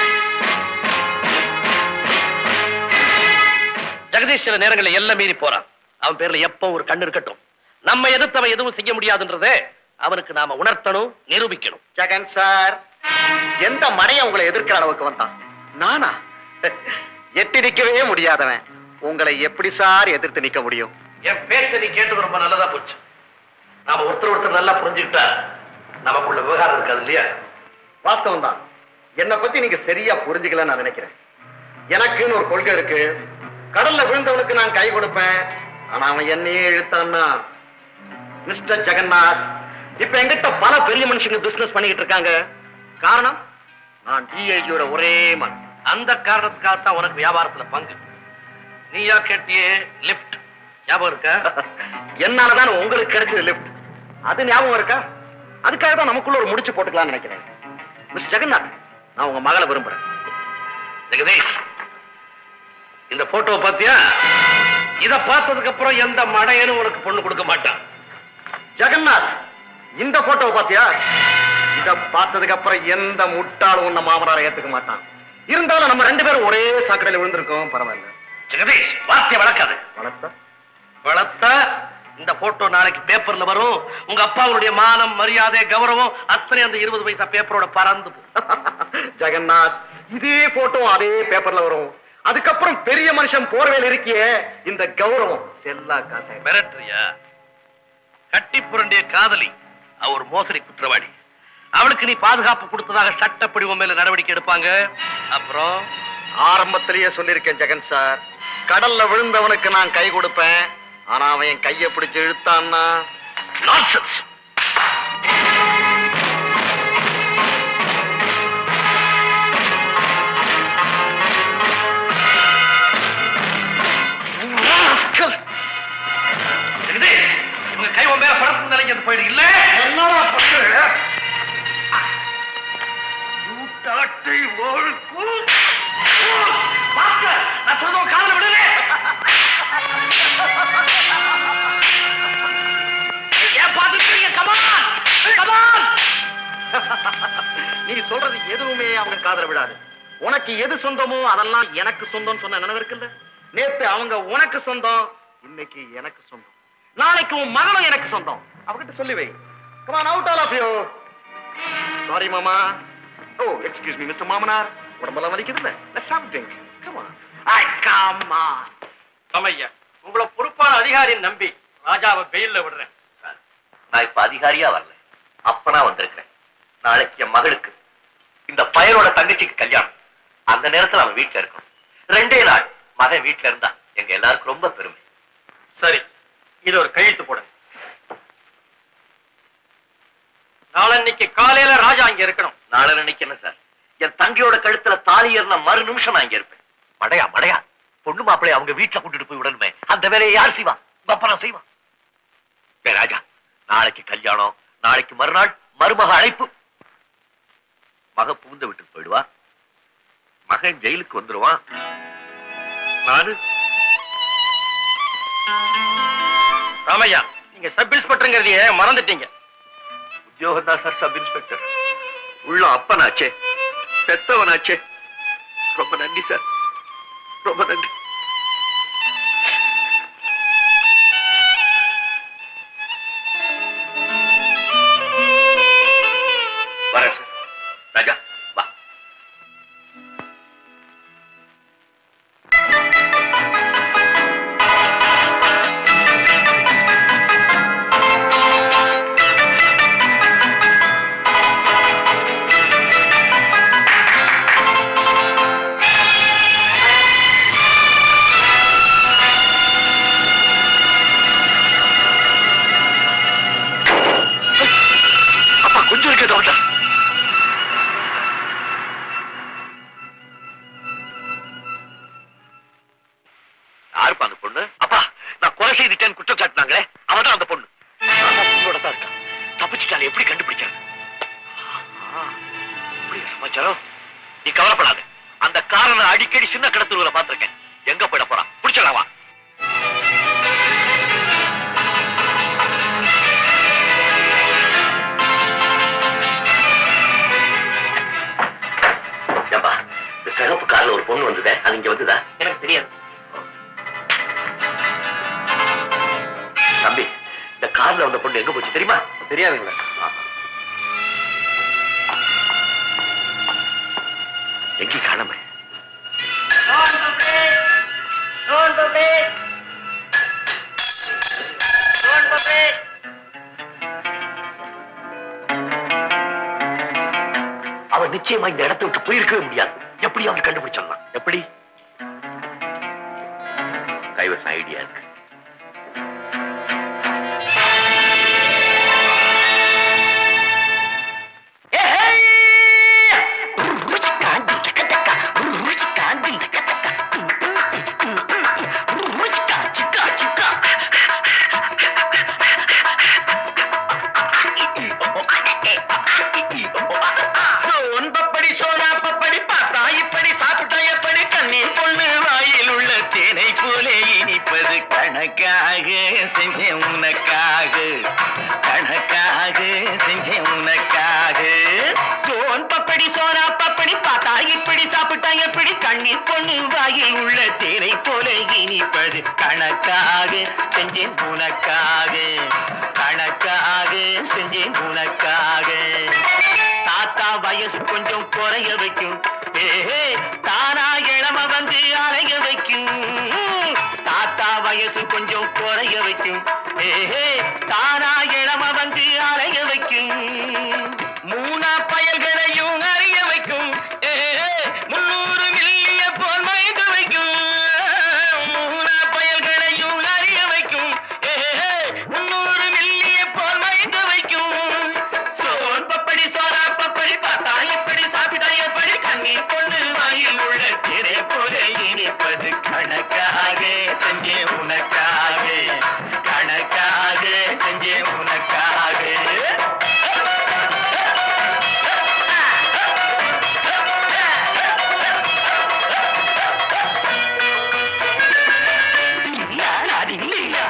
ஜெகதீஷ் சில நேரங்களில் எல்லாம் மீறி போறான் அவன் பேர்ல எப்போ ஒரு கண்ணு இருக்கட்டும் நம்ம எதிர்த்தவன் எதுவும் செய்ய முடியாதுன்றதே அவனுக்கு நாம உணர்த்தணும் நிரூபிக்கணும் ஜெகன் சார் எந்த மனைய உங்களை எதிர்க்கிற அளவுக்கு வந்தான் நானா எட்டி நிக்கவே முடியாதவன் உங்களை எப்படி சார் எதிர்த்து நிக்க முடியும் என் பேச்ச நீ கேட்டது ரொம்ப நல்லதா போச்சு நாம ஒருத்தர் ஒருத்தர் நல்லா புரிஞ்சுக்கிட்டா நமக்குள்ள விவகாரம் இருக்காது இல்லையா வாஸ்தவம் தான் என்னை பத்தி நீங்க சரியா புரிஞ்சுக்கலன்னு நான் நினைக்கிறேன் எனக்குன்னு ஒரு கொள்கை இருக்கு கடல்ல விழுந்தவனுக்கு நான் கை கொடுப்பேன் ஆனா அவன் என்னையே இழுத்தான்னா மிஸ்டர் ஜெகநாத் இப்ப எங்கிட்ட பல பெரிய மனுஷங்க பிசினஸ் பண்ணிக்கிட்டு இருக்காங்க காரணம் நான் டிஐஜியோட ஒரே மன் அந்த காரணத்துக்காகத்தான் உனக்கு வியாபாரத்துல பங்கு நீயா கேட்டியே லிஃப்ட் ஞாபகம் இருக்கா என்னாலதான் உங்களுக்கு கிடைச்சது லிஃப்ட் அது ஞாபகம் இருக்கா அதுக்காக தான் நமக்குள்ள ஒரு முடிச்சு போட்டுக்கலாம்னு நினைக்கிறேன் மிஸ் ஜெகநாத் நான் உங்க மகளை விரும்புறேன் ஜெகதீஷ் இந்த போட்டோ பாத்தியா இத பார்த்ததுக்கு அப்புறம் எந்த மடையனும் உனக்கு பொண்ணு கொடுக்க மாட்டான் ஜெகநாத் இந்த போட்டோவை பாத்தியா இத பார்த்ததுக்கு அப்புறம் எந்த முட்டாளும் உன்ன மாமனாரை ஏத்துக்க மாட்டான் இருந்தாலும் நம்ம ரெண்டு பேரும் ஒரே சாக்கடையில விழுந்திருக்கோம் பரவாயில்ல ஜெகதீஷ் வார்த்தையை வளர்க்காது வளர்த்தா வளர்த்தா இந்த போட்டோ நாளைக்கு பேப்பர்ல வரும் உங்க அப்பாவுடைய மானம் மரியாதை கௌரவம் அத்தனை அந்த இருபது பைசா பேப்பரோட பறந்து போகும். ஜெகநாத் இதே போட்டோ அதே பேப்பர்ல வரும் அதுக்கப்புறம் பெரிய மனுஷன் போர்வேல் இருக்கியே இந்த கௌரவம் செல்லா காசை மிரட்டுறியா கட்டி புரண்டிய காதலி அவ ஒரு மோசடி குற்றவாளி அவளுக்கு நீ பாதுகாப்பு கொடுத்ததாக சட்டப்படி உன் மேல நடவடிக்கை எடுப்பாங்க அப்புறம் ஆரம்பத்திலேயே சொல்லியிருக்கேன் ஜெகன் சார் கடல்ல விழுந்தவனுக்கு நான் கை கொடுப்பேன் ஆனா அவன் என் கையை பிடிச்சு இழுத்தான்னா நான்சென்ஸ் இவங்க கை உன் மேல படத்து நிலைக்கிறது போயிடு இல்ல என்னடா பண்ற? கூட்டாட்டை ஒழுக்கும் பாஸ்கர், நான் சொல்றத உன் காதுல விடுறே ஏன் பாத்துக்கிறீங்க கமான் கமான் நீ சொல்றது எதுவுமே அவங்க காதல விடாது உனக்கு எது சொந்தமோ அதெல்லாம் எனக்கு சொந்தம் சொன்ன நினைவு இருக்குல்ல நேத்து அவங்க உனக்கு சொந்தம் இன்னைக்கு எனக்கு சொந்தம் நாளைக்கு உன் மகளும் எனக்கு சொந்தம் அவகிட்ட சொல்லி வை come on out all of you sorry மாமா ஓ எக்ஸ்கியூஸ் மீ மிஸ்டர் மாமனார் உடம்பெல்லாம் வலிக்குதுல்ல let's have drink come on I come on Ramaiah உங்களை பொறுப்பான அதிகாரியை நம்பி ராஜாவை வெயில்ல விடுறேன் சார், நான் இப்ப அதிகாரியா வரல அப்பனா வந்திருக்கிறேன் நாளைக்கு என் மகளுக்கு இந்த பயரோட தங்கச்சிக்கு கல்யாணம் அந்த நேரத்துல அவன் வீட்டுல இருக்கணும் ரெண்டே நாள் மகன் வீட்டுல இருந்தா எங்க எல்லாருக்கும் ரொம்ப பெருமை சரி இது ஒரு கையெழுத்து போடுங்க நாளன்னைக்கு காலையில ராஜா அங்க இருக்கணும் நாளை நினைக்கிறேன் சார் என் தங்கையோட கழுத்துல தாலி ஏறின மறு நிமிஷம் நான் இங்க இருப்பேன் மடையா மடையா பொண்ணு மாப்பிளைய அவங்க வீட்டுல கூட்டிட்டு போய் விடணுமே அந்த வேலையை யார் செய்வா உங்க அப்பா நான் செய்வான் டேய் ராஜா நாளைக்கு கல்யாணம் நாளைக்கு மறுநாள் மருமக அழைப்பு மக புகுந்த விட்டு போயிடுவா மகன் ஜெயிலுக்கு வந்துருவான் நானு ராமையா நீங்க சப் இன்ஸ்பெக்டருங்கிறதையே மறந்துட்டீங்க உத்தியோகம் தான் சார் சப் இன்ஸ்பெக்டர் உள்ள அப்பனாச்சே பெத்தவனாச்சே ரொம்ப நன்றி சார் ரொம்ப நன்றி வரேன் சார் ராஜா வா அப்பா கொஞ்சம் இருக்க டாக்டர் யாருப்பா அந்த பொண்ணு அப்பா நான் கொலை செய்துட்டேன்னு குற்றம் சாட்டினாங்களே அவன் தான் அந்த பொண்ணு நான் தான் உயிரோட தான் இருக்கான் தப்பிச்சுட்டாலே எப்படி கண்டுபிடிச்சாங்க ஆ, அப்படியா சமாச்சாரம் நீ கவலைப்படாத அந்த காரனை அடிக்கடி சின்ன கடத்தூர்ல பார்த்திருக்கேன் எங்க போயிட போறான் பிடிச்சலாம் வா ஏப்பா இந்த சிகப்பு கார்ல ஒரு பொண்ணு வந்ததே அது இங்க வந்ததா எனக்கு தெரியாது தம்பி இந்த கார்ல வந்த பொண்ணு எங்க போச்சு தெரியுமா தெரியாதுங்களா எங்கேயும் காணாம அவன் நிச்சயமா இந்த இடத்தை விட்டு போயிருக்கவே முடியாது எப்படியாவது கண்டுபிடிச்சிடலாம் எப்படி கைவசம் ஐடியா இருக்கு ஒன்பப்படி சோனா பப்படி பார்த்தா இப்படி சாப்பிட்டா எப்படி கண்ணீர் பொண்ணு வாயில் உள்ள தேனை போலே இனிப்பது கணக்காக செஞ்சேன் உனக்காக கணக்காக செஞ்சேன் உனக்காக சோன் பப்படி சோனா பப்படி பார்த்தா இப்படி சாப்பிட்டா எப்படி கண்ணீர் பொண்ணு வாயில் உள்ள தேனை போல இனிப்பது கணக்காக செஞ்சேன் உனக்காக கணக்காக செஞ்சேன் உனக்காக தாத்தா வயசு கொஞ்சம் குறைய வைக்கும் ஏஹே தானா இளம வந்து அலைய வைக்கும் தாத்தா வயசு கொஞ்சம் குறைய வைக்கும் ஏஹே தானா இளம வந்து அலைய வைக்கும் மூணா பயல்களையும் அறிய வைக்கும் ஏஹே முன்னூறு மில்லிய போல் மயங்க வைக்கும் மூணா பயல்களையும் அறிய வைக்கும் ஏஹே முன்னூறு மில்லிய போல் மயங்க வைக்கும் சோன் பப்படி சோனா பப்படி பார்த்தா எப்படி சாப்பிட்டா எப்படி கண்ணீர் கொண்டு வாயில் உள்ள திரை போல இனிப்பது கணக்காக செஞ்சே உனக்காக கணக்காக செஞ்சே உனக்காக அது இல்லையா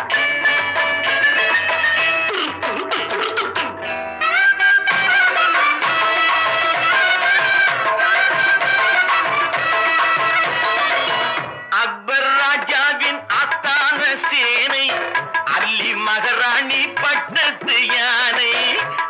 அக்பர் ராஜாவின் ஆஸ்தான சேனை அல்லி மகாராணி பட்டத்து யானை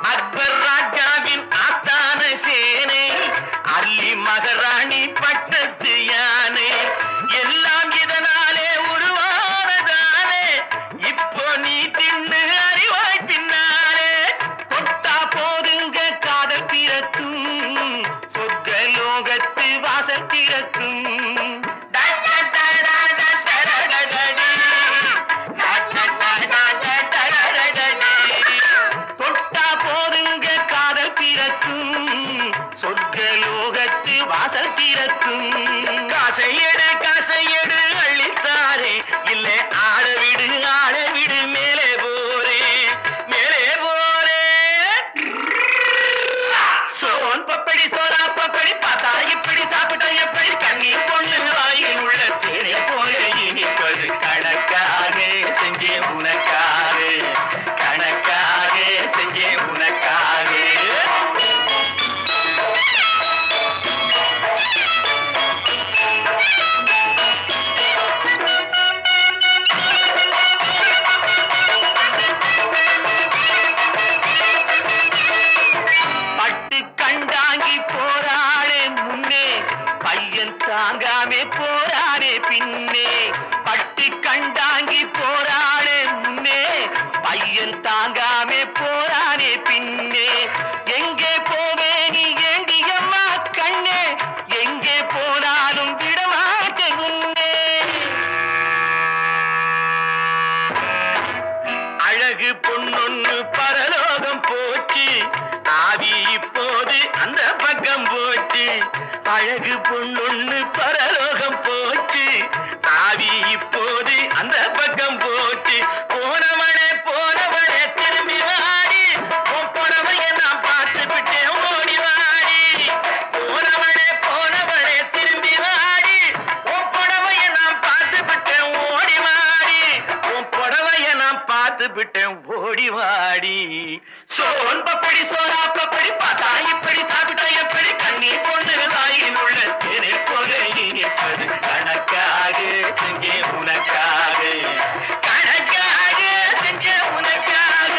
அழகு பொண்ணொண்ணு பரலோகம் போச்சு தாவி இப்போது அந்த பக்கம் போச்சு போனவனே போனவனே திரும்பி வாடி உன் புடவைய நான் பார்த்து விட்டேன் ஓடி வாடி போனவனே போனவனே திரும்பி வாடி உன் புடவைய நான் பார்த்து விட்டேன் ஓடி வாடி உன் புடவைய நான் பார்த்து விட்டேன் ஓடி வாடி சோன் பப்படி சோனா பப்படி பார்த்தா இப்படி சாப்பிட்டா எப்படி கண்ணி பொண்ணு வாயில் உள்ள தேனை போல இனிப்பது கணக்காக செஞ்சே உனக்காக கணக்காக செஞ்சே உனக்காக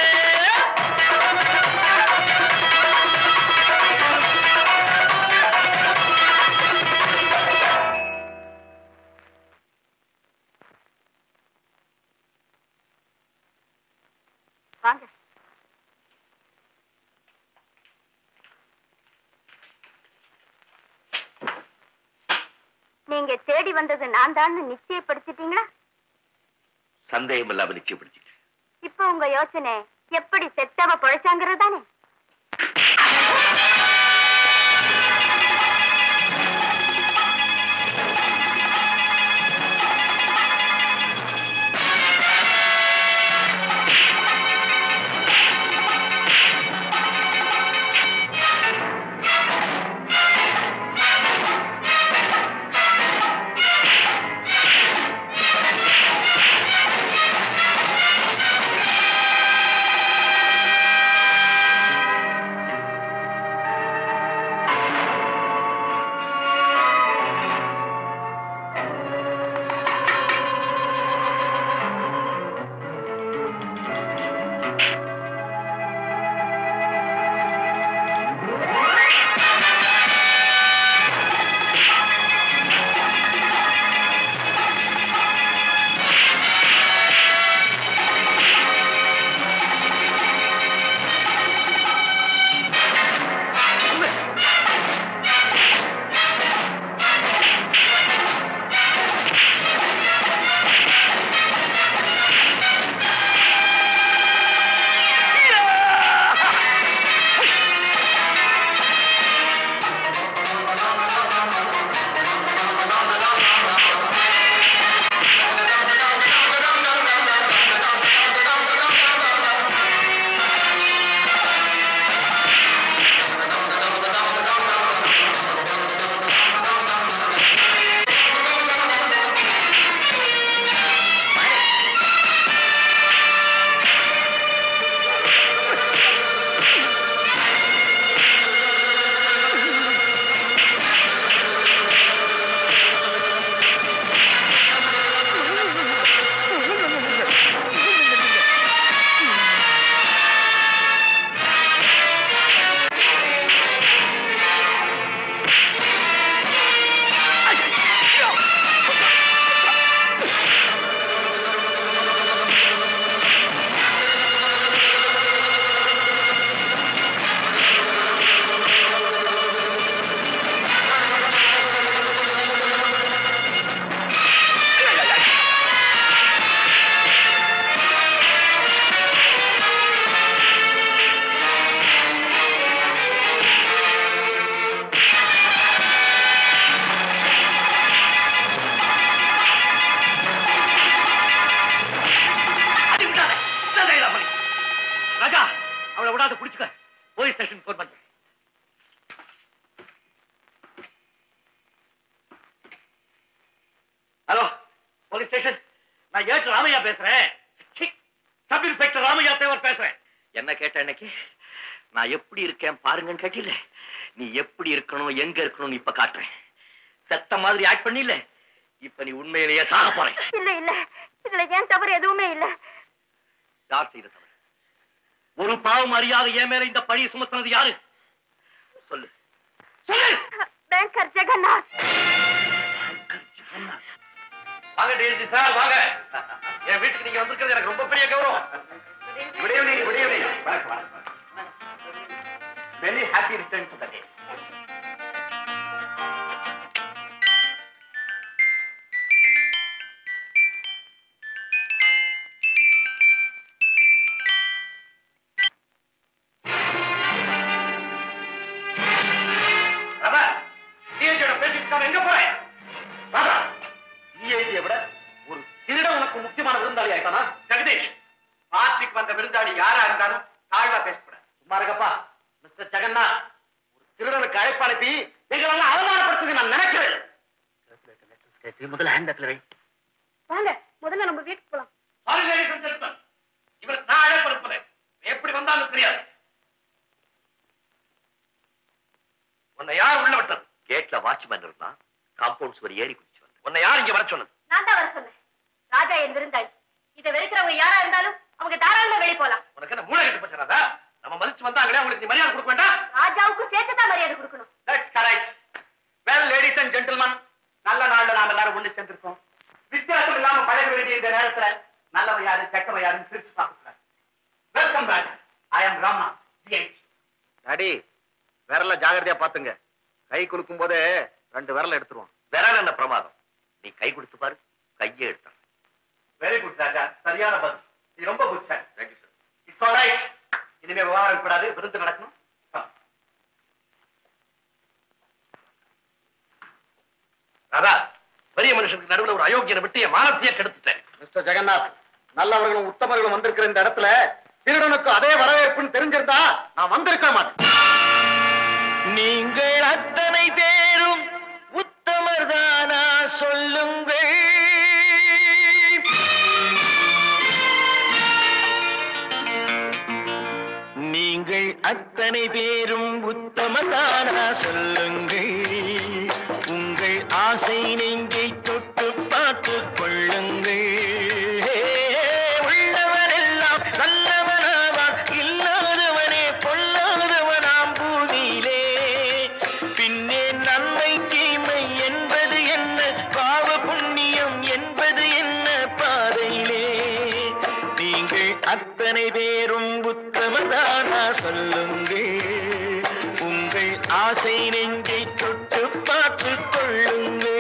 வாங்க நீங்க தேடி வந்தது நான் தான் நிச்சயப்படுத்திட்டீங்களா சந்தேகம் இல்லாம நிச்சயப்படுத்திட்டேன் இப்போ உங்க யோசனை எப்படி செத்தவ பொழைச்சாங்கிறது தானே ராஜா அவளை விடாத புடிச்சுக்க போலீஸ் ஸ்டேஷன் போன் பண்றேன் ஹலோ போலீஸ் ஸ்டேஷன் நான் ஏட்டு ராமையா பேசுறேன் சி, சப் இன்ஸ்பெக்டர் ராமையா தேவர் பேசுறேன் என்ன கேட்ட இன்னைக்கு நான் எப்படி இருக்கேன் பாருங்கன்னு கேட்டில நீ எப்படி இருக்கணும் எங்க இருக்கணும்னு இப்ப காட்டுறேன் செத்த மாதிரி ஆக்ட் பண்ணில இப்ப நீ உண்மையிலேயே சாக போறேன் இல்ல இல்ல இதுல ஏன் தவறு எதுவுமே இல்ல யார் செய்த தவறு ஒரு பாவம் அறியாத என் மேல இந்த பழி சுமத்துனது யாரு சொல்லு சொல்லு பேங்கர் ஜெகநாத் வாங்க டிஎஸ்பி சார் வாங்க என் வீட்டுக்கு நீங்க வந்திருக்கிறது எனக்கு ரொம்ப பெரிய கௌரவம் good evening good evening very happy return to the day Radha டிஎஸ்பியோட சொசைட்டியை விட ஒரு திருடன் உனக்கு முக்கியமான விருந்தாளி ஆயிட்டானா ஜெகதீஷ் பார்ட்டிக்கு வந்த விருந்தாளி யாரா இருந்தாலும் தாழ்வா பேசக்கூடாது சும்மா இருக்கப்பா மிஸ்டர் ஜெகநாத் ஒரு திருடனுக்கு அழைப்பு அனுப்பி எங்களெல்லாம் அவமானப்படுத்துங்க நான் நினைக்கிறேன் முதல்ல ஹேண்ட் பேக்ல வை வாங்க முதல்ல நம்ம வீட்டுக்கு போலாம் சாரி லேடிஸ் அண்ட் ஜென்டில்மேன் இவருக்கு நான் அழைப்படுப்பல எப்படி வந்தாலும் தெரியாது உன்னை யார் உள்ள விட்டது கேட்ல வாட்ச்மேன் இருந்தான் காம்பவுண்ட் சுவர் ஏறி குதிச்சு வந்து உன்னை யார் இங்க வர சொன்னது நான் தான் வர சொன்னேன் ராஜா என் விருந்தாளி இதை வெறுக்கிறவங்க யாரா இருந்தாலும் அவங்க தாராளமா வெளியே போலாம் உனக்கு என்ன மூளை கட்டு போச்சுறாதா நம்ம மதிச்சு வந்தாங்களே அவங்களுக்கு நீ மரியாதை கொடுக்க வேண்டாம் ராஜாவுக்கும் சேர்த்து தான் மரியாதை கொடுக்கணும் that's correct well ladies and gentleman நல்ல நாள்ல நாம எல்லாரும் ஒண்ணு சேர்ந்திருக்கோம் வித்தியாசம் இல்லாம பழக வேண்டிய இந்த நேரத்துல நல்லவ யாரு கெட்டவ யாருன்னு பிரிச்சு பார்க்கக்கூடாது welcome Raja I am Rama GH daddy விரல ஜாகிரதையா பாத்துங்க கை குலுக்கும் போதே ரெண்டு விரல எடுத்துருவோம் விரல் என்ன பிரமாதம் நீ கை கொடுத்து பாரு கையே எடுத்தான் வெரி குட் ராஜா சரியான பதில் நீ ரொம்ப good sir thank you sir it's all right இனிமே விவகாரம் கூடாது விருந்து நடக்கணும் Come. ராதா பெரிய மனுஷனுக்கு நடுவுல ஒரு அயோக்கியனை விட்டு என் மானத்தையே கெடுத்துட்டேன் மிஸ்டர் ஜெகநாத் நல்லவர்களும் உத்தமர்களும் வந்திருக்கிற இந்த இடத்துல திருடனுக்கு அதே வரவேற்புன்னு தெரிஞ்சிருந்தா நான் வந்திருக்க மாட்டேன் நீங்கள் அத்தனை பேரும் உத்தமர்தானா சொல்லுங்கள் நீங்கள் அத்தனை பேரும் உத்தமர்தானா சொல்லுங்கள் உங்கள் ஆசை நெஞ்சை தொட்டு பார்த்து கொள்ளுங்கள் உள்ளவனெல்லாம் நல்லவனாவான் இல்லாதவனே பொல்லாதவனாம் பூமியிலே பின்னே நன்மை தீமை என்பது என்ன பாவ புண்ணியம் என்பது என்ன பாதையிலே நீங்கள் அத்தனை பேரும் உத்தமதானா சொல்லுங்கள் உங்கள் ஆசை நெஞ்சை தொட்டு பார்த்து கொள்ளுங்கள்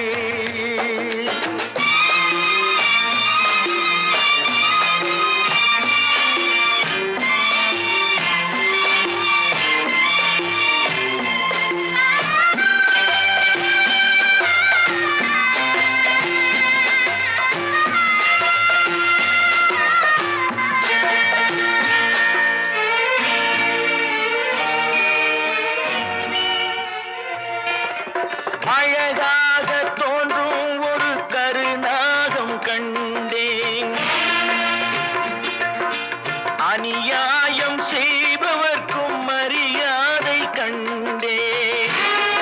அழகாக தோன்றும் ஒரு கருநாகம் கண்டேன் அநியாயம் செய்பவர்க்கும் மரியாதை கண்டேன்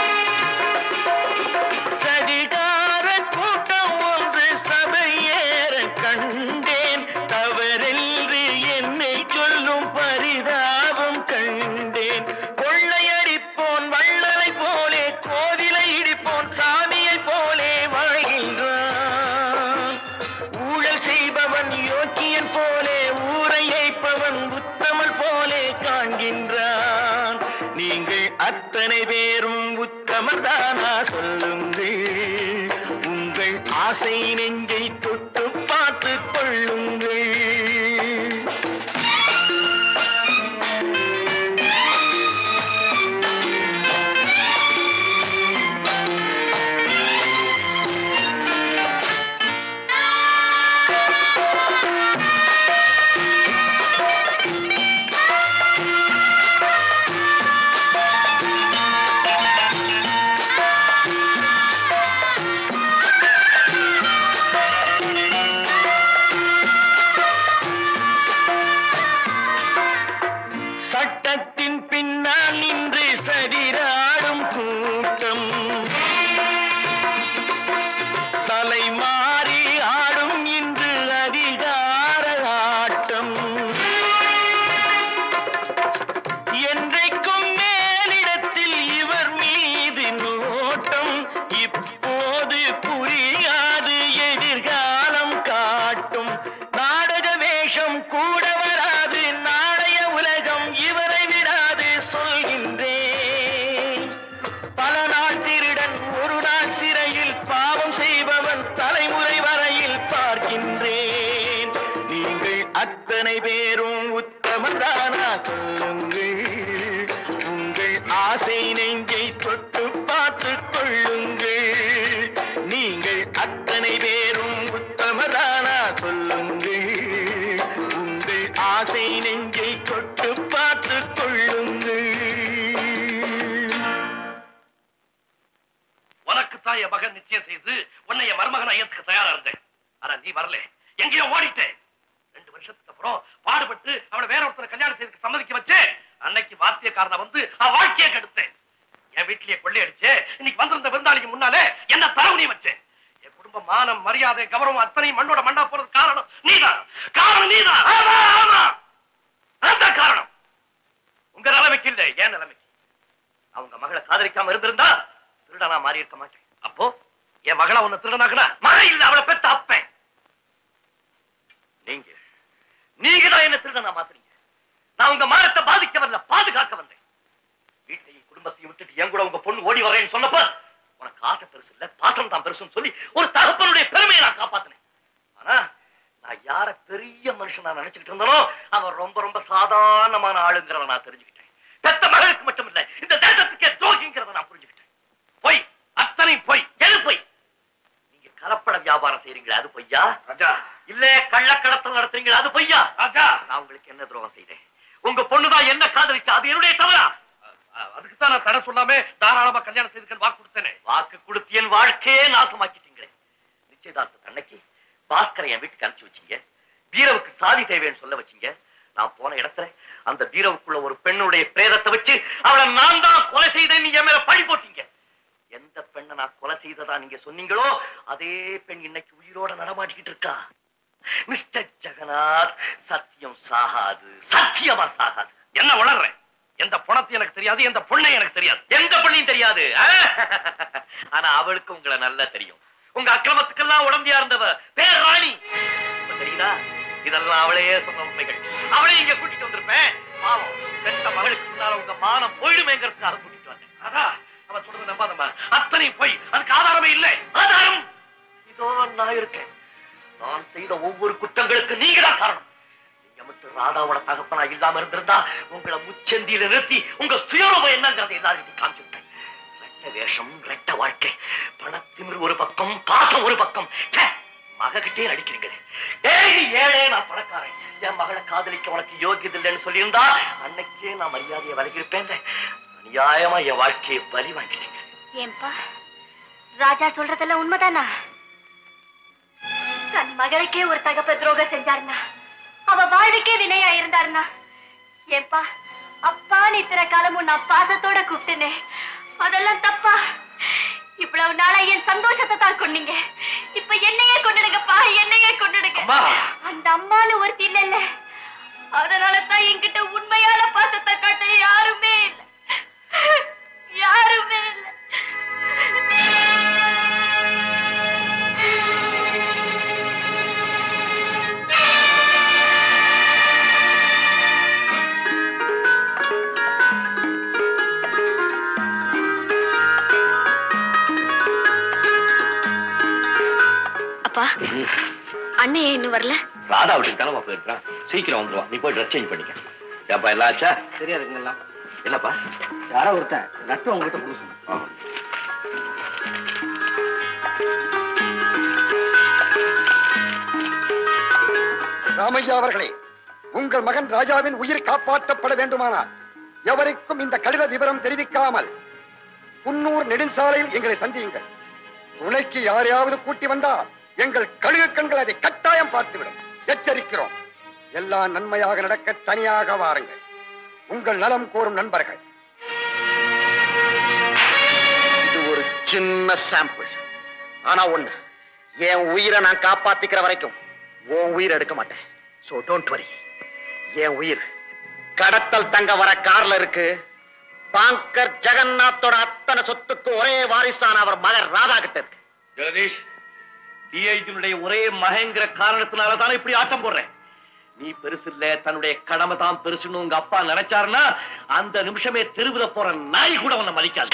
சதிகார கூட்டம் ஒன்று சபையேற கண்டேன் தவறென்று என்னை சொல்லும் பரிதாபம் கண்டேன் கொள்ளையடிப்போன் வள்ளலை போலே கோவிலை இடிப்போன் சாமியை போலே வாழ்கின்றான் ஊழல் செய்பவன் யோக்கியன் போலே ஊரை ஏய்ப்பவன் உத்தமல் போலே காண்கின்றான் நீங்கள் அத்தனை பேரும் உத்தமர்தானா சொல்லுங்கள் உங்கள் ஆசை நெஞ்சை தொட்டு பார்த்து கொள்ளுங்கள் சட்டத்தின் பின்னால் நின்று சதிராடும் கூட்டம் தலை மாறி ஆடும் இன்று அதிகார ஆட்டம் என்றைக்கும் மேலிடத்தில் இவர் மீது நோட்டம் இப்போது புரியாது எதிர்காலம் காட்டும் நாடக வேஷம் கூட வராது நாளைய உலகம் இவரை விடாது சொல்கின்றேன் பல நாள் திருடன் ஒரு நாள் சிறையில் பாவம் செய்பவன் தலைமுறை வரையில் பார்க்கின்றேன் நீங்கள் அத்தனை பேரும் உத்தமதானா சொல்லுங்கள் உங்கள் ஆசை நெஞ்சை தொட்டு பார்த்து கொள்ளுங்கள் நீங்கள் அத்தனை பேரும் தவறானா சொல்லுங்கள் உங்கள் ஆசை நெஞ்சை தொட்டு பார்த்து கொள்ளுங்கள் உனக்கு தான் என் மகன் நிச்சயம் செய்து உன்னை என் மருமகன் ஐயத்துக்கு தயாரா இருந்தேன் ஆனா நீ வரல எங்கேயோ ஓடிட்டேன் ரெண்டு வருஷத்துக்கு அப்புறம் பாடுபட்டு அவளை வேற ஒருத்தரை கல்யாணம் செய்யறதுக்கு சம்மதிக்க வச்சு அன்னைக்கு வாத்தியக்காரனை வந்து அவன் வாழ்க்கையை கெடுத்தேன் என் வீட்லயே கொள்ளையடிச்சு இன்னைக்கு வந்திருந்த விருந்தாளிக்கு முன்னாலே என்ன தரவு நீ வச்சேன் என் குடும்ப மானம் மரியாதை கௌரவம் அத்தனை மண்ணோட மண்ணா போறது காரணம் நீதான் காரணம் நீதான் ஆமா ஆமா அதான் காரணம் உங்க நிலைமைக்கு இல்ல என் நிலைமைக்கு அவங்க மகளை காதலிக்காம இருந்திருந்தா திருடனா மாறி இருக்க மாட்டேன் அப்போ என் மகளை உன்னை திருடனாக்குனா மகன் இல்ல அவளை பெத்த அப்பேன் நீங்க நீங்க தான் என்ன திருடனா மாத்துறீங்க நான் உங்க மானத்தை பாதிக்க வரல பாதுகாக்க வந்தேன் வீட்டையும் குடும்பத்தையும் விட்டுட்டு என் கூட உங்க பொண்ணு ஓடி வரேன்னு சொன்னப்ப உனக்கு ஆசை பெருசு இல்ல பாசம் தான் பெருசுன்னு சொல்லி ஒரு தகப்பனுடைய பெருமையை நான் காப்பாத்தினேன் ஆனா நான் யார பெரிய மனுஷன் நான் நினைச்சுக்கிட்டு இருந்தனோ அவன் ரொம்ப ரொம்ப சாதாரணமான ஆளுங்கிறத நான் தெரிஞ்சுக்கிட்டேன் பெத்த மகளுக்கு மட்டும் இல்ல இந்த தேசத்துக்கே துரோகிங்கிறத நான் புரிஞ்சுக்கிட்டேன் பொய் அத்தனை பொய் எது பொய் நீங்க கலப்பட வியாபாரம் செய்றீங்களா அது பொய்யா ராஜா இல்ல கள்ளக்கடத்தல் நடத்துறீங்களா அது பொய்யா ராஜா நான் உங்களுக்கு என்ன துரோகம் செய்தேன் உங்க பொண்ணுதான் என்ன காதலிச்சா அது என்னுடைய தவறா அதுக்கு தான் நான் தடை சொல்லாம தாராளமா கல்யாணம் செய்துக்க வாக்கு கொடுத்தேனே வாக்கு கொடுத்து என் வாழ்க்கையே நாசமாக்கிட்டீங்களே நிச்சயதார்த்த அன்னைக்கு பாஸ்கரை என் வீட்டுக்கு அனுப்பிச்சு வச்சீங்க பீரவுக்கு சாவி தேவைன்னு சொல்ல வச்சீங்க நான் போன இடத்துல அந்த பீரவுக்குள்ள ஒரு பெண்ணுடைய பிரேதத்தை வச்சு அவளை நான் தான் கொலை செய்தேன் நீங்க மேல பழி போட்டீங்க எந்த பெண்ணை நான் கொலை செய்ததா நீங்க சொன்னீங்களோ அதே பெண் இன்னைக்கு உயிரோட நடமாட்டிக்கிட்டு இருக்கா மிஸ்டர் ஜெகநாத் சத்தியம் சாகாது சத்தியமா சாகாது என்ன உணர்றேன் எந்த பணத்தை எனக்கு தெரியாது எந்த பொண்ணை எனக்கு தெரியாது எந்த பொண்ணையும் தெரியாது ஆ? ஆனா அவளுக்கு உங்களை நல்லா தெரியும் உங்க அக்கிரமத்துக்கெல்லாம் உடம்பியா இருந்தவ பேர் ராணி இப்ப தெரியுதா இதெல்லாம் அவளையே சொன்ன உண்மைகள் அவளை இங்க கூட்டிட்டு வந்திருப்பேன் பாவம் பெத்த மகளுக்கு முன்னால உங்க மானம் போயிடுமேங்கிறதுக்காக கூட்டிட்டு வந்தேன் அதான் அவன் சொல்றது நம்பாதம்மா அத்தனை போய் அதுக்கு ஆதாரமே இல்லை ஆதாரம் இதோ நான் இருக்கேன் நான் செய்த ஒவ்வொரு குற்றங்களுக்கு நீங்க தான் காரணம் நீங்க மட்டும் ராதாவோட தகப்பனா இல்லாம இருந்திருந்தா உங்களை முச்சந்தியில நிறுத்தி உங்க சுயரூபம் என்னங்கிறதை எல்லாரும் காமிச்சுட்டேன் ரெட்ட வேஷம் ரெட்ட வாழ்க்கை பணத்திமிர் ஒரு பக்கம் பாசம் ஒரு பக்கம் ச்சே, மககிட்டே நடிக்கிறீங்களே ஏய் நீ ஏழே நான் பணக்காரன் என் மகளை காதலிக்க உனக்கு யோகியது இல்லைன்னு சொல்லியிருந்தா அன்னைக்கே நான் மரியாதையை விலகிருப்பேன் அநியாயமா என் வாழ்க்கையை பலி வாங்கிட்டீங்க ஏன்பா ராஜா சொல்றதெல்லாம் உண்மைதானா தன் மகளுக்கே ஒரு தகப்ப துரோகம் செஞ்சாருனா அவ வாழ்வுக்கே வினையா இருந்தாருனா ஏன்பா அப்பா இத்தனை காலமும் நான் பாசத்தோட கூப்பிட்டேனே அதெல்லாம் தப்பா இவ்வளவு நாளா என் சந்தோஷத்தை தான் கொண்டீங்க இப்ப என்னையே கொண்டுடுங்கப்பா என்னையே கொண்டுடுங்க அம்மா. அந்த அம்மானு ஒருத்தி இல்ல அதனால தான் என்கிட்ட உண்மையான பாசத்தை காட்ட யாருமே இல்ல யாருமே இல்ல அப்பா அண்ணன் ஏன் இன்னும் வரல ராதா வீட்டுக்கு தலைமா போயிருக்கான் சீக்கிரம் வந்துருவான் நீ போய் ட்ரெஸ் சேஞ்ச் பண்ணிக்க ஏப்பா எல்லாம் ஆச்சா சரியா இருக்குங்களா என்னப்பா யாரோ ஒருத்தன் ரத்தம் உங்ககிட்ட கொடுக்க சொன்னான். ராமையா அவர்களே உங்கள் மகன் ராஜாவின் உயிர் காப்பாற்றப்பட வேண்டுமானால் எவருக்கும் இந்த கடித விவரம் தெரிவிக்காமல் குன்னூர் நெடுஞ்சாலையில் எங்களை சந்தியுங்கள் துணைக்கு யாரையாவது கூட்டி வந்தால் எங்கள் கழுகு கண்கள் அதை கட்டாயம் பார்த்துவிடும் எச்சரிக்கிறோம் எல்லாம் நன்மையாக நடக்க தனியாக வாருங்கள் உங்கள் நலம் கோரும் நண்பர்கள் இது ஒரு சின்ன சாம்பிள் ஆனா ஒண்ணு என் உயிரை நான் காப்பாத்திக்கிற வரைக்கும் உன் உயிர் எடுக்க மாட்டேன் சோ டோன்ட் வரி என் உயிர் கடத்தல் தங்க வர கார்ல இருக்கு பாங்கர் ஜெகநாத்தோட அத்தனை சொத்துக்கு ஒரே வாரிசான அவர் மகன் ராதா கிட்ட இருக்கு ஜெகதீஷ் டிஐஜினுடைய ஒரே மகங்கிற காரணத்தினால தானே இப்படி ஆட்டம் போடுறேன் நீ பெருசு இல்ல தன்னுடைய கடமை தான் பெருசுன்னு உங்க அப்பா நினைச்சாருன்னா அந்த நிமிஷமே தெருவுல போற நாய் கூட உன்னை மதிக்காது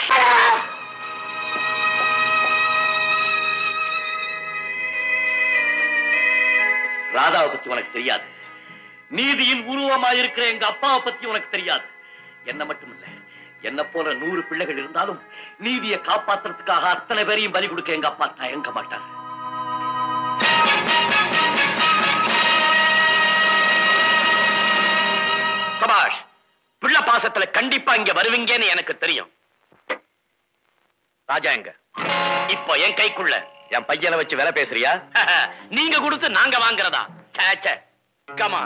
ராதாவை பத்தி உனக்கு தெரியாது நீதியின் உருவமா இருக்கிற எங்க அப்பாவை பத்தி உனக்கு தெரியாது என்ன மட்டும் இல்ல என்ன போல நூறு பிள்ளைகள் இருந்தாலும் நீதியை காப்பாத்துறதுக்காக அத்தனை பேரையும் பலி கொடுக்க எங்க அப்பா தயங்க மாட்டார் மாசத்துல கண்டிப்பா இங்க வருவீங்கன்னு எனக்கு தெரியும் ராஜா எங்க இப்போ என் கைக்குள்ள என் பையனை வச்சு வேலை பேசுறியா நீங்க கொடுத்து நாங்க வாங்குறதா ச்சே கமா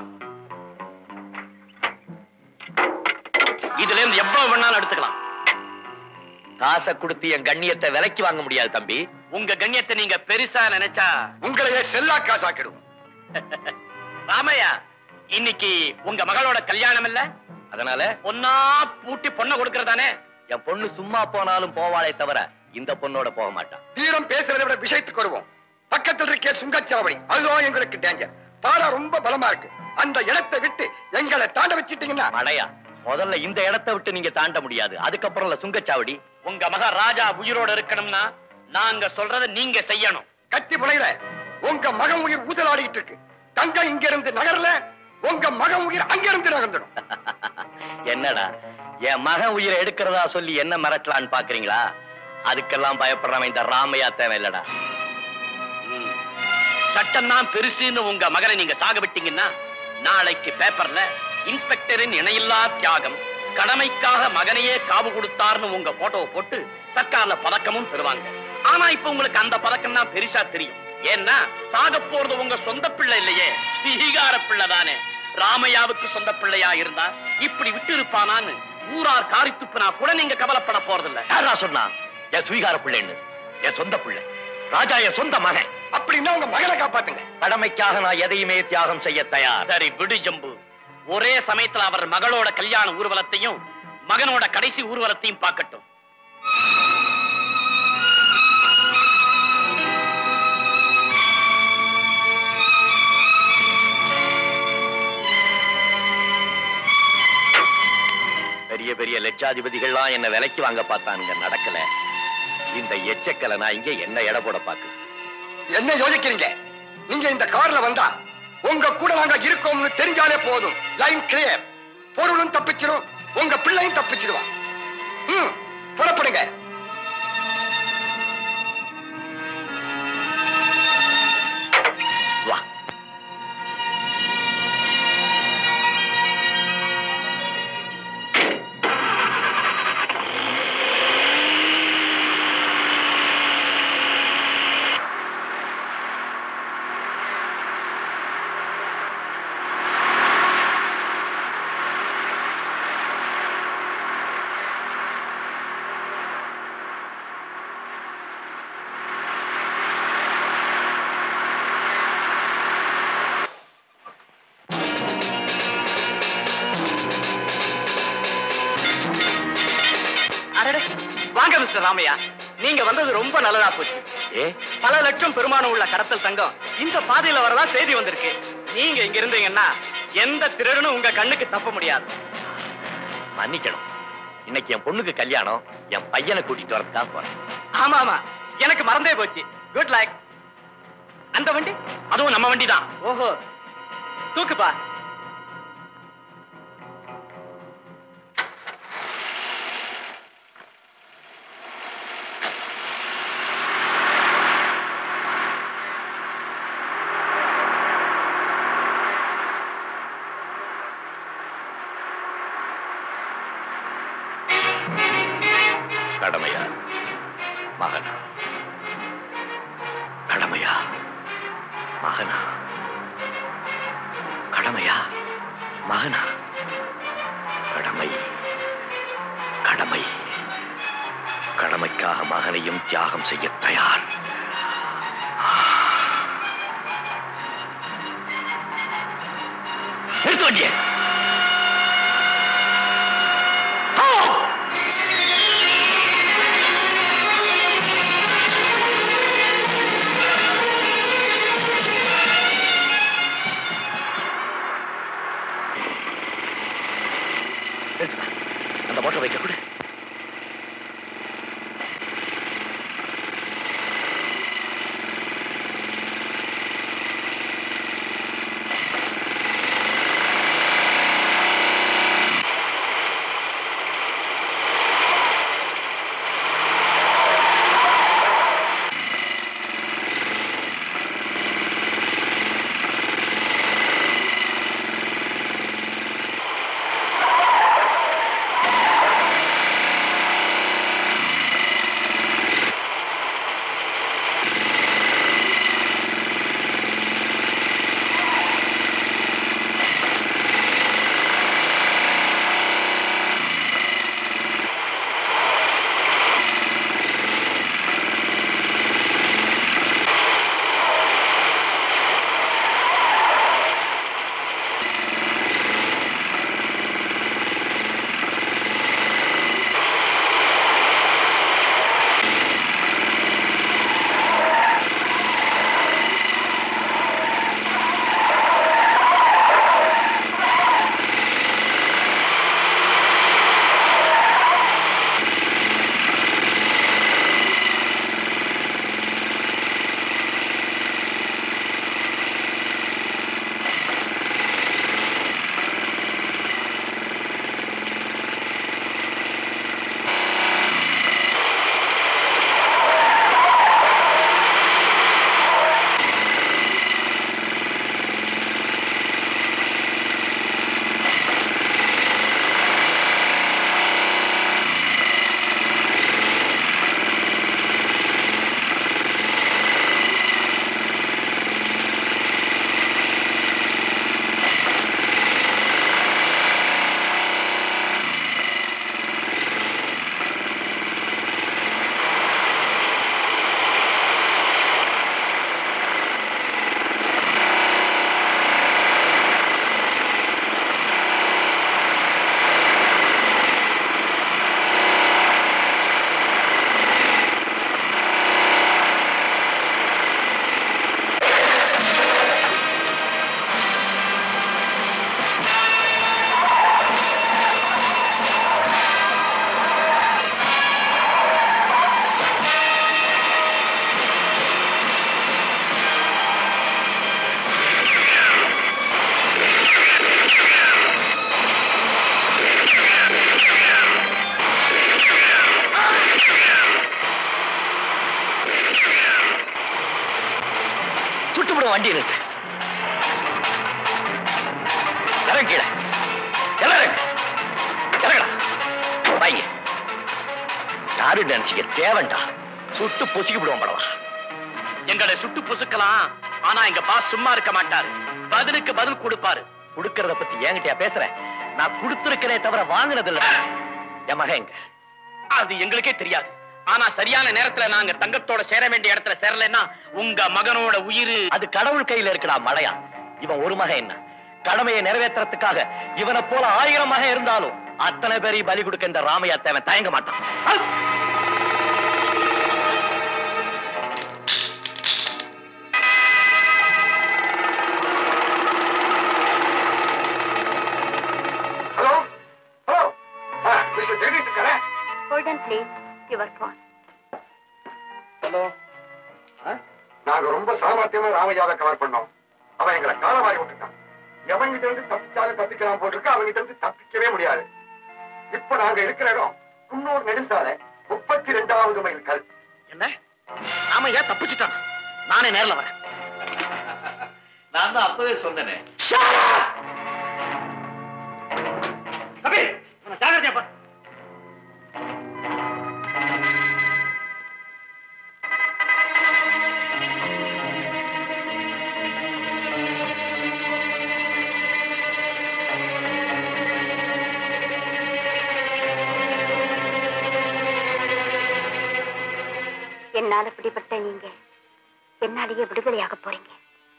இதுல இருந்து எவ்வளவு வேணாலும் எடுத்துக்கலாம் காசை கொடுத்து என் கண்ணியத்தை விலைக்கு வாங்க முடியாது தம்பி உங்க கண்ணியத்தை நீங்க பெருசா நினைச்சா உங்களையே செல்லா காசாக்கிடும் ராமையா இன்னைக்கு உங்க மகளோட கல்யாணம் இல்ல அதனால பொண்ணா பூட்டி பொண்ணை கொடுக்கறதானே என் பொண்ணு சும்மா போனாலும் போவாளே தவிர இந்த பொண்ணோட போக மாட்டான் வீரம் பேசுறதை விட விஷயத்துக்கு வருவோம் பக்கத்தில் இருக்கே சுங்கச்சாவடி அதுதான் எங்களுக்கு டேஞ்சர் பாலம் ரொம்ப பலமா இருக்கு அந்த இடத்தை விட்டு எங்களை தாண்ட வச்சிட்டீங்கன்னா மடையா முதல்ல இந்த இடத்தை விட்டு நீங்க தாண்ட முடியாது அதுக்கப்புறம் இல்ல சுங்கச்சாவடி உங்க மக ராஜா உயிரோட இருக்கணும்னா நாங்க சொல்றத நீங்க செய்யணும் கத்தி புனையில உங்க மகன் உயிர் ஊதலாடிட்டு இருக்கு தங்கம் இங்க இருந்து நகரல உங்க மகன் உயிர் அங்க இருந்து நகர்ந்துடும் என்னடா என் மகன் உயிரை எடுக்கிறதா சொல்லி என்ன மிரட்டலான்னு பாக்குறீங்களா அதுக்கெல்லாம் பயப்படுறவன் இந்த ராமையா தேவை இல்லடா சட்டம் தான் பெருசுன்னு உங்க மகனை நீங்க சாக விட்டீங்கன்னா நாளைக்கு பேப்பர்ல இன்ஸ்பெக்டரின் இணையில்லா தியாகம் கடமைக்காக மகனையே காவு கொடுத்தார்னு உங்க போட்டோவை போட்டு சர்க்கார்ல பதக்கமும் பெறுவாங்க ஆனா இப்ப உங்களுக்கு அந்த பதக்கம் தான் பெருசா தெரியும் ஏன்னா சாக போறது உங்க சொந்த பிள்ளை இல்லையே ஸ்ரீகார பிள்ளை தானே ராமையாவுக்கு சொந்த பிள்ளையா இருந்தா இப்படி விட்டு இருப்பானான்னு ஊரார் காரி துப்புனா கூட நீங்க கவலைப்பட போறதில்ல யாரா சொன்னா என் சுவீகார பிள்ளைன்னு என் சொந்த பிள்ளை ராஜா என் சொந்த மகன் அப்படின்னா உங்க மகனை காப்பாத்துங்க கடமைக்காக நான் எதையுமே தியாகம் செய்ய தயார் சரி விடு ஜம்பு ஒரே சமயத்துல அவர் மகளோட கல்யாண ஊர்வலத்தையும் மகனோட கடைசி ஊர்வலத்தையும் பார்க்கட்டும் பெரிய பெரிய லட்சாதிபதிகள்லாம் என்ன விலைக்கு வாங்க பார்த்தானுங்க நடக்கல இந்த எச்சக்கலை நான் இங்க என்ன எடை போட பாக்கு என்ன யோசிக்கிறீங்க நீங்க இந்த கார்ல வந்தா உங்க கூட நாங்க இருக்கோம்னு தெரிஞ்சாலே போதும் லைன் கிளியர் பொருளும் தப்பிச்சிரும் உங்க பிள்ளையும் தப்பிச்சிடுவா ம் புறப்படுங்க வா அடடே வாங்க மிஸ்டர் ராமையா நீங்க வந்தது ரொம்ப நல்லதா போச்சு ஏ பல லட்சம் பெருமானம் உள்ள கடத்தல் சங்கம் இந்த பாதையில வரதா செய்தி வந்திருக்கு நீங்க இங்க இருந்தீங்கன்னா எந்த திருடனும் உங்க கண்ணுக்கு தப்ப முடியாது மன்னிக்கணும் இன்னைக்கு என் பொண்ணுக்கு கல்யாணம் என் பையனை கூட்டிட்டு வரதுக்காக போறேன் ஆமா ஆமா எனக்கு மறந்தே போச்சு குட் லைக் அந்த வண்டி அதுவும் நம்ம வண்டி தான் ஓஹோ தூக்குப்பா கடமையா மகனா கடமையா மகனா கடமையா மகனா கடமை கடமை கடமைக்காக மகனையும் தியாகம் செய்ய தயார் நிறுத்து வண்டியை. ஆ! நிறுத்துப்பா. அந்த மோட்டர் வைக்க கூட வண்டி நிறுத்து இறங்க கீழே இறங்க இறங்கடா வைங்க யாரு நினைச்சீங்க தேவன்டா சுட்டு பொசுக்கி விடுவோம் படவா எங்களை சுட்டு பொசுக்கலாம் ஆனா எங்க பாஸ் சும்மா இருக்க மாட்டாரு பதிலுக்கு பதில் கொடுப்பாரு கொடுக்கறத பத்தி என்கிட்டயா பேசுறேன் நான் கொடுத்திருக்கிறே தவிர வாங்கினது இல்ல என் மகன் எங்க அது எங்களுக்கே தெரியாது ஆனா சரியான நேரத்துல நாங்க தங்கத்தோட சேர வேண்டிய இடத்துல சேரலைன்னா உங்க மகனோட உயிர் அது கடவுள் கையில இருக்குடா மழையா இவன் ஒரு மகன் என்ன கடமையை நிறைவேற்றுறதுக்காக இவனை போல ஆயிரம் மகன் இருந்தாலும் அத்தனை பேரையும் பலி கொடுக்க இந்த ராமையா தேவன் தயங்க மாட்டான் ஆ! ஹலோ ஹலோ மிஸ்டர் ஜெகதீஷ் இருக்காரா hold and please your phone hello நாங்க ரொம்ப சாமர்த்தியமா ராமையாவை கவர் பண்ணோம் அவன் எங்களை காலவாரி விட்டுட்டான் எவங்கிட்ட இருந்து தப்பிச்சாலும் தப்பிக்கலாம் போட்டிருக்கு அவங்கிட்ட இருந்து தப்பிக்கவே முடியாது இப்ப நாங்க இருக்கிற இடம் குன்னூர் நெடுசாலை முப்பத்தி ரெண்டாவது மைல் கல் என்ன ராமையா தப்பிச்சுட்டான் நானே நேர்ல வரேன் நான் தான் அப்பவே சொன்னேனே தம்பி உன்னை ஜாகிரதையா பாரு. என்னால பிடிபட்ட நீங்க என்னாலேயே விடுதலையாக போறீங்க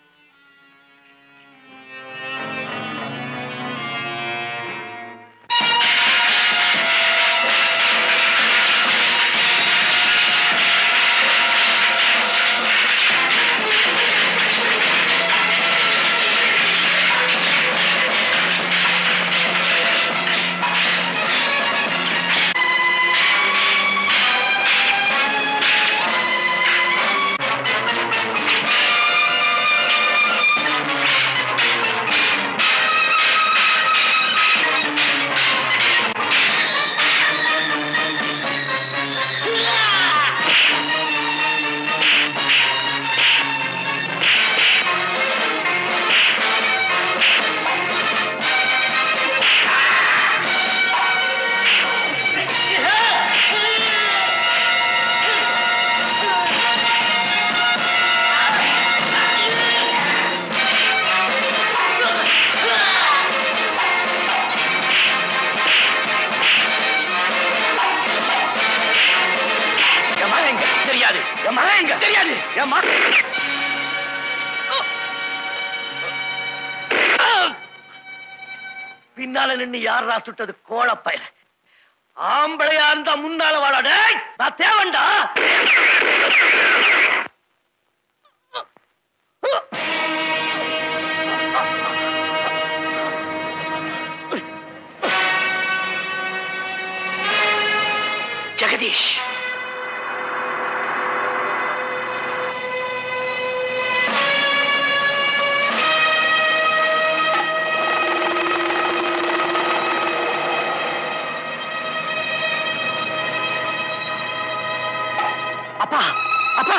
என் மகன் எங்க தெரியாது என் மகன் எங்க தெரியாது என் மகன் பின்னால நின்னு யாரா சுட்டது கோழப்பயல ஆம்பளையா இருந்தா முன்னால வாடா டேய் நான் தேவன்டா ஜெகதீஷ் அப்பா அப்பா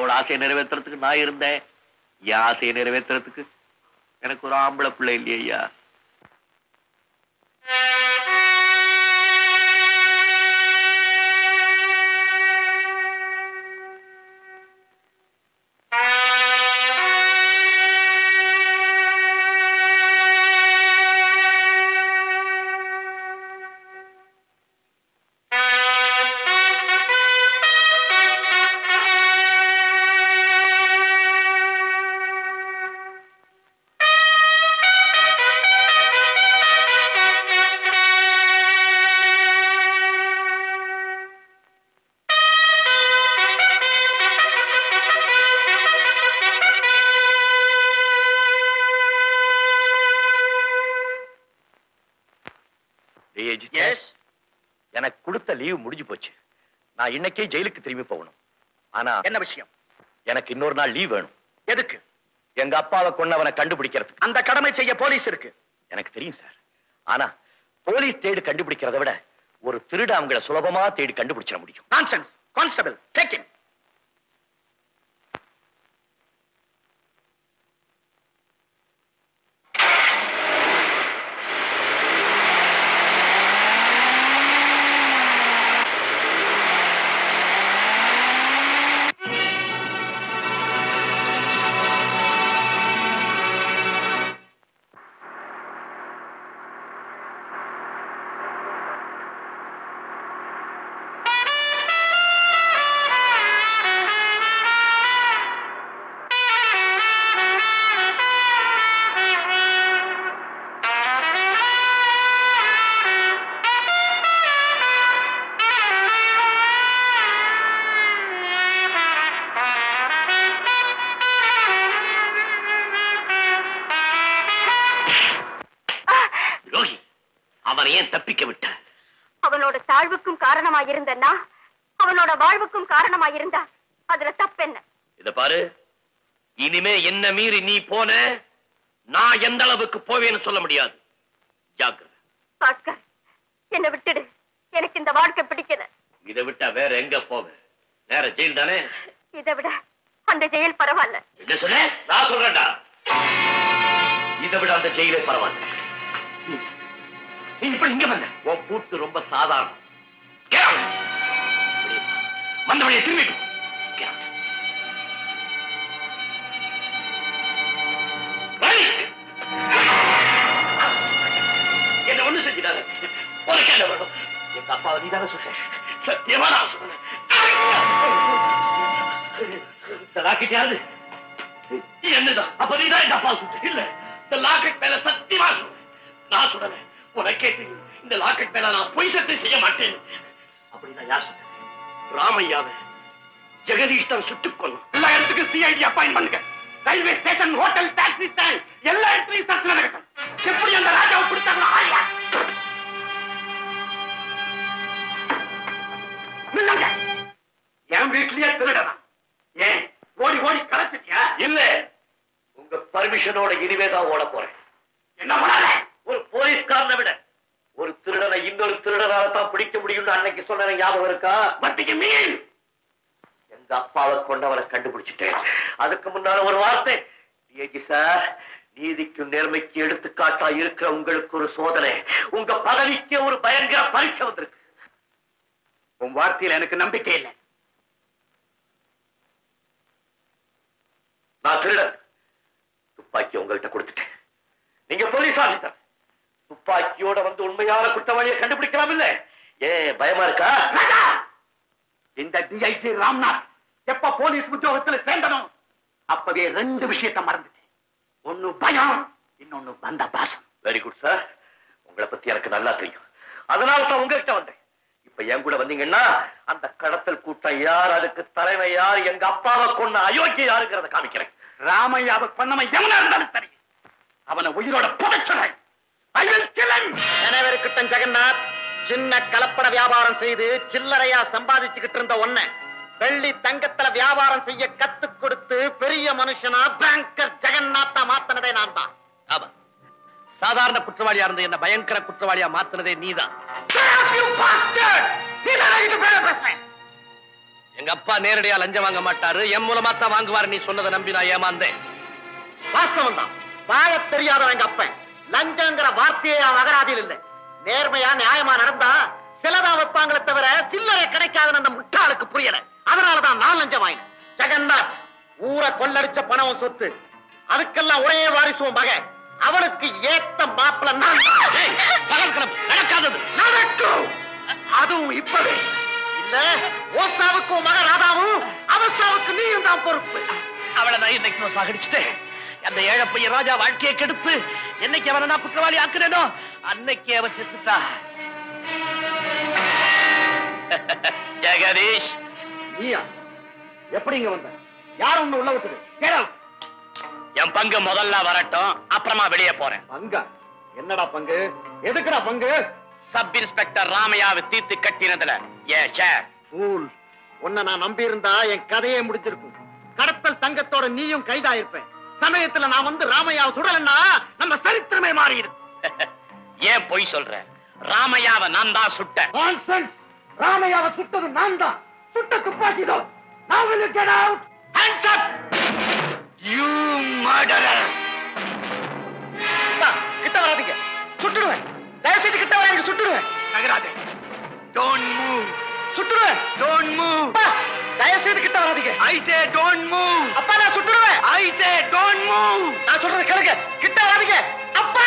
அவளோட ஆசையை நிறைவேற்றுறதுக்கு நான் இருந்தேன் என் ஆசையை நிறைவேற்றுறதுக்கு எனக்கு ஒரு ஆம்பளை பிள்ளை இல்லையா எஸ் எனக்கு கொடுத்த லீவு முடிஞ்சு போச்சு நான் இன்னைக்கே ஜெயிலுக்கு திரும்பி போகணும் ஆனா என்ன விஷயம் எனக்கு இன்னொரு நாள் லீவ் வேணும் எதுக்கு எங்க அப்பாவை கொன்னவனை கண்டுபிடிக்கிறதுக்கு அந்த கடமை செய்ய போலீஸ் இருக்கு எனக்கு தெரியும் சார் ஆனா போலீஸ் தேடி கண்டுபிடிக்கிறதை விட ஒரு திருட அவங்கள சுலபமா தேடி கண்டுபிடிச்சிட முடியும் நான்சென்ஸ் கான்ஸ்டபிள் டேக் இம் ரோஹி அவனை ஏன் தப்பிக்க விட்ட அவனோட தாழ்வுக்கும் காரணமாயிருந்தன்னா அவனோட வாழ்வுக்கும் காரணமாயிருந்தா அதுல தப்பென்ன இத பாரு இனிமே என்ன மீறி நீ போன நான் எந்த அளவுக்கு போவேன்னு சொல்ல முடியாது ஜாக்கிரதை பாஸ்கர் என்னை விட்டுடு எனக்கு இந்த வாழ்க்கை பிடிக்கல இதை விட்டா வேற எங்க போவ வேற ஜெயில் தானே இதை விட அந்த ஜெயில் பரவாயில்ல என்ன சொன்ன நான் சொல்றேன்டா இதை விட அந்த ஜெயிலே பரவாயில்ல நீ- நீ இப்படி இங்க வந்த உன் பூட்டு ரொம்ப சாதாரணம் Get out. வெளியே போ. வந்த வழியை திரும்பி போ. Get out. Right. என்ன ஒண்ணு செஞ்சிடாத உனக்கு என்ன வேணும் எங்க அப்பாவை நீ தானே சொல்ற சத்தியமா நான் சொல்றேன் இந்த ராக்கெட் யாரு என்னதான் அப்ப நீதான் எங்க அப்பா சுட்டு இல்ல இந்த லாக்கெட் மேல சத்தியமா சொல்றேன் நான் சொல்லல உனக்கே தெரியும் இந்த லாக்கெட் மேல நான் பொய் சத்தியம் செய்ய மாட்டேன் அப்படின்னா யார் சொன்ன ராமையாவை ஜெகதீஷ் தான் சுட்டுக் கொள்ளும் எல்லா இடத்துக்கும் சிஐடி அப்பாயின் பண்ணுங்க railway station hotel taxi stand எல்லா இடத்துலயும் சர்ச்சை நடக்கட்டும் எப்படி அந்த ராஜாவை பிடிச்சாங்களோ ஆயா நில்லுங்க என் வீட்லயே திருடனா ஏன் ஓடி ஓடி கலைச்சிட்டியா இல்ல உங்க பர்மிஷனோட இனிமே தான் ஓட போறேன் என்ன பண்ணாத ஒரு போலீஸ்காரனை விட ஒரு திருடனை இன்னொரு திருடனால தான் பிடிக்க முடியும்னு அன்னைக்கு சொன்ன ஞாபகம் இருக்கா வட்டிக்கு மீன் எங்க அப்பாவை கொண்டவனை கண்டுபிடிச்சிட்டேன் அதுக்கு முன்னால ஒரு வார்த்தை டிஐஜி சார் நீதிக்கும் நேர்மைக்கு எடுத்துக்காட்டா இருக்கிற உங்களுக்கு ஒரு சோதனை உங்க பதவிக்கு ஒரு பயங்கர பரீட்சை வந்திருக்கு உன் வார்த்தையில எனக்கு நம்பிக்கை இல்லை நான் திருடன் துப்பாக்கி உங்கள்கிட்ட கொடுத்துட்டேன் நீங்க போலீஸ் ஆபீசர் துப்பாக்கியோட வந்து உண்மையான குற்றவாளியை கண்டுபிடிக்கலாம் இல்ல ஏன் பயமா இருக்கா ராஜா! இந்த டிஐஜி ராம்நாத் எப்ப போலீஸ் உத்தியோகத்துல சேர்ந்தனும் அப்பவே ரெண்டு விஷயத்தை மறந்துட்டேன் ஒண்ணு பயம் இன்னொன்னு வந்த பாசம் வெரி குட் சார் உங்களை பத்தி எனக்கு நல்லா தெரியும் அதனால தான் உங்ககிட்ட வந்தேன் இப்ப என் கூட வந்தீங்கன்னா அந்த கடத்தல் கூட்டம் யார் அதுக்கு தலைமை யார் எங்க அப்பாவை கொன்ன அயோக்கிய யாருங்கிறத காமிக்கிறேன் ராமையாவை கொன்னவன் எவனா இருந்தாலும் சரி அவனை உயிரோட புதைச்சுறேன் I will kill him. நினைவிருக்கட்டும் Jagannath சின்ன கலப்பட வியாபாரம் செய்து சில்லறையா சம்பாதிச்சுக்கிட்டு இருந்த ஒன்ன வெள்ளி தங்கத்துல வியாபாரம் செய்ய கத்து கொடுத்து பெரிய மனுஷனா பேங்கர் ஜெகநாத்தா மாத்தினதே நான் தான் ஆமா சாதாரண குற்றவாளியா இருந்த என்ன பயங்கர குற்றவாளியா மாத்துனதே நீதான் எங்க அப்பா நேரடியா லஞ்சம் வாங்க மாட்டாரு என் மூலமா தான் வாங்குவாரு நீ சொன்னதை நம்பி நான் ஏமாந்தேன் வாஸ்தவம் தான் வாழ தெரியாதவன் எங்க அப்பன் லஞ்சங்கிற வார்த்தையே அவன் அகராதியில் இல்லை நேர்மையா நியாயமா நடந்தா சிலதா வைப்பாங்களே தவிர சில்லறை கிடைக்காதுன்னு அந்த முட்டாளுக்கு புரியல அதனாலதான் நான் லஞ்சம் வாங்கினேன் ஜெகநாத் ஊரை கொள்ளடிச்ச பணம் சொத்து அதுக்கெல்லாம் ஒரே வாரிசு உன் மகன் அவனுக்கு ஏத்த மாப்பிள்ள நான் தான். ஏய், பகல் கனவு நடக்காதது நடக்கும் அதுவும் இப்பவே இல்ல ஓசாவுக்கு உன் மகன் ராதாவும் அவசாவுக்கு நீயும் தான் பொறுப்பு அவளை நான் இன்னைக்கு நான் சாகடிச்சுட்டேன் அந்த ஏழை பையன் ராஜா வாழ்க்கையை கெடுத்து என்னைக்கு அவனை நான் குற்றவாளி ஆக்குறேனோ அன்னைக்கு அவன் செத்துட்டா ஜெகதீஷ் நீயா எப்படி இங்க வந்த யார் ஒண்ணு உள்ள விட்டது கேடா என் பங்கு முதல்ல வரட்டும் அப்புறமா வெளியே போறேன் பங்கா என்னடா பங்கு எதுக்குடா பங்கு சப் இன்ஸ்பெக்டர் ராமையாவை தீர்த்து கட்டினதுல ஏன் ஷேர் ஃபூல் உன்னை நான் நம்பி இருந்தா என் கதையே முடிஞ்சிருக்கும் கடத்தல் தங்கத்தோட நீயும் கைதாயிருப்பேன் சமயத்துல நான் வந்து ராமையாவை சுடலன்னா நம்ம சரித்திரமே மாறிடும் ஏன் பொய் சொல்ற ராமையாவை நான் தான் சுட்டேன் நான்சென்ஸ் ராமையாவை சுட்டது நான் தான் சுட்ட துப்பாக்கிதோ நான் will you get out hands up you murderer அண்ணா, கிட்ட வராதீங்க சுட்டுடுவேன் தயவு செய்து கிட்ட வராதீங்க சுட்டுடுவேன் நகராதே டோன்ட் மூவ் சுட்டுடுவேன் டோன்ட் மூவ் அப்பா, தயவு செய்து கிட்ட வராதீங்க ஐ சே டோன்ட் மூவ் அப்பா நான் சுட்டுடுவேன் ஐ சே டோன்ட் மூவ் நான் சொல்றது கேளுங்க கிட்ட வராதீங்க அப்பா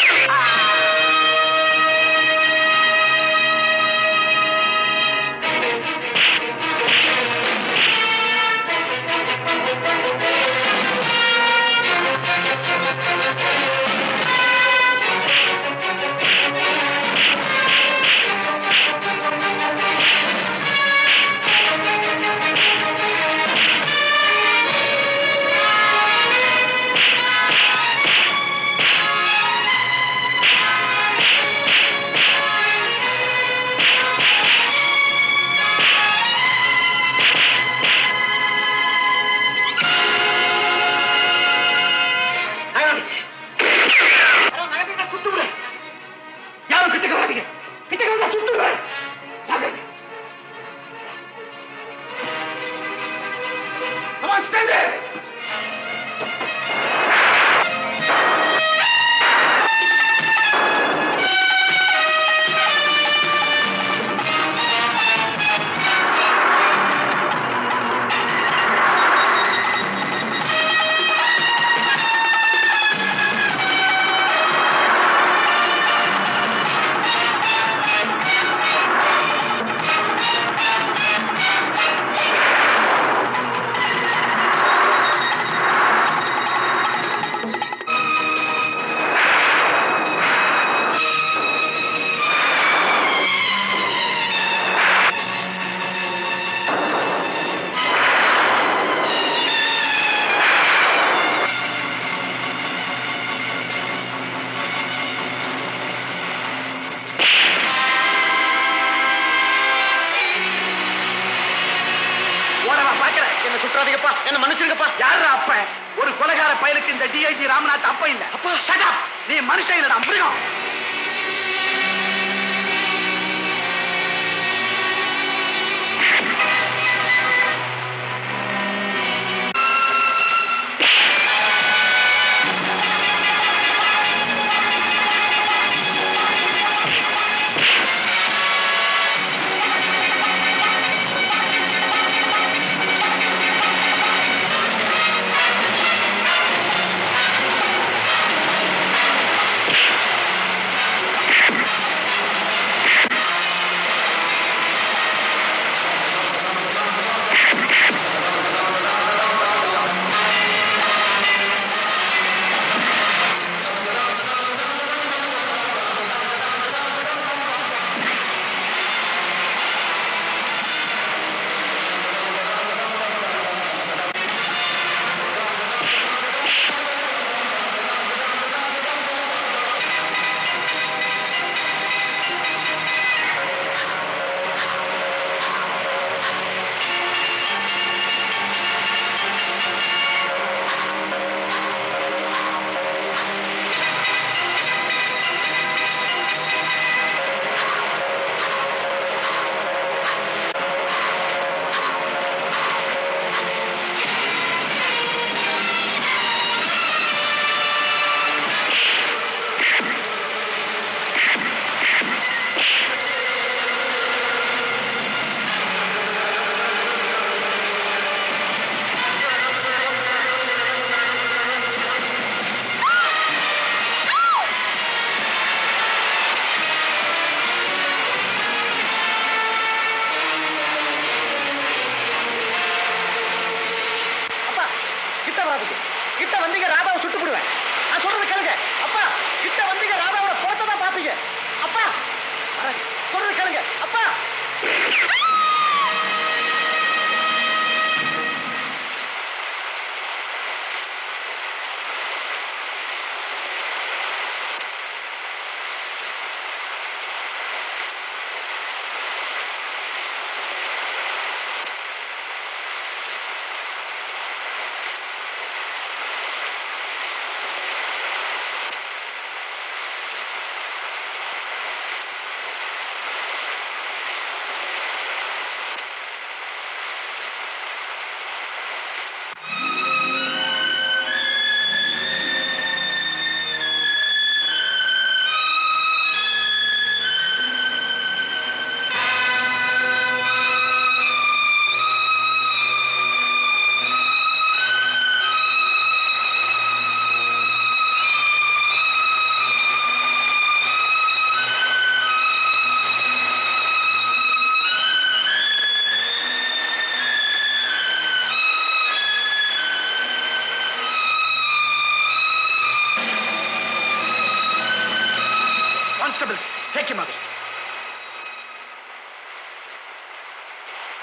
சுட்டுடுவேன் யாரும் கிட்ட வராதீங்க கிட்ட வந்தா சுட்டுடுவேன் ஜாக்கிரதை Come on, stay there! ஓடவா பாக்குறேன் என்ன சுற்றாதீங்கப்பா என்ன மன்னிச்சிருங்கப்பா யாரு அப்ப ஒரு கொலைகார பயலுக்கு இந்த டிஐஜி ராமநாத் அப்ப இல்ல அப்பா ஷட் நீ மனுஷன் இல்லடா மிருகம் ஆ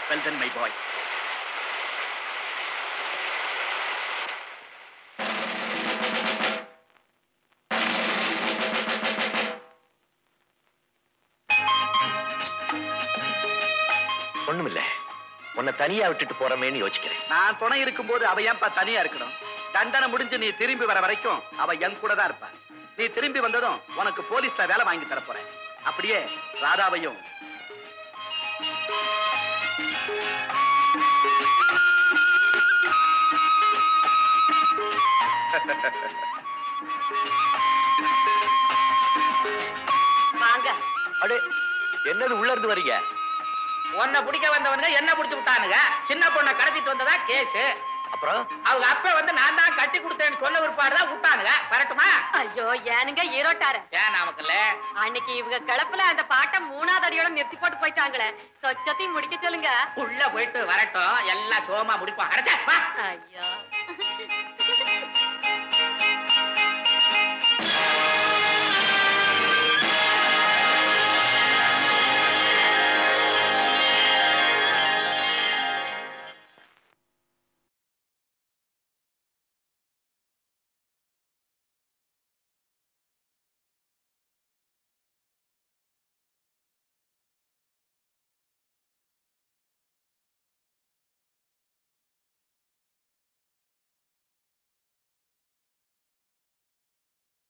வெல் தென் மை பாய் ஒண்ணுமில்ல உன்னை தனியா விட்டுட்டு போறமேன்னு யோசிக்கிறேன் நான் துணை இருக்கும்போது அவ ஏன்பா தனியா இருக்கணும் தண்டனை முடிஞ்சு நீ திரும்பி வர வரைக்கும் அவ என் கூட தான் இருப்பா நீ திரும்பி வந்ததும் உனக்கு போலீஸ்ல வேலை வாங்கி தரப் போறேன் அப்படியே ராதாவையும் வாங்க அடே என்னது உள்ள இருந்து வரீங்க உன்னை பிடிக்க வந்தவனுங்க என்ன பிடிச்சு விட்டானுங்க சின்ன பொண்ணை கடத்திட்டு வந்ததா கேஸ் அப்புறம் அவங்க அப்ப வந்து நான் தான் கட்டி கொடுத்தேன்னு சொன்ன விற்பாடுதான் விட்டானுங்க வரட்டுமா ஐயோ ஏனுங்க ஈரோட்டார ஏன் நமக்குல்ல அன்னைக்கு இவங்க கிளப்புல அந்த பாட்டை மூணாவது அடியோட நிறுத்தி போட்டு போயிட்டாங்களே சொச்சத்தையும் முடிக்க சொல்லுங்க உள்ள போயிட்டு வரட்டும் எல்லாம் சோமா முடிப்பான் அடச்சே, வா ஐயோ